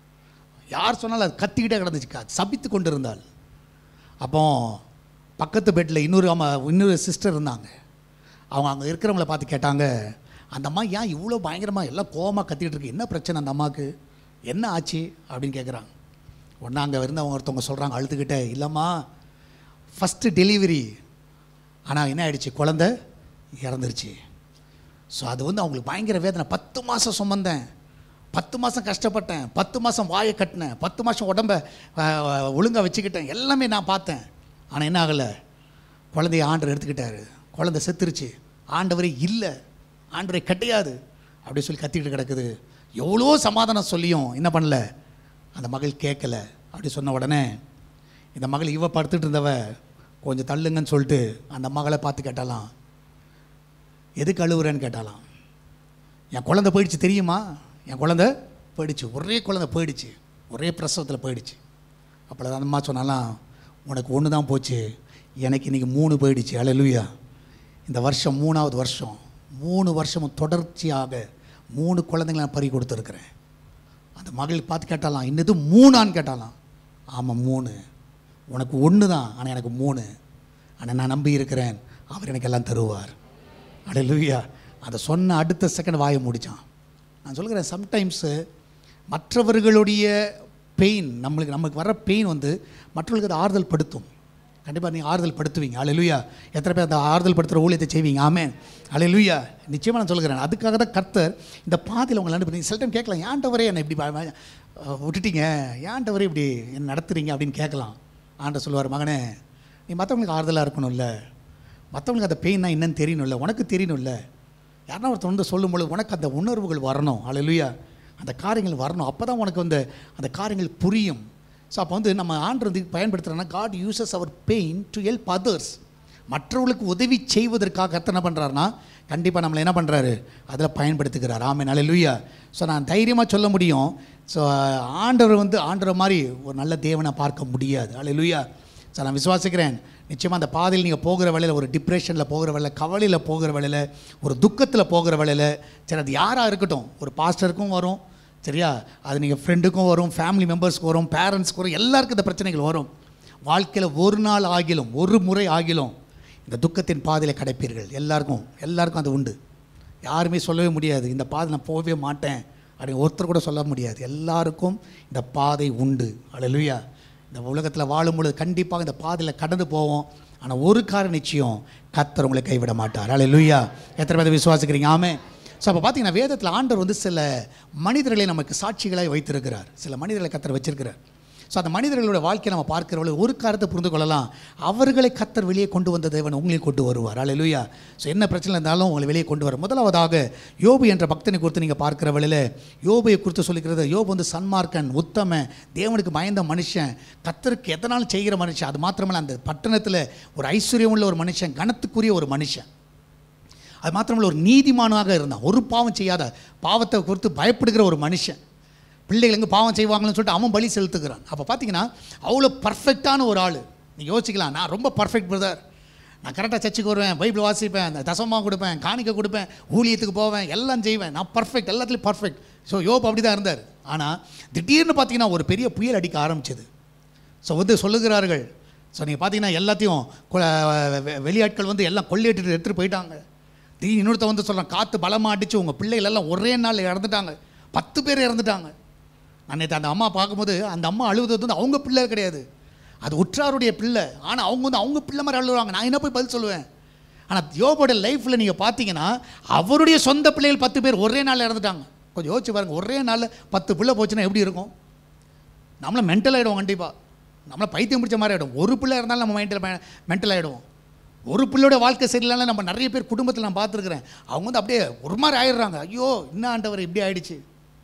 யார் சொன்னாலும் அது கத்திக்கிட்டே கிடந்துச்சு க- சபித்து கொண்டு இருந்தாள் அப்போ பக்கத்து பெட்டில் இன்னொரு அம்மா இன்னொரு சிஸ்டர் இருந்தாங்க அவங்க அங்கே இருக்கிறவங்கள பார்த்து கேட்டாங்க அந்த அம்மா ஏன் இவ்வளோ பயங்கரமாக எல்லாம் கோவமாக கத்திக்கிட்டு இருக்கு என்ன பிரச்சனை அந்த அம்மாவுக்கு என்ன ஆச்சு அப்படின்னு கேட்குறாங்க உடனே அங்கே இருந்தவங்க ஒருத்தவங்க சொல்கிறாங்க அழுதுகிட்டே இல்லைம்மா ஃபஸ்ட்டு டெலிவரி ஆனால் என்ன ஆயிடுச்சு குழந்த இறந்துருச்சு ஸோ அது வந்து அவங்களுக்கு பயங்கர வேதனை பத்து மாதம் சுமந்தேன் பத்து மாதம் கஷ்டப்பட்டேன் பத்து மாதம் வாயை கட்டினேன் பத்து மாதம் உடம்ப ஒழுங்காக வச்சுக்கிட்டேன் எல்லாமே நான் பார்த்தேன் ஆனால் என்ன ஆகலை குழந்தைய ஆண்டவர் எடுத்துக்கிட்டாரு குழந்தை செத்துருச்சு ஆண்டவரே இல்லை ஆண்டவரே கிடையாது அப்படி சொல்லி கத்திக்கிட்டு கிடக்குது எவ்வளோ சமாதானம் சொல்லியும் என்ன பண்ணல அந்த மகள் கேட்கல அப்படி சொன்ன உடனே இந்த மகள் இவ படுத்துட்டு இருந்தவ கொஞ்சம் தள்ளுங்கன்னு சொல்லிட்டு அந்த மகளை பார்த்து கேட்டாலாம் எதுக்கு அழுவுறேன்னு கேட்டாலாம் என் குழந்தை போயிடுச்சு தெரியுமா என் குழந்தை போயிடுச்சு ஒரே குழந்தை போயிடுச்சு ஒரே பிரசவத்தில் போயிடுச்சு அப்போ அந்த அம்மா சொன்னாலாம் உனக்கு ஒன்று தான் போச்சு எனக்கு இன்றைக்கி மூணு போயிடுச்சு அலலுயா இந்த வருஷம் மூணாவது வருஷம் மூணு வருஷமும் தொடர்ச்சியாக மூணு குழந்தைங்களை நான் பறி கொடுத்துருக்குறேன் அந்த மகள் பார்த்து கேட்டாலாம் இன்னது மூணான்னு கேட்டாலாம் ஆமாம் மூணு உனக்கு ஒன்று தான் ஆனால் எனக்கு மூணு ஆனால் நான் நம்பி இருக்கிறேன் அவர் எனக்கு எல்லாம் தருவார் அடலுயா அதை சொன்ன அடுத்த செகண்ட் வாயை முடிச்சான் நான் சொல்கிறேன் சம்டைம்ஸு மற்றவர்களுடைய பெயின் நம்மளுக்கு நமக்கு வர பெயின் வந்து மற்றவர்களுக்கு அதை ஆறுதல் படுத்தும் கண்டிப்பாக நீங்கள் ஆறுதல் படுத்துவீங்க அலையிலுயா எத்தனை பேர் அந்த ஆறுதல் படுத்துகிற ஊழியத்தை செய்வீங்க ஆமே அலையிலுயா நிச்சயமாக நான் சொல்கிறேன் அதுக்காக தான் கர்த்தர் இந்த பாதையில் உங்களை அனுப்பி நீங்கள் சில டைம் கேட்கலாம் ஏன்டவரே என்னை இப்படி ப- ப- அஹ் விட்டுட்டீங்க ஏன்டவரே இப்படி என்ன நடத்துறீங்க அப்படின்னு கேட்கலாம் ஆண்ட சொல்லுவார் மகனே நீ மற்றவங்களுக்கு ஆறுதலாக இருக்கணும்ல மற்றவங்களுக்கு அந்த பெயின்னா என்னன்னு தெரியணும்ல உனக்கு தெரியணும்ல யாருன்னா ஒருத்தர் வந்து சொல்லும்பொழுது உனக்கு அந்த உணர்வுகள் வரணும் அலையிலுயா அந்த காரியங்கள் வரணும் அப்போ தான் உனக்கு வந்து அந்த காரியங்கள் புரியும் ஸோ அப்போ வந்து நம்ம ஆண்டு பயன்படுத்துகிறோன்னா காட் யூசஸ் அவர் பெயின் டு ஹெல்ப் அதர்ஸ் மற்றவர்களுக்கு உதவி செய்வதற்காக கர்த்தர் என்ன பண்ணுறாருனா கண்டிப்பாக நம்மளை என்ன பண்ணுறாரு அதில் பயன்படுத்துகிறார் ஆமே அலையிலுயா ஸோ நான் தைரியமாக சொல்ல முடியும் ஸோ ஆண்டவர் வந்து ஆண்டவர் மாதிரி ஒரு நல்ல தேவனை பார்க்க முடியாது அலையிலுயா ஸோ நான் விசுவாசிக்கிறேன் நிச்சயமாக அந்த பாதையில் நீங்கள் போகிற வேலையில் ஒரு டிப்ரெஷனில் போகிற வேலையில் கவலையில் போகிற வேலையில் ஒரு துக்கத்தில் போகிற வேலையில் சரி அது யாராக இருக்கட்டும் ஒரு பாஸ்டருக்கும் வரும் சரியா அது நீங்கள் ஃப்ரெண்டுக்கும் வரும் ஃபேமிலி மெம்பர்ஸ்க்கு வரும் பேரண்ட்ஸ்க்கு வரும் எல்லாருக்கும் இந்த பிரச்சனைகள் வரும் வாழ்க்கையில் ஒரு நாள் ஆகிலும் ஒரு முறை ஆகிலும் இந்த துக்கத்தின் பாதையில் கிடைப்பீர்கள் எல்லாருக்கும் எல்லாருக்கும் அது உண்டு யாருமே சொல்லவே முடியாது இந்த பாதை நான் போகவே மாட்டேன் அப்படின்னு ஒருத்தர் கூட சொல்ல முடியாது எல்லாருக்கும் இந்த பாதை உண்டு அல்லேலூயா இந்த உலகத்தில் வாழும் பொழுது கண்டிப்பாக இந்த பாதையில் கடந்து போவோம் ஆனால் ஒரு காரணம் நிச்சயம் கத்தர் உங்களை கைவிட மாட்டார் அல்லேலூயா எத்தனை பேர் விசுவாசிக்கிறீங்க ஆமே ஸோ அப்போ பார்த்தீங்கன்னா வேதத்தில் ஆண்டவர் வந்து சில மனிதர்களை நமக்கு சாட்சிகளாய் வைத்திருக்கிறார் சில மனிதர்களை கத்தர் வச்சிருக்கிறார் ஸோ அந்த மனிதர்களோட வாழ்க்கையை நம்ம பார்க்கிறவர்கள் ஒரு காரத்தை புரிந்து கொள்ளலாம் அவர்களை கத்தர் வெளியே கொண்டு வந்த தேவன் உங்களையும் கொண்டு வருவார் அல்லேலூயா ஸோ என்ன பிரச்சனை இருந்தாலும் உங்களை வெளியே கொண்டு வர முதலாவதாக யோபு என்ற பக்தனை குறித்து நீங்கள் பார்க்கிற வேளையில் யோபையை குறித்து சொல்லிக்கிறது யோபு வந்து சன்மார்க்கன் உத்தம தேவனுக்கு பயந்த மனுஷன் கத்தருக்கு எத்தனாலும் செய்கிற மனுஷன் அது மாத்திரமல்ல அந்த பட்டணத்தில் ஒரு ஐஸ்வர்யம் உள்ள ஒரு மனுஷன் கனத்துக்குரிய ஒரு மனுஷன் அது மாத்திரமல்ல ஒரு நீதிமானாக இருந்தான் ஒரு பாவம் செய்யாத பாவத்தை குறித்து பயப்படுகிற ஒரு மனுஷன் பிள்ளைகள் எங்கே பாவம் செய்வாங்கன்னு சொல்லிட்டு அவன் பலி செலுத்துகிறான் அப்போ பார்த்தீங்கன்னா அவ்வளோ பர்ஃபெக்டான ஒரு ஆள் நீங்கள் யோசிக்கலாம் நான் ரொம்ப பர்ஃபெக்ட் பிரதர் நான் கரெக்டாக சர்ச்சுக்கு வருவேன் பைபிள் வாசிப்பேன் அந்த தசமாக கொடுப்பேன் காணிக்க கொடுப்பேன் ஊழியத்துக்கு போவேன் எல்லாம் செய்வேன் நான் பர்ஃபெக்ட் எல்லாத்துலேயும் பர்ஃபெக்ட் ஸோ யோப் அப்படி தான் இருந்தார் ஆனால் திடீர்னு பார்த்தீங்கன்னா ஒரு பெரிய புயல் அடிக்க ஆரம்பிச்சது ஸோ வந்து சொல்லுகிறார்கள் ஸோ நீங்கள் பார்த்தீங்கன்னா எல்லாத்தையும் கொ- வெ- வெளியாட்கள் வந்து எல்லாம் கொள்ளையிட்டு எடுத்துகிட்டு போயிட்டாங்க திடீர்னு இன்னொருத்த வந்து சொல்கிறான் காற்று பலமாக அடித்து உங்கள் பிள்ளைகள் எல்லாம் ஒரே நாளில் இறந்துட்டாங்க பத்து பேர் இறந்துட்டாங்க நான் நேற்று அந்த அம்மா பார்க்கும்போது அந்த அம்மா அழுவது வந்து அவங்க பிள்ளை கிடையாது அது உற்றாருடைய பிள்ளை ஆனால் அவங்க வந்து அவங்க பிள்ளை மாதிரி அழுகுறாங்க நான் என்ன போய் பதில் சொல்லுவேன் ஆனால் யோபோட லைஃப்பில் நீங்கள் பார்த்தீங்கன்னா அவருடைய சொந்த பிள்ளைகள் பத்து பேர் ஒரே நாளில் இறந்துட்டாங்க கொஞ்சம் யோசிச்சு பாருங்கள் ஒரே நாளில் பத்து பிள்ளை போச்சுன்னா எப்படி இருக்கும் நம்மளை மென்டல் ஆகிடுவோம் கண்டிப்பாக நம்மளை பைத்தியம் பிடிச்ச மாதிரி ஆகிடும் ஒரு பிள்ளை இருந்தாலும் நம்ம மென்டல் மென்டல் ஆகிடுவோம் ஒரு பிள்ளையோட வாழ்க்கை சரியில்லைனாலும் நம்ம நிறைய பேர் குடும்பத்தில் நான் பார்த்துருக்குறேன் அவங்க வந்து அப்படியே ஒரு மாதிரி ஆயிடுறாங்க ஐயோ என்ன ஆண்டவர் இப்படி ஆயிடுச்சு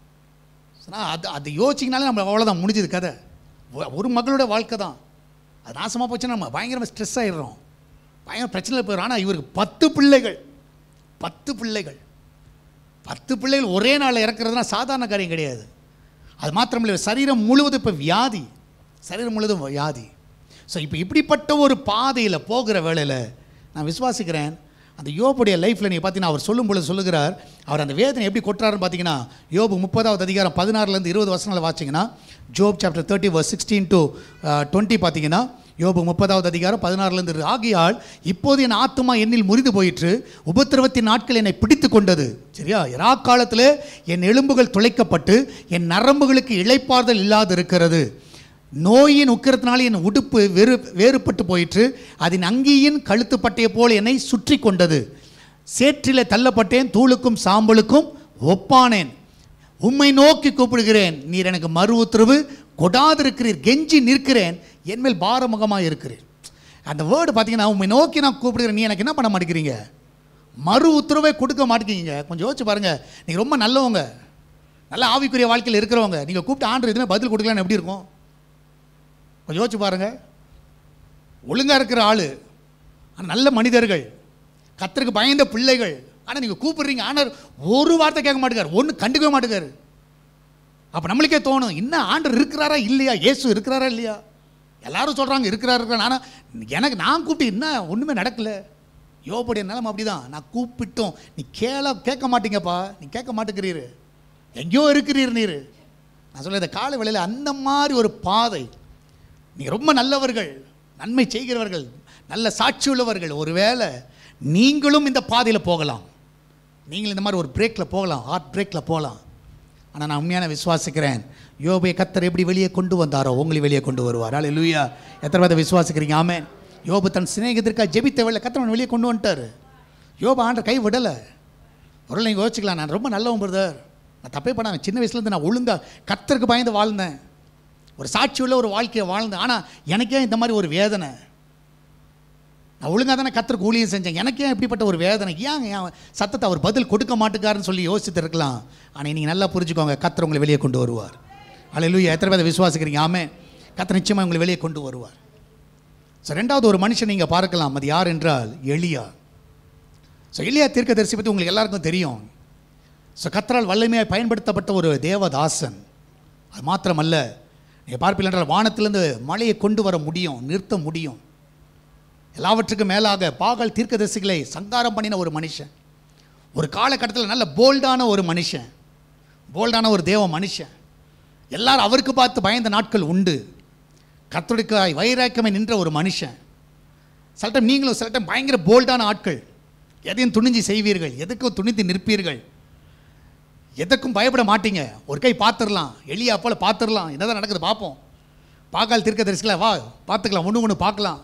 சொன்னா அது அது யோசிச்சிங்கனாலே நம்ம அவ்வளோதான் முடிஞ்சது கதை ஒ- ஒரு மகளோட வாழ்க்கை தான் அது நாசமாக போச்சுன்னா நம்ம பயங்கரமாக ஸ்ட்ரெஸ் ஆயிடுறோம் பயங்கர பிரச்சனையில் போயிடும் ஆனால் இவருக்கு பத்து பிள்ளைகள் பத்து பிள்ளைகள் பத்து பிள்ளைகள் ஒரே நாளில் இறக்குறதுனா சாதாரண காரியம் கிடையாது அது மாத்திரமில்லை சரீரம் முழுவதும் இப்போ வியாதி சரீரம் முழுவதும் வியாதி ஸோ இப்போ இப்படிப்பட்ட ஒரு பாதையில் போகிற வேளையில் நான் விசுவாசிக்கிறேன் அந்த யோபுடைய லைஃப்பில் நீங்கள் பார்த்தீங்கன்னா அவர் சொல்லும் பொழுது சொல்லுகிறார் அவர் அந்த வேதனை எப்படி கொட்டுறாருன்னு பார்த்தீங்கன்னா யோபு முப்பதாவது அதிகாரம் பதினாறுலேருந்து இருபது வருஷங்களை வாச்சிங்கன்னா Job chapter thirty verse sixteen to twenty பார்த்தீங்கன்னா யோபு முப்பதாவது அதிகாரம் பதினாறுலேருந்து இரு. ஆகையால் இப்போது என் ஆத்துமா என்னில் முறிந்து போயிற்று உபத்திரவத்தின் நாட்கள் என்னை பிடித்து கொண்டது சரியா இரா காலத்தில் என் எலும்புகள் துளைக்கப்பட்டு என் நரம்புகளுக்கு இளைப்பாறுதல் இல்லாது இருக்கிறது நோயின் உக்கிரத்தினாலே என் உடுப்பு வேறு வேறுபட்டு போயிற்று அதன் அங்கியின் கழுத்து பட்டைய போல் என்னை சுற்றி கொண்டது சேற்றிலே தள்ளப்பட்டேன் தூளுக்கும் சாம்பலுக்கும் ஒப்பானேன் உம்மை நோக்கி கூப்பிடுகிறேன் நீர் எனக்கு மறு உத்தரவு கொடாதிருக்கிறீர் கெஞ்சி நிற்கிறேன் என்மேல் பாரமுகமாக இருக்கிறேன் அந்த வேர்டு பார்த்தீங்கன்னா உம்மை நோக்கி நான் கூப்பிடுகிறேன் நீ எனக்கு என்ன பண்ண மாட்டேங்கிறீங்க மறு உத்தரவை கொடுக்க மாட்டேங்கிறீங்க கொஞ்சம் யோசிச்சு பாருங்க நீங்கள் ரொம்ப நல்லவங்க நல்ல ஆவிக்குரிய வாழ்க்கையில் இருக்கிறவங்க நீங்கள் கூப்பிட்டு ஆண்டு எதுவுமே பதில் கொடுக்கலன்னு எப்படி இருக்கும் கொஞ்சம் யோசிச்சு பாருங்க ஒழுங்காக இருக்கிற ஆள் நல்ல மனிதர்கள் கத்தருக்கு பயந்த பிள்ளைகள் ஆனால் நீங்கள் கூப்பிடுறீங்க ஆனால் ஒரு வார்த்தை கேட்க மாட்டேங்கார் ஒன்று கண்டுக்கவே மாட்டேங்காரு அப்போ நம்மளுக்கே தோணும் இன்னும் ஆண்டவர் இருக்கிறாரா இல்லையா இயேசு இருக்கிறாரா இல்லையா எல்லாரும் சொல்கிறாங்க இருக்கிறாரு இருக்கிறார் ஆனால் எனக்கு நான் கூப்பிட்டு என்ன ஒன்றுமே நடக்கல யோபுடைய நிலைமை அப்படிதான் நான் கூப்பிட்டோம் நீ கேள கேட்க மாட்டீங்கப்பா நீ கேட்க மாட்டேங்கிறீரு எங்கேயோ இருக்கிறீர் நீர் நான் சொல்ல இந்த காலை வேளையில் அந்த மாதிரி ஒரு பாதை நீங்கள் ரொம்ப நல்லவர்கள் நன்மை செய்கிறவர்கள் நல்ல சாட்சி உள்ளவர்கள் ஒருவேளை நீங்களும் இந்த பாதையில் போகலாம் நீங்கள் இந்த மாதிரி ஒரு பிரேக்கில் போகலாம் ஹார்ட் பிரேக்கில் போகலாம் ஆனால் நான் உண்மையான விசுவாசிக்கிறேன் யோபை கத்தர் எப்படி வெளியே கொண்டு வந்தாரோ உங்களை வெளியே கொண்டு வருவார் அல்ல லூயா எத்தனை பேர் விசுவாசிக்கிறீங்க ஆமென் யோபு தன் சிநேகத்திற்காக ஜெபித்த வேலை கத்தர் வெளியே கொண்டு வந்துட்டார் யோபு ஆண்ட கை விடலை ஒரு நீங்கள் யோசிக்கலாம் நான் ரொம்ப நல்லவன் பிரதர் நான் தப்பே பண்ணாங்க சின்ன வயசுலேருந்து நான் ஒழுங்காக கத்தருக்கு பயந்து வாழ்ந்தேன் ஒரு சாட்சி உள்ள ஒரு வாழ்க்கையை வாழ்ந்தேன் ஆனால் எனக்கே இந்த மாதிரி ஒரு வேதனை நான் ஒழுங்காக தானே கத்தருக்கு ஊழியம் செஞ்சேன் எனக்கே இப்படிப்பட்ட ஒரு வேதனை ஏன் என் சத்தத்தை அவர் பதில் கொடுக்க மாட்டுக்காருன்னு சொல்லி யோசித்து இருக்கலாம் ஆனால் நீங்கள் நல்லா புரிஞ்சுக்கோங்க கத்தர் உங்களை வெளியே கொண்டு வருவார் அல்ல எத்தனை பேர் விசுவாசிக்கிறீங்க ஆமே கத்தர் நிச்சயமாக உங்களை வெளியே கொண்டு வருவார் ஸோ ரெண்டாவது ஒரு மனுஷன் நீங்கள் பார்க்கலாம் அது யார் என்றால் எளியா ஸோ எளியா தீர்க்கதரிசி பற்றி உங்களுக்கு எல்லாருக்கும் தெரியும் ஸோ கத்தரால் வல்லமையாக பயன்படுத்தப்பட்ட ஒரு தேவதாசன் அது மாத்திரமல்ல நீங்கள் பார்ப்பீர்கள் என்றால் வானத்திலிருந்து மழையை கொண்டு வர முடியும் நிறுத்த முடியும் எல்லாவற்றுக்கும் மேலாக பாகல் தீர்க்கதரிசிகளை சங்காரம் பண்ணின ஒரு மனுஷன் ஒரு காலகட்டத்தில் நல்ல போல்டான ஒரு மனுஷன் போல்டான ஒரு தேவ மனுஷன் எல்லாரும் அவருக்கு பார்த்து பயந்த நாட்கள் உண்டு கத்தோடிக்காய் வைராக்கியமை நின்ற ஒரு மனுஷன் சில டைம் நீங்களும் சில டைம் பயங்கர போல்டான ஆட்கள் எதையும் துணிஞ்சு செய்வீர்கள் எதுக்கும் துணிந்து நிற்பீர்கள் எதற்கும் பயப்பட மாட்டீங்க ஒரு கை பார்த்துடலாம் எளியா போல பார்த்துடலாம் என்னதான் நடக்குது பார்ப்போம் பாக்கால் தீர்க்க தரிசிக்கல வா பார்த்துக்கலாம் ஒன்று ஒன்று பார்க்கலாம்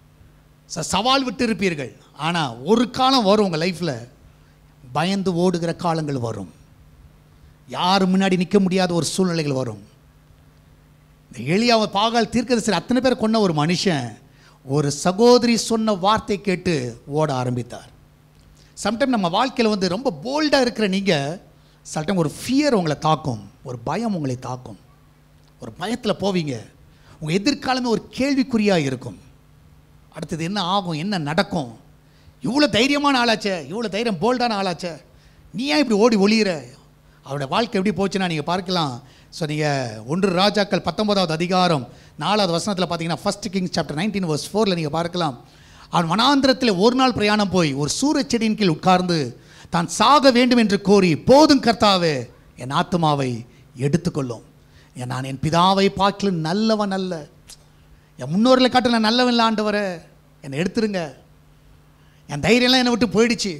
ச சவால் விட்டு இருப்பீர்கள் ஆனால் ஒரு காலம் வரும் உங்கள் லைஃப்பில் பயந்து ஓடுகிற காலங்கள் வரும் யார் முன்னாடி நிற்க முடியாத ஒரு சூழ்நிலைகள் வரும் இந்த எளியாவை பாகால் தீர்க்கதரிசி அத்தனை பேர் கொண்ட ஒரு மனுஷன் ஒரு சகோதரி சொன்ன வார்த்தை கேட்டு ஓட ஆரம்பித்தார் சம்டைம் நம்ம வாழ்க்கையில் வந்து ரொம்ப போல்டாக இருக்கிற நீங்கள் சில டைம் ஒரு ஃபியர் உங்களை தாக்கும் ஒரு பயம் உங்களை தாக்கும் ஒரு பயத்தில் போவீங்க உங்கள் எதிர்காலமே ஒரு கேள்விக்குறியாக இருக்கும் அடுத்தது என்ன ஆகும் என்ன நடக்கும் இவ்வளோ தைரியமான ஆளாச்சே இவ்வளோ தைரியம் போல்டான ஆளாச்சே நீ ஏன் இப்படி ஓடி ஒளியிற அவரோட வாழ்க்கை எப்படி போச்சுன்னா நீங்கள் பார்க்கலாம் ஸோ நீங்கள் ஒன்று ராஜாக்கள் பத்தொன்பதாவது அதிகாரம் நாலாவது வசனத்தில் பார்த்தீங்கன்னா first Kings chapter nineteen verse ஃபோரில் நீங்கள் பார்க்கலாம் அவன் வனாந்திரத்தில் ஒரு நாள் பிரயாணம் போய் ஒரு சூரச் செடியின் கீழ் உட்கார்ந்து தான் சாக வேண்டும் என்று கோரி போதும் கர்த்தாவே என் ஆத்மாவை எடுத்துக்கொள்ளும் என் நான் என் பிதாவை பார்க்கல நல்லவன் அல்ல என் முன்னோர்களை காட்டு நான் நல்லவன் இல்லை ஆண்டவரே என்னை எடுத்துருங்க என் தைரியம்லாம் என்னை விட்டு போயிடுச்சு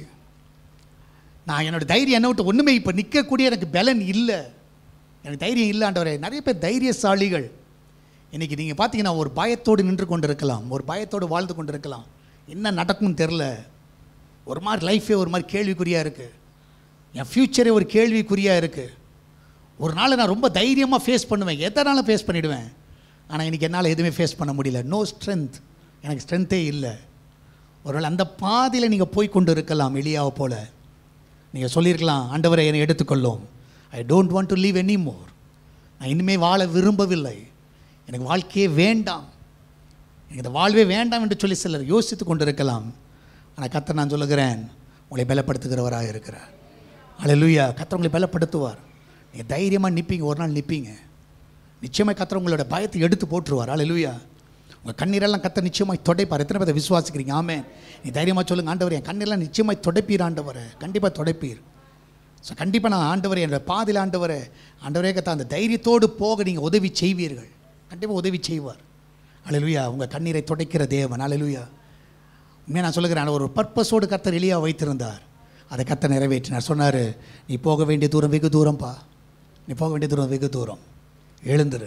நான் என்னோட தைரியம் என்னை விட்டு ஒன்றுமே இப்போ நிற்கக்கூடிய எனக்கு பலன் இல்லை எனக்கு தைரியம் இல்லை ஆண்டவரே நிறைய பேர் தைரியசாலிகள் இன்றைக்கி நீங்கள் பார்த்தீங்கன்னா ஒரு பயத்தோடு நின்று கொண்டு இருக்கலாம் ஒரு பயத்தோடு வாழ்ந்து கொண்டு இருக்கலாம் என்ன நடக்கும்னு தெரில ஒரு மாதிரி லைஃபே ஒரு மாதிரி கேள்விக்குறியாக இருக்குது என் ஃப்யூச்சரே ஒரு கேள்விக்குறியாக இருக்குது ஒரு நாள் நான் ரொம்ப தைரியமாக ஃபேஸ் பண்ணுவேன் எதனாலும் ஃபேஸ் பண்ணிவிடுவேன் ஆனால் இன்றைக்கி என்னால் எதுவுமே ஃபேஸ் பண்ண முடியல நோ ஸ்ட்ரென்த் எனக்கு ஸ்ட்ரென்த்தே இல்லை ஒருவேளை அந்த பாதையில் நீங்கள் போய் கொண்டு இருக்கலாம் எளியாவை போல் நீங்கள் சொல்லியிருக்கலாம் ஆண்டவரை என்னை எடுத்துக்கொள்ளும் I don't want to leave any more நான் இனிமேல் வாழ விரும்பவில்லை எனக்கு வாழ்க்கையே வேண்டாம் எனக்கு இந்த வாழ்வே வேண்டாம் என்று சொல்லி சிலர் யோசித்து கொண்டு இருக்கலாம் ஆனால் கத்தர் நான் சொல்லுகிறேன் உங்களை பலப்படுத்துகிறவராக இருக்கிறார் அல்லேலூயா கத்தர் உங்களை பலப்படுத்துவார் நீங்கள் தைரியமாக நிற்பீங்க ஒரு நாள் நிற்பீங்க நிச்சயமாக கத்தர் உங்களோட பயத்தை எடுத்து போட்டுருவார் அல்லேலூயா உங்கள் கண்ணீரெல்லாம் கத்தர் நிச்சயமாய் தொடைப்பார் எத்தனை பேரை விசுவாசிக்கிறீங்க ஆமே நீ தைரியமாக சொல்லுங்க ஆண்டவர் என் கண்ணீரெல்லாம் நிச்சயமாய் தொடைப்பீர் ஆண்டவர் கண்டிப்பாக தொடைப்பீர் ஸோ கண்டிப்பாக நான் ஆண்டவர் என்னோட பாதையில் ஆண்டவர் ஆண்டவரே கத்த அந்த தைரியத்தோடு போக நீங்கள் உதவி செய்வீர்கள் கண்டிப்பாக உதவி செய்வார் அழலுயா உங்கள் கண்ணீரை துடைக்கிற தேவன் அழலுயா உண்மையாக நான் சொல்லுகிறேன் ஒரு பர்பஸோடு கர்த்தர் எளியா வைத்திருந்தார் அதை கர்த்தர் நிறைவேற்றினார் சொன்னார் நீ போக வேண்டிய தூரம் வெகு தூரம்ப்பா நீ போக வேண்டிய தூரம் வெகு தூரம் எழுந்துரு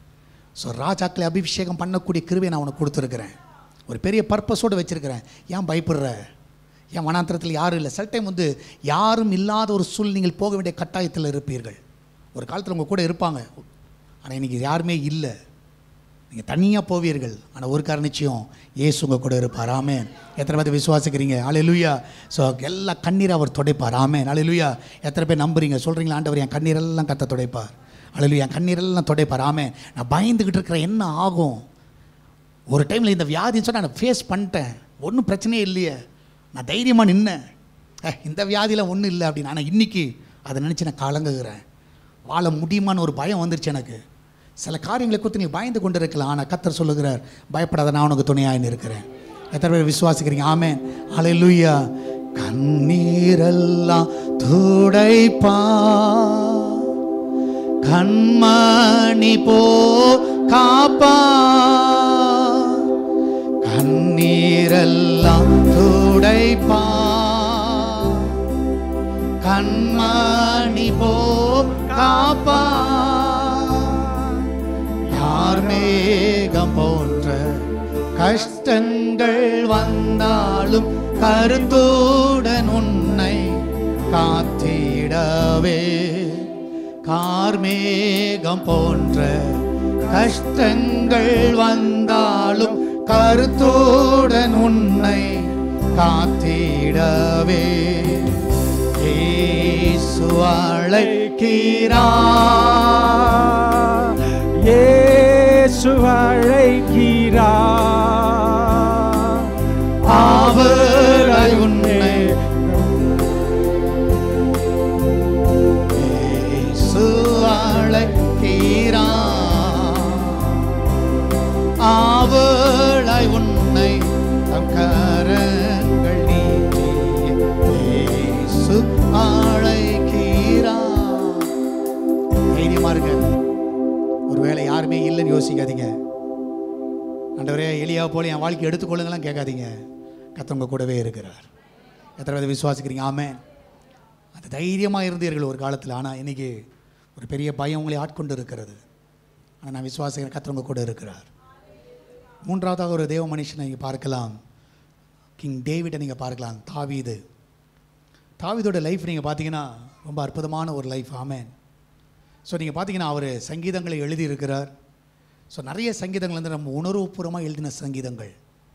ஸோ ராஜாக்களை அபிஷேகம் பண்ணக்கூடிய கிருபையை நான் உனக்கு கொடுத்துருக்குறேன் ஒரு பெரிய பர்பஸோடு வச்சுருக்கிறேன் ஏன் பயப்படுற ஏன் வனாந்திரத்தில் யாரும் இல்லை சில டைம் வந்து யாரும் இல்லாத ஒரு சூழ் நீங்கள் போக வேண்டிய கட்டாயத்தில் இருப்பீர்கள் ஒரு காலத்தில் உங்கள் கூட இருப்பாங்க ஆனால் இன்றைக்கி யாருமே இல்லை நீங்கள் தனியாக போவீர்கள் ஆனால் ஒரு காரணம் நிச்சயம் இயேசு உங்கள் கூட இருப்பார் ஆமென் எத்தனை பேர் விசுவாசிக்கிறீங்க அலையிலுயா ஸோ எல்லா கண்ணீரை அவர் துடைப்பார் ஆமென் அலையிலுயா எத்தனை பேர் நம்புறீங்க சொல்கிறீங்களா ஆண்டவர் என் கண்ணீரெல்லாம் கத்த துடைப்பார் அலையிலுயா என் கண்ணீரெல்லாம் துடைப்பார் ஆமென் நான் பயந்துக்கிட்டு இருக்கிறேன் என்ன ஆகும் ஒரு டைமில் இந்த வியாதின்னு சொன்னால் நான் ஃபேஸ் பண்ணிட்டேன் ஒன்றும் பிரச்சனையே இல்லையே நான் தைரியமாக நின்னேன் ஏ இந்த வியாதியில் ஒன்றும் இல்லை அப்படின்னு ஆனால் இன்றைக்கி அதை நினச்சி நான் கலங்குகிறேன் வாழ முடியுமான்னு ஒரு பயம் வந்துருச்சு எனக்கு சில காரியங்களை குறித்து நீ பயந்து கொண்டு இருக்கலாம் ஆனால் கத்தர் சொல்லுகிறார் பயப்படாத நான் உனக்கு துணையாயின்னு இருக்கிறேன் எத்தனை பேர் விசுவாசிக்கிறீங்க ஆமென் ஹalleluya கண்ணீரெல்லாம் துடைப்பா கண்மணி போ காப்பா கண்ணீரெல்லாம் துடைப்பா கண்மணி போ காப்பா யார் மேகம் போன்ற கஷ்டங்கள் வந்தாலும் கருத்துடன் உன்னை காத்திடவே கார்மேகம் போன்ற கஷ்டங்கள் வந்தாலும் கருத்துடன் உன்னை காத்திடவே இயேசு அழைக்கிறார் இயேசு அழைக்கிறா அவரை உன்னை இயேசு அழைக்கிறார் அவளை உன்னை தம் கரங்கள் நீட்டி இயேசு அழைக்கிறார் தைரியமா இருங்க ஒருவேளை யாருமே இல்லைன்னு யோசிக்காதீங்க ஆண்டவரே எலியா போல என் வாழ்க்கை எடுத்துக்கொள்ளுங்களாம் கேட்காதீங்க கத்தவங்க கூடவே இருக்கிறார் எத்தனை பேர் விசுவாசிக்கிறீங்க ஆமென் அது தைரியமாக இருந்தீர்கள் ஒரு காலத்தில் ஆனால் இன்னைக்கு ஒரு பெரிய பயம் உங்களை ஆட்கொண்டு இருக்கிறது ஆனால் நான் விசுவாசிக்கிறேன் கத்தவங்க கூட இருக்கிறார் மூன்றாவதாக ஒரு தேவ மனுஷனை நீங்கள் பார்க்கலாம் கிங் டேவிட்டை நீங்கள் பார்க்கலாம் தாவீது தாவீதோட லைஃப் நீங்கள் பார்த்தீங்கன்னா ரொம்ப அற்புதமான ஒரு லைஃப் ஆமென் ஸோ நீங்கள் பார்த்தீங்கன்னா அவர் சங்கீதங்களை எழுதியிருக்கிறார் ஸோ நிறைய சங்கீதங்கள் வந்து நம்ம உணர்வுபூர்வமாக எழுதின சங்கீதங்கள்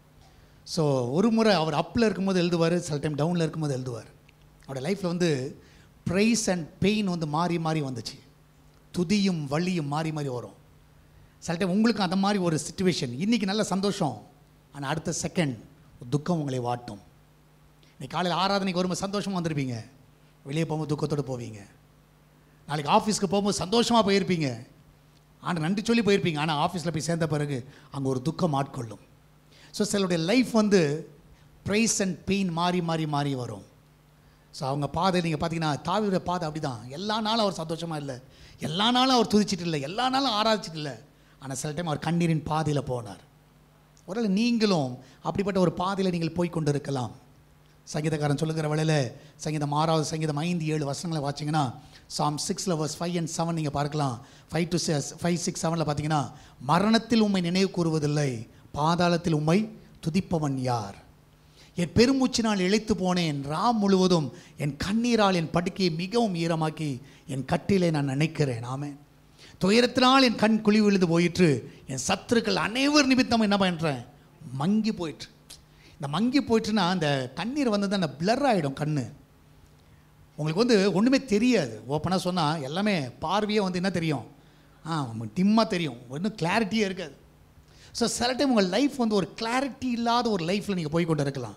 ஸோ ஒரு முறை அவர் அப்பில் இருக்கும்போது எழுதுவார் சில டைம் டவுனில் இருக்கும்போது எழுதுவார் அவரோட லைஃப்பில் வந்து ப்ரைஸ் அண்ட் பெயின் வந்து மாறி மாறி வந்துச்சு துதியும் வலியும் மாறி மாறி வரும் சில டைம் உங்களுக்கு அந்த மாதிரி ஒரு சுச்சுவேஷன் இன்றைக்கி நல்ல சந்தோஷம் ஆனால் அடுத்த செகண்ட் துக்கம் உங்களை வாட்டும் இன்னைக்கு காலையில் ஆராதனைக்கு வரும்போது சந்தோஷமாக வந்திருப்பீங்க வெளியே போகும்போது துக்கத்தோடு போவீங்க நாளைக்கு ஆஃபீஸ்க்கு போகும்போது சந்தோஷமாக போயிருப்பீங்க ஆனால் நன்றி சொல்லி போயிருப்பீங்க ஆனால் ஆஃபீஸில் போய் சேர்ந்த பிறகு அங்கே ஒரு துக்கம் ஆட்கொள்ளும் ஸோ சிலருடைய லைஃப் வந்து ப்ரைஸ் அண்ட் பெயின் மாறி மாறி மாறி வரும் ஸோ அவங்க பாதை நீங்கள் பார்த்தீங்கன்னா தாவியோட பாதை அப்படி தான் எல்லா நாளும் அவர் சந்தோஷமாக இல்லை எல்லா நாளும் அவர் துதிச்சிட்டு இல்லை எல்லா நாளும் ஆராய்ச்சிட்டு இல்லை ஆனால் சில டைம் அவர் கண்ணீரின் பாதையில் போனார் ஒருவேளை நீங்களும் அப்படிப்பட்ட ஒரு பாதையில் நீங்கள் போய் கொண்டு இருக்கலாம் சங்கீதக்காரன் சொல்லுகிற வேளையில் சங்கீதம் ஆறாவது சங்கீதம் ஐந்து ஏழு வசனங்களை வாச்சிங்கன்னா சாம் சிக்ஸில் வர்ஸ் ஃபைவ் அண்ட் செவன் நீங்கள் பார்க்கலாம் five to six five six செவனில் பார்த்தீங்கன்னா மரணத்தில் உம்மை நினைவு கூறுவதில்லை பாதாளத்தில் உம்மை துதிப்பவன் யார் என் பெருமூச்சினால் இழைத்து போனேன் ரா முழுவதும் என் கண்ணீரால் என் படுக்கையை மிகவும் ஈரமாக்கி என் கட்டிலே நான் நினைக்கிறேன் ஆமென் துயரத்தினால் என் கண் குழி விழுந்து போயிற்று என் சத்துருக்கள் அனைவர் நிமித்தம் என்ன பண்ணுறேன் மங்கி போயிற்று இந்த மங்கி போயிட்டுன்னா அந்த கண்ணீர் வந்து அந்த பிளர் ஆகிடும் கண்ணு உங்களுக்கு வந்து ஒன்றுமே தெரியாது ஓப்பனாக சொன்னால் எல்லாமே பார்வையே வந்து என்ன தெரியும் ஆ டிம்மாக தெரியும் ஒன்றும் கிளாரிட்டியே இருக்காது ஸோ சில டைம் உங்கள் லைஃப் வந்து ஒரு கிளாரிட்டி இல்லாத ஒரு லைஃப்பில் நீங்கள் போய் கொண்டு இருக்கலாம்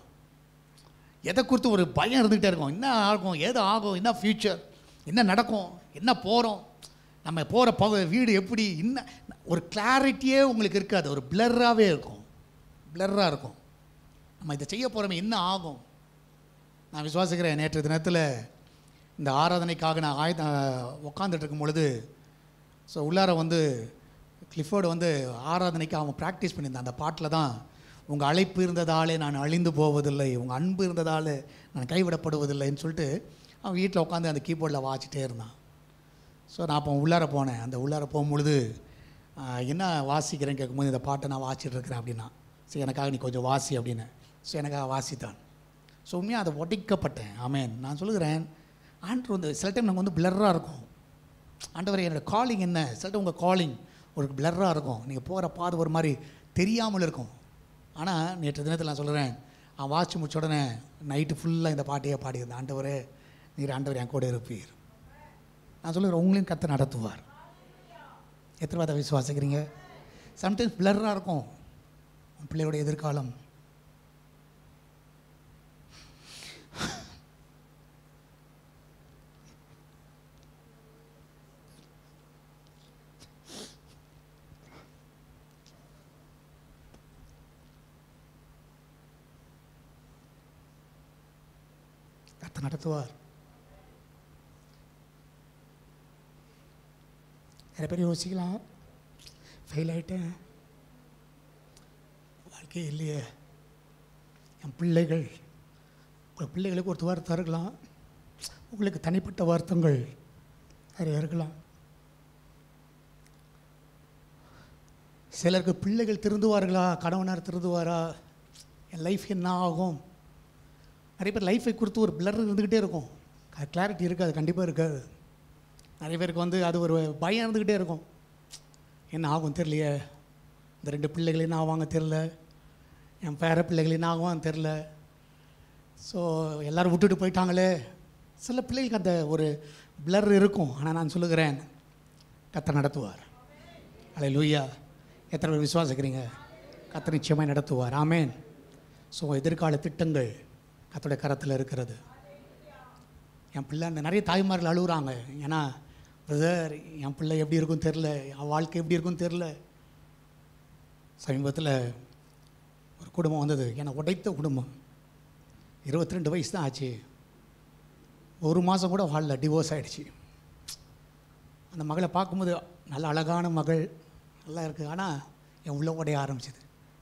எதை குறித்து ஒரு பயம் இருந்துகிட்டே இருக்கும் என்ன ஆகும் ஏது ஆகும் என்ன ஃப்யூச்சர் என்ன நடக்கும் என்ன போகிறோம் நம்ம போகிற பக வீடு எப்படி இன்னும் ஒரு கிளாரிட்டியே உங்களுக்கு இருக்காது ஒரு பிளர்ராகவே இருக்கும் பிளர்ராக இருக்கும் நம்ம இதை செய்ய போகிறோமே என்ன ஆகும் நான் விசுவாசிக்கிறேன் நேற்று தினத்தில் இந்த ஆராதனைக்காக நான் ஆயுத உட்காந்துட்டு இருக்கும் பொழுது ஸோ உள்ளார வந்து கிளிஃபோர்டு வந்து ஆராதனைக்கு அவன் ப்ராக்டிஸ் பண்ணியிருந்தான் அந்த பாட்டில் தான் உங்கள் அழைப்பு இருந்ததாலே நான் அழிந்து போவதில்லை உங்கள் அன்பு இருந்ததால் நான் கைவிடப்படுவதில்லைன்னு சொல்லிட்டு அவன் வீட்டில் உட்காந்து அந்த கீபோர்டில் வாச்சிட்டே இருந்தான் ஸோ நான் அப்போ உள்ளார போனேன் அந்த உள்ளார போகும்பொழுது ஆஹ், என்ன வாசிக்கிறேன்னு கேட்கும்போது இந்த பாட்டை நான் வாசிட்டு இருக்கிறேன் அப்படின்னா சரி எனக்காக நீ கொஞ்சம் வாசி அப்படின்னு ஸோ எனக்காக வாசித்தான் ஸோ உண்மையாக அதை ஒட்டிக்கப்பட்டேன் ஆமேன் நான் சொல்லுகிறேன் ஆண்டர் வந்து சில டைம் நமக்கு வந்து பிளர்ராக இருக்கும் ஆண்டவர் என்னோட காலிங் என்ன சில டைம் உங்கள் காலிங் ஒரு பிளர்ராக இருக்கும் நீங்கள் போகிற பாதை ஒரு மாதிரி தெரியாமல் இருக்கும் ஆனால் நேற்று தினத்தில் நான் சொல்கிறேன் அவன் வாட்ச் முடிச்ச உடனே நைட்டு ஃபுல்லாக இந்த பாட்டையே பாடியிருந்தேன் ஆண்டவரே நீர் ஆண்டவர் என் கூட இருப்பீர் நான் சொல்லுகிறேன் உங்களையும் கத்தை நடத்துவார் எத்தனை வார்த்தை விசுவாசிக்கிறீங்க சம்டைம்ஸ் பிளர்ராக இருக்கும் உன் பிள்ளையோட எதிர்காலம் கத்த நடத்துவார் நிறைய பேர் யோசிக்கலாம் ஃபெயில் ஆயிட்டேன் வாழ்க்கையே இல்லையே என் பிள்ளைகள் உங்கள் பிள்ளைகளுக்கு ஒரு வார்த்தை இருக்கலாம் உங்களுக்கு தனிப்பட்ட வருத்தங்கள் நிறைய இருக்கலாம் சிலருக்கு பிள்ளைகள் திருந்துவார்களா கணவனார் திருந்துவாரா என் லைஃப் என்ன ஆகும் நிறைய பேர் லைஃபை குறித்து ஒரு பிளர் இருந்துக்கிட்டே இருக்கும் கிளாரிட்டி இருக்காது கண்டிப்பாக இருக்காது நிறைய பேருக்கு வந்து அது ஒரு பயம் இருந்துக்கிட்டே இருக்கும் என்ன ஆகும் தெரியலையே இந்த ரெண்டு பிள்ளைகள் என்ன ஆவாங்க தெரில என் பேர பிள்ளைகள் என்ன ஆகும் தெரில ஸோ எல்லோரும் விட்டுட்டு போயிட்டாங்களே சில பிள்ளைகளுக்கு அந்த ஒரு பிளர் இருக்கும் ஆனால் நான் சொல்லுகிறேன் கத்தை நடத்துவார் அலை லூயா எத்தனை பேர் விசுவாசிக்கிறீங்க கத்தை நிச்சயமாக நடத்துவார் ஆமேன் ஸோ எதிர்கால திட்டங்கள் கத்தோடைய கரத்தில் இருக்கிறது என் பிள்ளை அந்த நிறைய தாய்மார்கள் அழுகுறாங்க ஏன்னா பிரதர் என் பிள்ளை எப்படி இருக்கும் தெரில என் வாழ்க்கை எப்படி இருக்கும் தெரில சமீபத்தில் ஒரு குடும்பம் வந்தது என்னை உடைத்த குடும்பம் இருபத்தி ரெண்டு வயசு தான் ஆச்சு ஒரு மாதம் கூட வாழல டிவோர்ஸ் ஆகிடுச்சு அந்த மகளை பார்க்கும்போது நல்ல அழகான மகள் நல்லா இருக்குது ஆனால் என் உள்ள உடைய ஆரம்பிச்சது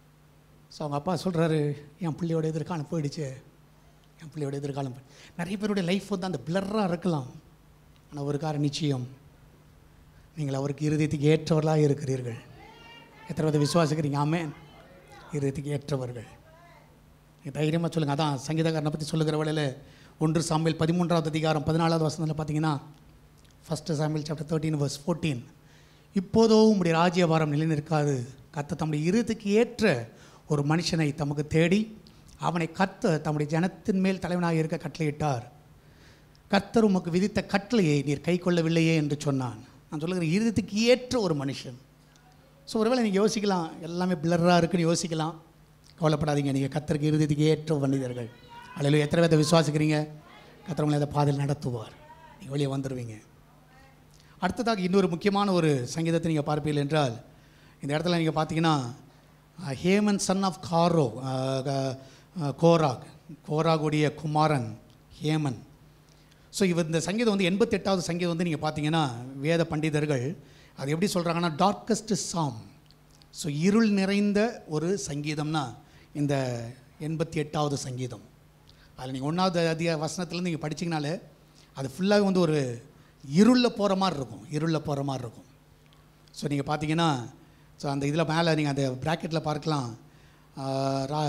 ஸோ அவங்க அப்பா சொல்கிறாரு என் பிள்ளையோட எதிர்காலம் போயிடுச்சு என் பிள்ளையோட எதிர்காலம் போய் நிறைய பேருடைய லைஃப் வந்து அந்த பிளர்ராக இருக்கலாம் ஆனால் ஒரு கார நிச்சயம் நீங்கள் அவருக்கு இருதயத்துக்கு ஏற்றவர்களாக இருக்கிறீர்கள் எத்தனை பேர் விசுவாசிக்கிறீங்க ஆமேன் இருதயத்துக்கு ஏற்றவர்கள் நீங்கள் தைரியமாக சொல்லுங்கள் அதான் சங்கீதக்காரனை பற்றி சொல்லுகிற வேளையில் ஒன்று சாமியல் பதிமூன்றாவது அதிகாரம் பதினாலாவது வசனத்தில் பார்த்தீங்கன்னா first Samuel chapter thirteen verse fourteen இப்போதோ உம்முடைய ராஜ்யபாரம் நிலைநிற்காது கத்த தம்முடைய இருதயத்துக்கு ஏற்ற ஒரு மனுஷனை தமக்கு தேடி அவனை கத்த தம்முடைய ஜனத்தின் மேல் தலைவனாக இருக்க கட்டளையிட்டார் கர்த்தர் உமக்கு விதித்த கட்டளையை நீர் கை கொள்ளவில்லையே என்று சொன்னான் நான் சொல்லுகிற இருதயத்துக்கு ஏற்ற ஒரு மனுஷன் ஸோ ஒருவேளை நீங்கள் யோசிக்கலாம் எல்லாமே பிளராக இருக்குன்னு யோசிக்கலாம் கவலைப்படாதீங்க நீங்கள் கத்தருக்கு இருதயத்துக்கு ஏற்ற மனிதர்கள் அதில் எத்தனை பேர்த்த விசுவாசிக்கிறீங்க கத்தரவங்களை அந்த பாதையில் நடத்துவார் நீங்கள் வெளியே வந்துடுவீங்க அடுத்ததாக இன்னொரு முக்கியமான ஒரு சங்கீதத்தை நீங்கள் பார்ப்பீர்கள் என்றால் இந்த இடத்துல நீங்கள் பார்த்தீங்கன்னா அஹ், ஹேமன் சன் ஆஃப் காரோ அஹ், க- அஹ், கோராக் கோராகுடைய குமாரன் ஹேமன் ஸோ இவர் இந்த சங்கீதம் வந்து எண்பத்தெட்டாவது சங்கீதம் வந்து நீங்கள் பார்த்தீங்கன்னா வேத பண்டிதர்கள் அது எப்படி சொல்கிறாங்கன்னா டார்க்கஸ்ட் சாம் ஸோ இருள் நிறைந்த ஒரு சங்கீதம்னா இந்த எண்பத்தி எட்டாவது சங்கீதம் அதில் நீங்கள் ஒன்றாவது அதிக வசனத்துலேருந்து நீங்கள் படிச்சீங்கனாலே அது ஃபுல்லாக வந்து ஒரு இருளில் போகிற மாதிரி இருக்கும் இருளில் போகிற மாதிரி இருக்கும் ஸோ நீங்கள் பார்த்தீங்கன்னா ஸோ அந்த இதில் மேலே நீங்கள் அந்த ப்ராக்கெட்டில் பார்க்கலாம் ஆஹ், ரா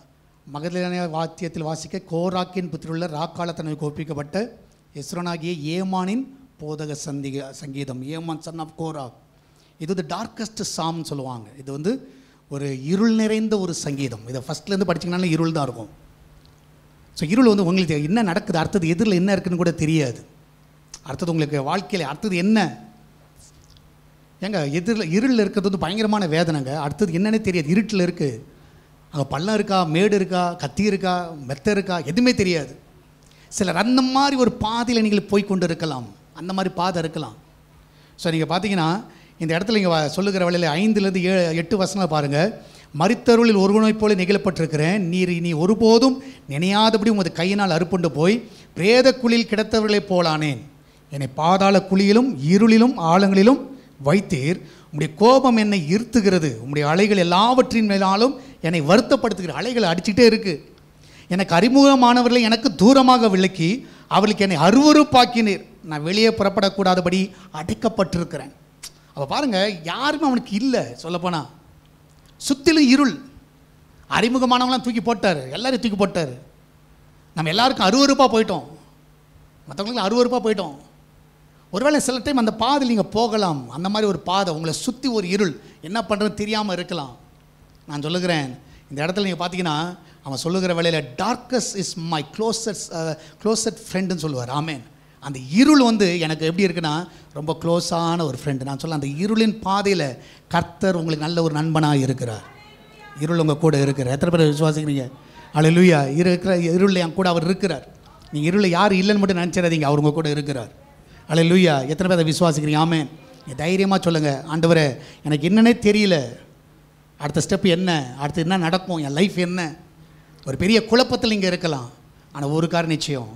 மகதலேன வாத்தியத்தில் வாசிக்க கோராக்கின் புத்திருள்ள ராக்காலத்தனை கோப்பிக்கப்பட்ட எஸ்ரோனாகிய ஏமானின் போதக சந்திக சங்கீதம் ஏமான் சன் ஆஃப் கோராக் இது வந்து டார்க்கஸ்ட் சாம்னு சொல்லுவாங்க இது வந்து ஒரு இருள் நிறைந்த ஒரு சங்கீதம் இதை ஃபஸ்ட்லேருந்து படிச்சிங்கனாலே இருள் தான் இருக்கும் ஸோ இருள் வந்து உங்களுக்கு என்ன நடக்குது அடுத்தது எதிரில் என்ன இருக்குன்னு கூட தெரியாது அடுத்தது உங்களுக்கு வாழ்க்கையில் அடுத்தது என்ன ஏங்க எதிரில் இருளில் இருக்கிறது வந்து பயங்கரமான வேதனைங்க அடுத்தது என்னன்னே தெரியாது இருட்டில் இருக்குது அங்கே பள்ளம் இருக்கா மேடு இருக்கா கத்தி இருக்கா மெத்த இருக்கா எதுவுமே தெரியாது சிலர் அந்த மாதிரி ஒரு பாதையில் நீங்கள் போய் கொண்டு இருக்கலாம் அந்த மாதிரி பாதை இருக்கலாம் ஸோ நீங்கள் பார்த்தீங்கன்னா இந்த இடத்துல இங்கே சொல்லுகிற வேளையில் ஐந்துலேருந்து ஏழு எட்டு வசனம் பாருங்கள் மரித்தருளில் ஒருவனைப் போல நிகழப்பட்டிருக்கிறேன் நீர் இனி ஒருபோதும் நினையாதபடி உமது கையினால் அறுப்புண்டு போய் பிரேத குழியில் கிடத்தவர்களைப் போலானேன் என்னை பாதாள குழியிலும் இருளிலும் ஆழங்களிலும் வைத்தீர் உம்முடைய கோபம் என்னை ஈர்த்துகிறது உம்முடைய அலைகள் எல்லாவற்றின் மேலாலும் என்னை வருத்தப்படுத்துகிற அலைகள் அடிச்சுட்டே இருக்குது எனக்கு அறிமுகமானவர்களை எனக்கு தூரமாக விலக்கி அவர்களுக்கு என்னை அருவருப்பாக்கினீர் நான் வெளியே புறப்படக்கூடாதபடி அடைக்கப்பட்டிருக்கிறேன் அப்போ பாருங்கள் யாருமே அவனுக்கு இல்லை சொல்லப்போனால் சுற்றிலும் இருள் அறிமுகமானவங்களாம் தூக்கி போட்டார் எல்லாரையும் தூக்கி போட்டார் நம்ம எல்லாருக்கும் அருவருப்பாக போயிட்டோம் மற்றவங்களுக்கு அருவருப்பாக போயிட்டோம் ஒருவேளை சில டைம் அந்த பாதையில் நீங்கள் போகலாம் அந்த மாதிரி ஒரு பாதை உங்களை சுற்றி ஒரு இருள் என்ன பண்ணுறது தெரியாமல் இருக்கலாம் நான் சொல்லுகிறேன் இந்த இடத்துல நீங்கள் பார்த்தீங்கன்னா அவன் சொல்லுகிற வேலையில் Dorcas is my closest closest ஃப்ரெண்டுன்னு சொல்லுவார் ஆமேன் அந்த இருள் வந்து எனக்கு எப்படி இருக்குன்னா ரொம்ப க்ளோஸான ஒரு ஃப்ரெண்டு நான் சொல்ல அந்த இருளின் பாதையில் கர்த்தர் உங்களுக்கு நல்ல ஒரு நண்பனாக இருக்கிறார் இருள் உங்கள் கூட இருக்கிறார் எத்தனை பேர் விசுவாசிக்கிறீங்க அழலுயா இருக்கிற இருளில் என் கூட அவர் இருக்கிறார் நீங்கள் இருளில் யார் இல்லைன்னு மட்டும் நினச்சிடாதீங்க அவர் உங்கள் கூட இருக்கிறார் அழலுயா எத்தனை பேர் அதை விசுவாசிக்கிறீங்க ஆமேன் நீ தைரியமாக சொல்லுங்கள் ஆண்டவரே எனக்கு என்னன்னே தெரியல அடுத்த ஸ்டெப் என்ன அடுத்து என்ன நடக்கும் என் லைஃப் என்ன ஒரு பெரிய குழப்பத்தில் இங்கே இருக்கலாம் ஆனால் ஒரு கார நிச்சயம்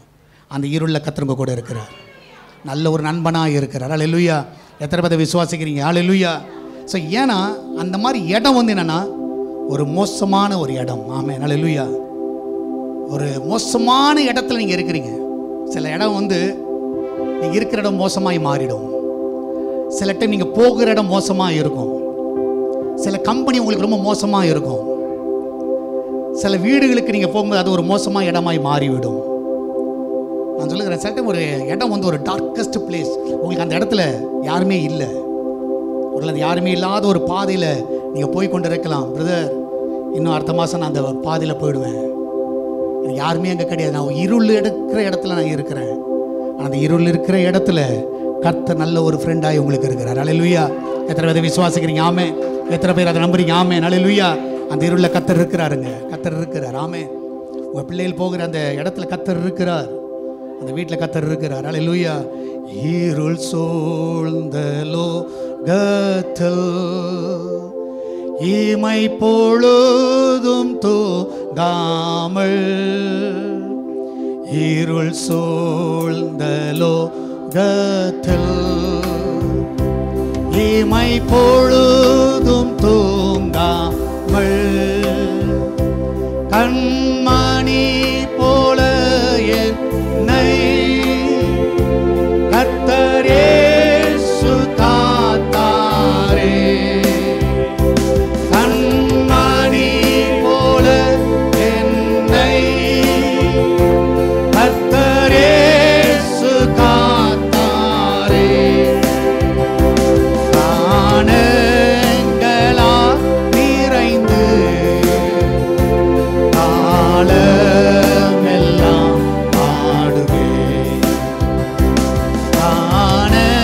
அந்த இருளில் கத்துறவங்க கூட இருக்கிறார் நல்ல ஒரு நண்பனாக இருக்கிறார் அலையிலுயா எத்தனை பேரை விசுவாசிக்கிறீங்க அலையிலுயா ஸோ ஏன்னா அந்த மாதிரி இடம் வந்து என்னென்னா ஒரு மோசமான ஒரு இடம் ஆமே அலையிலுயா ஒரு மோசமான இடத்துல நீங்கள் இருக்கிறீங்க சில இடம் வந்து நீங்கள் இருக்கிற இடம் மோசமாய் மாறிடும் சில டைம் நீங்கள் போகிற இடம் மோசமாக இருக்கும் சில கம்பெனி உங்களுக்கு ரொம்ப மோசமாக இருக்கும் சில வீடுகளுக்கு நீங்கள் போகும்போது அது ஒரு மோசமாக இடமாய் மாறிவிடும் நான் சொல்லுகிறேன் சில டைம் ஒரு இடம் வந்து ஒரு டார்க்கஸ்ட் பிளேஸ் உங்களுக்கு அந்த இடத்துல யாருமே இல்லை ஒரு அது யாருமே இல்லாத ஒரு பாதையில் நீங்கள் போய் கொண்டு இருக்கலாம் பிரதர் இன்னும் அடுத்த மாதம் நான் அந்த பாதையில் போயிடுவேன் எனக்கு யாருமே அங்கே கிடையாது நான் இருள் எடுக்கிற இடத்துல நான் இருக்கிறேன் ஆனா அந்த இருள் இருக்கிற இடத்துல கர்த்தர் நல்ல ஒரு ஃப்ரெண்டாய் உங்களுக்கு இருக்கிறார் அலையிலுயா எத்தனை பேர் விசுவாசிக்கிறீங்க ஆமே எத்தனை பேர் அதை நம்புறீங்க ஆமே அலையிலுயா அந்த இருளில் கத்தர் இருக்கிறாருங்க கத்தர் இருக்கிறார் ஆமே உங்கள் பிள்ளைகள் போகிற அந்த இடத்துல கத்தர் இருக்கிறார் அந்த வீட்டில் கத்தர் இருக்கிறார் அலையிலுயா இருள் சூழ்ந்த லோகத்தில் இமை பொழுதும் தூங்காமல் இருள் சூழ்ந்த லோகத்தில் இமை பொழுதும் தூங்காமல் கண்மணி போல என்னை கத்தரேசு காத்தாரே கண்மணி போல என்னை கத்தரேசு காத்தாரே காணங்களா நிறைந்து காலமெல்லாம் பாடுவேன் காணங்களா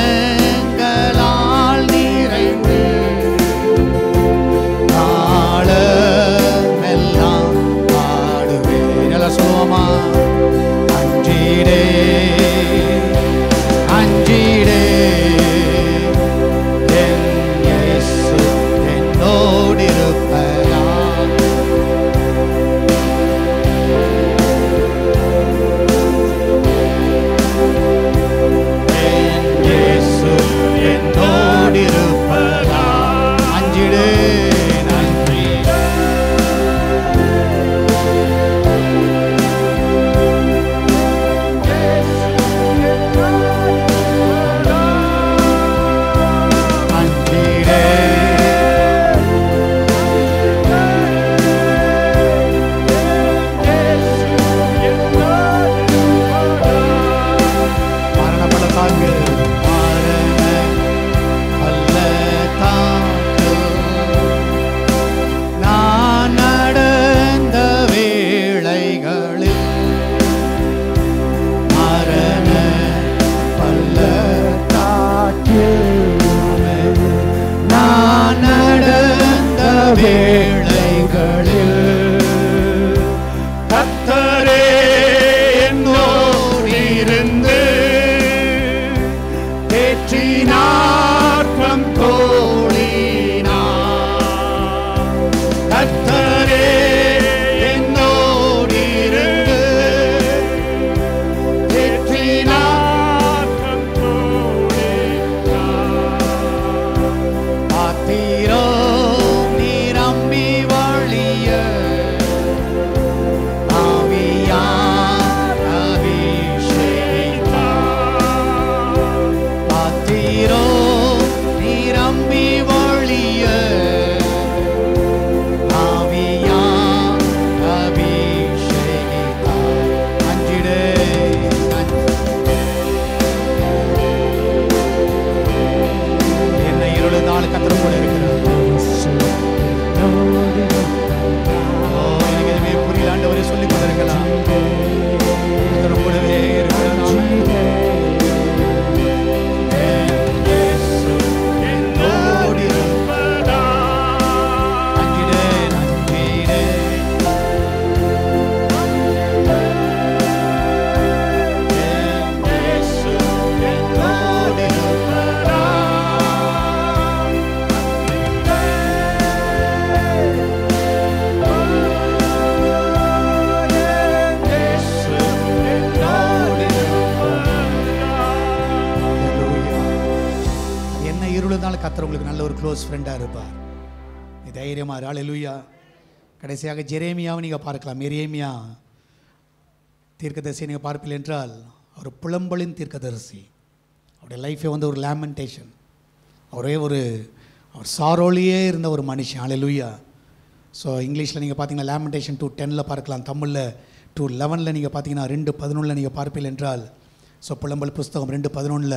கத்தர் உங்களுக்கு நல்ல ஒரு க்ளோஸ் ஃப்ரெண்டாக இருப்பார் நீ தைரியமாக இரு ஹalleluya கடைசியாக ஜெரேமியாவை நீங்கள் பார்க்கலாம் எரேமியா தீர்க்கதரிசியை நீங்கள் பார்ப்பீர்கள் என்றால் அவர் புலம்பலின் தீர்க்கதரிசி அவருடைய லைஃபே வந்து ஒரு லேமெண்டேஷன் அவரே ஒரு அவர் சாரோலியே இருந்த ஒரு மனுஷன் ஹalleluya ஸோ இங்கிலீஷில் நீங்கள் பார்த்தீங்கன்னா லேமெண்டேஷன் டூ டெனில் பார்க்கலாம் தமிழில் டூ லெவனில் நீங்கள் பார்த்தீங்கன்னா ரெண்டு பதினொன்றில் நீங்கள் பார்ப்பீர்கள் என்றால் ஸோ புலம்பல் புஸ்தகம் ரெண்டு பதினொன்றில்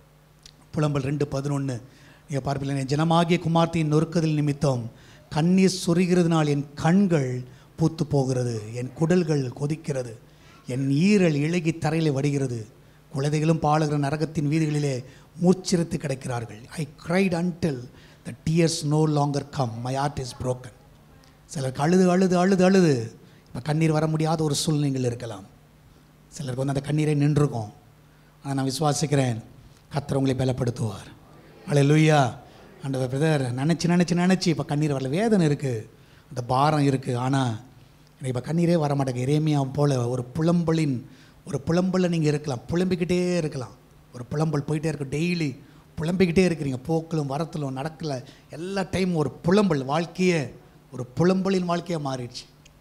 புலம்பல் ரெண்டு பதினொன்று நீங்கள் பார்ப்பீர்கள் என் ஜனமாகிய குமார்த்தியின் நொறுக்குதல் நிமித்தம் கண்ணீர் சொரிகிறதுனால் என் கண்கள் பூத்து போகிறது என் குடல்கள் கொதிக்கிறது என் ஈரல் இழகி தரையில் வடிகிறது குழந்தைகளும் பாலுகிற நரகத்தின் வீதிகளிலே மூச்சிருத்து கிடக்கிறார்கள் ஐ cried until the tears no longer come my heart is broken சிலருக்கு அழுது அழுது அழுது அழுது இப்போ கண்ணீர் வர முடியாத ஒரு சூழ்நிலைகள் இருக்கலாம் சிலருக்கு வந்து அந்த கண்ணீரை நின்றுக்கும் ஆனால் நான் விசுவாசிக்கிறேன் கர்த்தர் உங்களை பலப்படுத்துவார் அலே லூயா அந்த பிரதர் நினச்சி நினச்சி நினச்சி இப்போ கண்ணீர் வரல வேதனை இருக்குது அந்த பாரம் இருக்குது ஆனால் எனக்கு இப்போ கண்ணீரே வர மாட்டேங்க இறைமையா போல் ஒரு புலம்பலின் ஒரு புலம்பலில் நீங்கள் இருக்கலாம் புலம்பிக்கிட்டே இருக்கலாம் ஒரு புலம்பல் போயிட்டே இருக்கு டெய்லி புலம்பிக்கிட்டே இருக்கிறீங்க போக்கிலும் வரத்திலும் நடக்கல எல்லா டைம் ஒரு புலம்பல் வாழ்க்கையே ஒரு புலம்பலின் வாழ்க்கையாக மாறிடுச்சு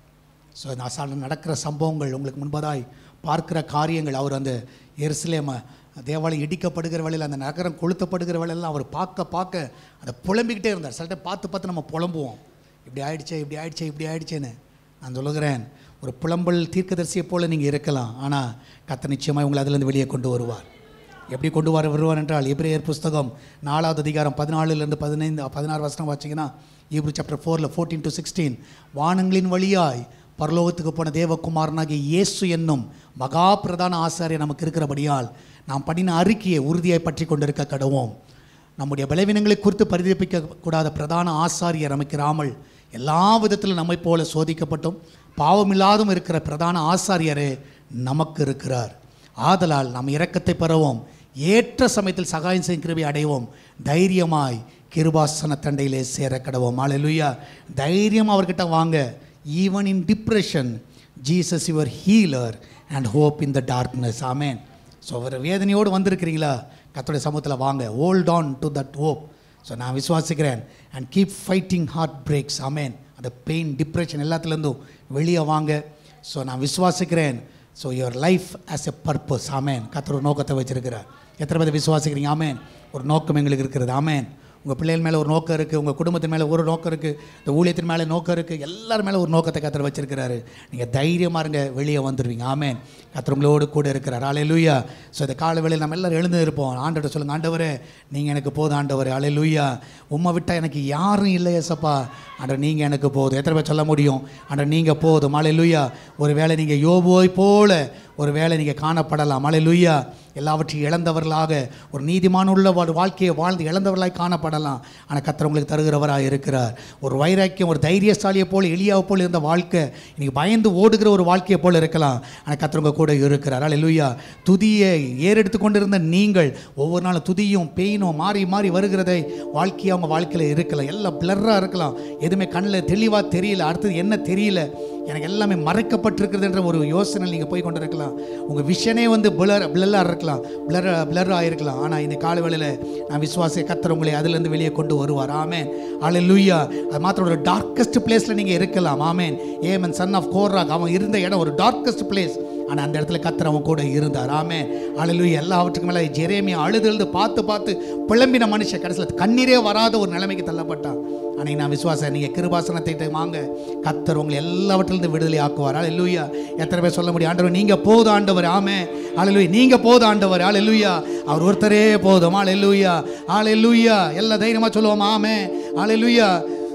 ஸோ இந்த அசால்ட் நடக்கிற சம்பவங்கள் உங்களுக்கு முன்பதாய் பார்க்கிற காரியங்கள் அவர் அந்த எருசலேம தேவாலயம் இடிக்கப்படுகிற வேளையில் அந்த நகரம் கொளுத்தப்படுகிற வேலையெல்லாம் அவர் பார்க்க பார்க்க அதை புலம்பிக்கிட்டே இருந்தார் சில டைம் பார்த்து பார்த்து நம்ம புலம்புவோம் இப்படி ஆயிடுச்சே இப்படி ஆயிடுச்சே இப்படி ஆயிடுச்சேன்னு நான் சொல்லுகிறேன் ஒரு புலம்பல் தீர்க்கதரிசியை போல் நீங்கள் இருக்கலாம் ஆனால் கத்த நிச்சயமாக உங்களை அதிலிருந்து வெளியே கொண்டு வருவார் எப்படி கொண்டு வர வருவார் என்றால் எபிரேயர் புஸ்தகம் நாலாவது அதிகாரம் பதினாலுலேருந்து பதினைந்து பதினாறு வருஷம் வச்சிங்கன்னா ஈப்ரு சாப்டர் ஃபோரில் ஃபோர்டீன் டு சிக்ஸ்டீன் வானங்களின் வழியாய் பரலோகத்துக்கு போன தேவகுமாரனாகிய இயேசு என்னும் மகா பிரதான ஆசாரியர் நமக்கு இருக்கிறபடியால் நாம் பண்ணின அறிக்கையை உறுதியாய் பற்றி கொண்டிருக்க கடவோம் நம்முடைய பலவீனங்களை குறித்து பரிதபிக்க கூடாத பிரதான ஆசாரியர் அமைக்கிறாமல் எல்லா விதத்திலும் நம்மை போல சோதிக்கப்பட்டும் பாவமில்லாதும் இருக்கிற பிரதான ஆசாரியரே நமக்கு இருக்கிறார் ஆதலால் நாம் இரக்கத்தை பெறவும் ஏற்ற சமயத்தில் சகாயம் செய்யும் கிருபை அடைவோம் தைரியமாய் கிருபாசன தண்டையிலே சேர கடவோம் ஆலையா தைரியம் அவர்கிட்ட வாங்க even in depression Jesus your healer and hope in the darkness amen so ஒரு வேதனையோடு வந்திருக்கிறீங்களா கத்தோடைய சமூகத்தில் வாங்க hold on to that hope so நான் விசுவாசிக்கிறேன் and keep fighting heart breaks amen அந்த பெயின் டிப்ரெஷன் எல்லாத்துலேருந்தும் வெளியே வாங்க ஸோ நான் விசுவாசிக்கிறேன் so your life has a purpose amen கத்தர் ஒரு நோக்கத்தை வச்சிருக்கிறார் எத்தனை பேர் விசுவாசிக்கிறீங்க ஆமேன் ஒரு நோக்கம் எங்களுக்கு இருக்கிறது ஆமேன் உங்கள் பிள்ளைகள் மேலே ஒரு நோக்கம் இருக்குது உங்கள் குடும்பத்தின் மேலே ஒரு நோக்கம் இருக்குது இந்த ஊழியத்தின் மேலே நோக்கம் இருக்குது எல்லார் மேலே ஒரு நோக்கத்தை கத்தர் வச்சிருக்கிறாரு நீங்கள் தைரியமாக இருங்க வெளியே வந்துடுவீங்க ஆமேன் கத்தர் உங்களோடு கூட இருக்கிறார் ஆலே லூயா ஸோ இந்த கால வேளையில் நம்ம எல்லாரும் எழுந்து இருப்போம் ஆண்டவர்கிட்ட சொல்லுங்கள் ஆண்டவரே நீங்கள் எனக்கு போதும் ஆண்டவரே ஆலே லூயா உம்மை விட்டால் எனக்கு யாரும் இல்லை ஏசப்பா ஆண்டவர் நீங்கள் எனக்கு போதும் எத்தனை பேர் சொல்ல முடியும் ஆண்டவர் நீங்கள் போதும் ஆலே லூயா ஒரு வேளை நீங்கள் யோபோய் போல ஒரு வேளை நீங்கள் காணப்படலாம் ஆலே லூயா எல்லாவற்றையும் இழந்தவர்களாக ஒரு நீதிமான உள்ள வாழ் வாழ்க்கையை வாழ்ந்து இழந்தவர்களாக காணப்படலாம் ஆனால் கத்தர் உங்களுக்கு தருகிறவராக இருக்கிறார் ஒரு வைராக்கியம் ஒரு தைரியசாலியை போல் எளியாவை போல் இருந்த வாழ்க்கை இன்னைக்கு பயந்து ஓடுகிற ஒரு வாழ்க்கையை போல் இருக்கலாம் ஆனால் கத்தர் உங்க கூட இருக்கிறார் அல்லேலூயா துதியை ஏறெடுத்து கொண்டிருந்த நீங்கள் ஒவ்வொரு நாளும் துதியும் பெயினும் மாறி மாறி வருகிறதை வாழ்க்கையை அவங்க வாழ்க்கையில் இருக்கலாம் எல்லாம் பிளர்ராக இருக்கலாம் எதுவுமே கண்ணில் தெளிவாக தெரியல அடுத்தது என்ன தெரியல எனக்கு எல்லாமே மறைக்கப்பட்டிருக்கிறது என்ற ஒரு யோசனை நீங்கள் போய் கொண்டு இருக்கலாம் உங்கள் விஷனே வந்து பிளர் பிளல்லாக இருக்கலாம் பிளர் பிளர் ஆகிருக்கலாம் ஆனால் இந்த கால வேளையில் நான் விசுவாச கத்தர் உங்களை அதிலிருந்து வெளியே கொண்டு வருவார் ஆமேன் ஆளு லூயா அது மாத்திரம் ஒரு டார்க்கஸ்ட் பிளேஸில் நீங்கள் இருக்கலாம் amen Heman son of Korah அவன் இருந்த இடம் ஒரு டார்க்கஸ்ட் பிளேஸ் ஆனால் அந்த இடத்துல கத்தர் அவன் கூட இருந்தார் ஆமே அழலுயா எல்லாவற்றுக்கும் மேலே ஜெரேமியா அழுது அழுது பார்த்து பார்த்து புலம்பின மனுஷன் கடைசியில் கண்ணீரே வராத ஒரு நிலைமைக்கு தள்ளப்பட்டான் ஆனால் நான் விசுவாசம் நீங்கள் கிருபாசனத்தை வாங்க கத்தர் உங்களை எல்லாவற்றிலிருந்து விடுதலை ஆக்குவார் அழலுயா எத்தனை பேர் சொல்ல முடியும் ஆண்டவர் நீங்கள் போதும் ஆண்டவர் ஆமே அழலுயா நீங்கள் போதும் ஆண்டவர் அழலுயா அவர் ஒருத்தரே போதும் அழலுயா அழலுயா எல்லா தைரியமாக சொல்லுவோம் ஆமே அழலுயா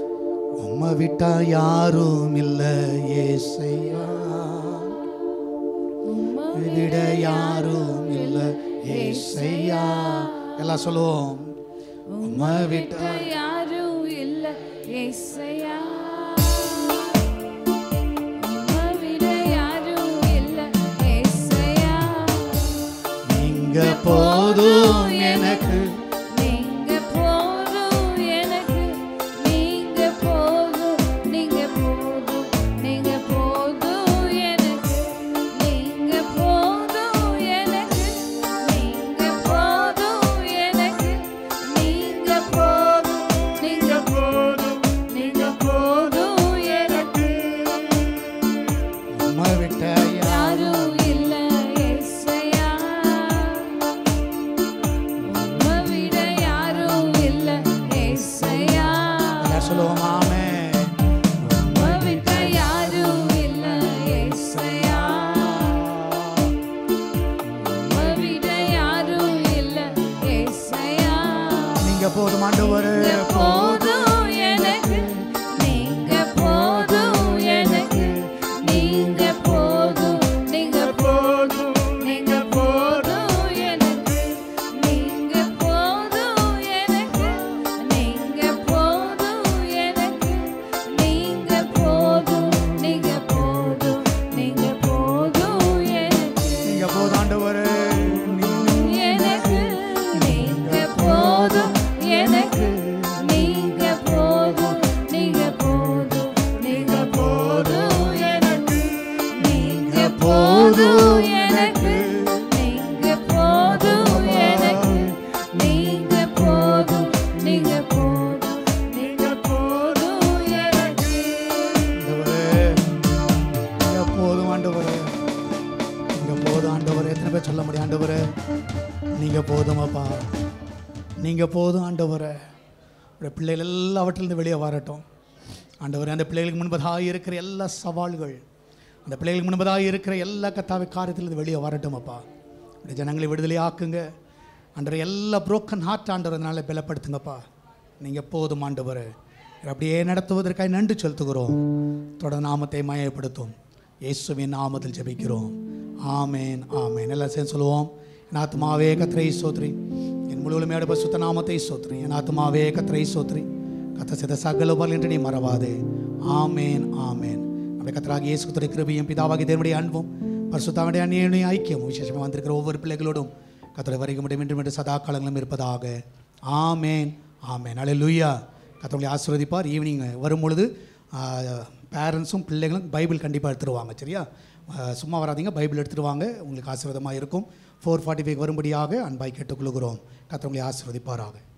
உம்மை விட்டா யாரும் இல்லை ஏசையா விட யாரும் இல்லை ஏசையா எல்லாம் சொல்லுவோம் உம்மை விட்டா யாரும் இல்ல ஏசையா உம்மை விட யாரும் இல்ல ஏசையா நீங்க போதும் எனக்கு நீங்க போதும் எனக்கு நீங்க போதும் நீங்க போதும் நீங்க போதும் எனக்கு நீங்க போதும் எனக்கு நீங்க போதும் எனக்கு நீங்க போதும் உம்மை விட்ட யாரும் யாரும் இல்ல ஏசையா உம்மை விட யாரும் இல்ல ஏசையா எல்லாரும் சொல்லுவோம் ஆமே உம்மை விட யாரும் இல்ல ஏசையா உம்மை விட யாரும் இல்ல ஏசையா நீங்க போதும் ஆண்டவரே நீங்க போதும் எனக்கு நீங்க போதும் எனக்கு நீங்க போதும் நீங்க போதும் நீங்க போதும் எனக்கு நீங்க போதும் எனக்கு நீங்க போதும் எனக்கு நீங்க போதும் நீங்க போதும் நீங்க போதும் எனக்கு நீங்க போதும் ஆண்டவரே எனக்கு நீங்க போதும் எனக்கு நீங்க போதும் நீங்க போதும் நீங்க போதும் எனக்கு நீங்க போதும் எனக்கு நீங்க போதும் எனக்கு நீங்க போதும் நீங்க போதும் நீங்க போதும் எனக்கு ஆண்டவரே நீங்க போதும் ஆண்டவரே நீங்க போதும் ஆண்டவரே எத்தனை பேர் சொல்ல முடியும் ஆண்டவரே நீங்க போதும் அப்பா நீங்க போதும் ஆண்டவரே உடைய பிள்ளைகள் எல்லாவற்றிலிருந்து வெளியே வரட்டும் ஆண்டவரே அந்த பிள்ளைகளுக்கு முன்பதாக இருக்கிற எல்லா சவால்கள் அந்த பிள்ளைகளுக்கு முன்பதாக இருக்கிற எல்லா கத்தாவை காரியத்திலிருந்து வெளியே வரட்டும் அப்பா உடைய ஜனங்களை விடுதலை ஆக்குங்க ஆண்டவரே எல்லா புரோக்கன் ஹார்ட் ஆண்டவரதுனால பலப்படுத்துங்கப்பா நீங்கள் போதும் ஆண்டவரே அப்படியே நடத்துவதற்காக நன்றி செலுத்துகிறோம் தொடர் நாமத்தை மயப்படுத்தும் இயேசுவின் நாமத்தில் ஜெபிக்கிறோம் ஆமேன் ஆமேன் எல்லாம் சேர்ந்து சொல்லுவோம் என் ஆத்மாவே கத்திரை சோத்ரி என் முழுவதுமையோட பசுத்த நாமத்தை சோத்ரி என் ஆத்மாவே கத்திரை சோத்ரி கத்த சித சகல உபல் என்று நீ மறவாதே ஆமேன் ஆமேன் நம்முடைய கத்தராக இயேசு கிறிஸ்துவின் கிருபையும் பிதாவாகி தேவனுடைய அன்பும் பரிசுத்தாவுடைய அந்நியனுடைய ஐக்கியம் விசேஷமாக வந்திருக்கிற ஒவ்வொரு பிள்ளைகளோடும் கத்தரை வரைக்கும் முடியும் என்று என்று சதா காலங்களும் இருப்பதாக ஆமேன் ஆமேன் அலை லூயா கத்தவங்களை ஆசீர்வதிப்பார் ஈவினிங் வரும் பொழுது பேரண்ட்ஸும் பிள்ளைகளும் பைபிள் கண்டிப்பாக எடுத்துருவாங்க சரியா ஆ, சும்மா வராதீங்க பைபிள் எடுத்துட்டு வாங்க உங்களுக்கு ஆசீர்வாதமாக இருக்கும் ஃபோர் ஃபார்ட்டி ஃபைவ் வரும்படியாக அன்பாய் கேட்டுக்கொள்கிறோம் கத்தவங்களை ஆசீர்வதிப்பாராக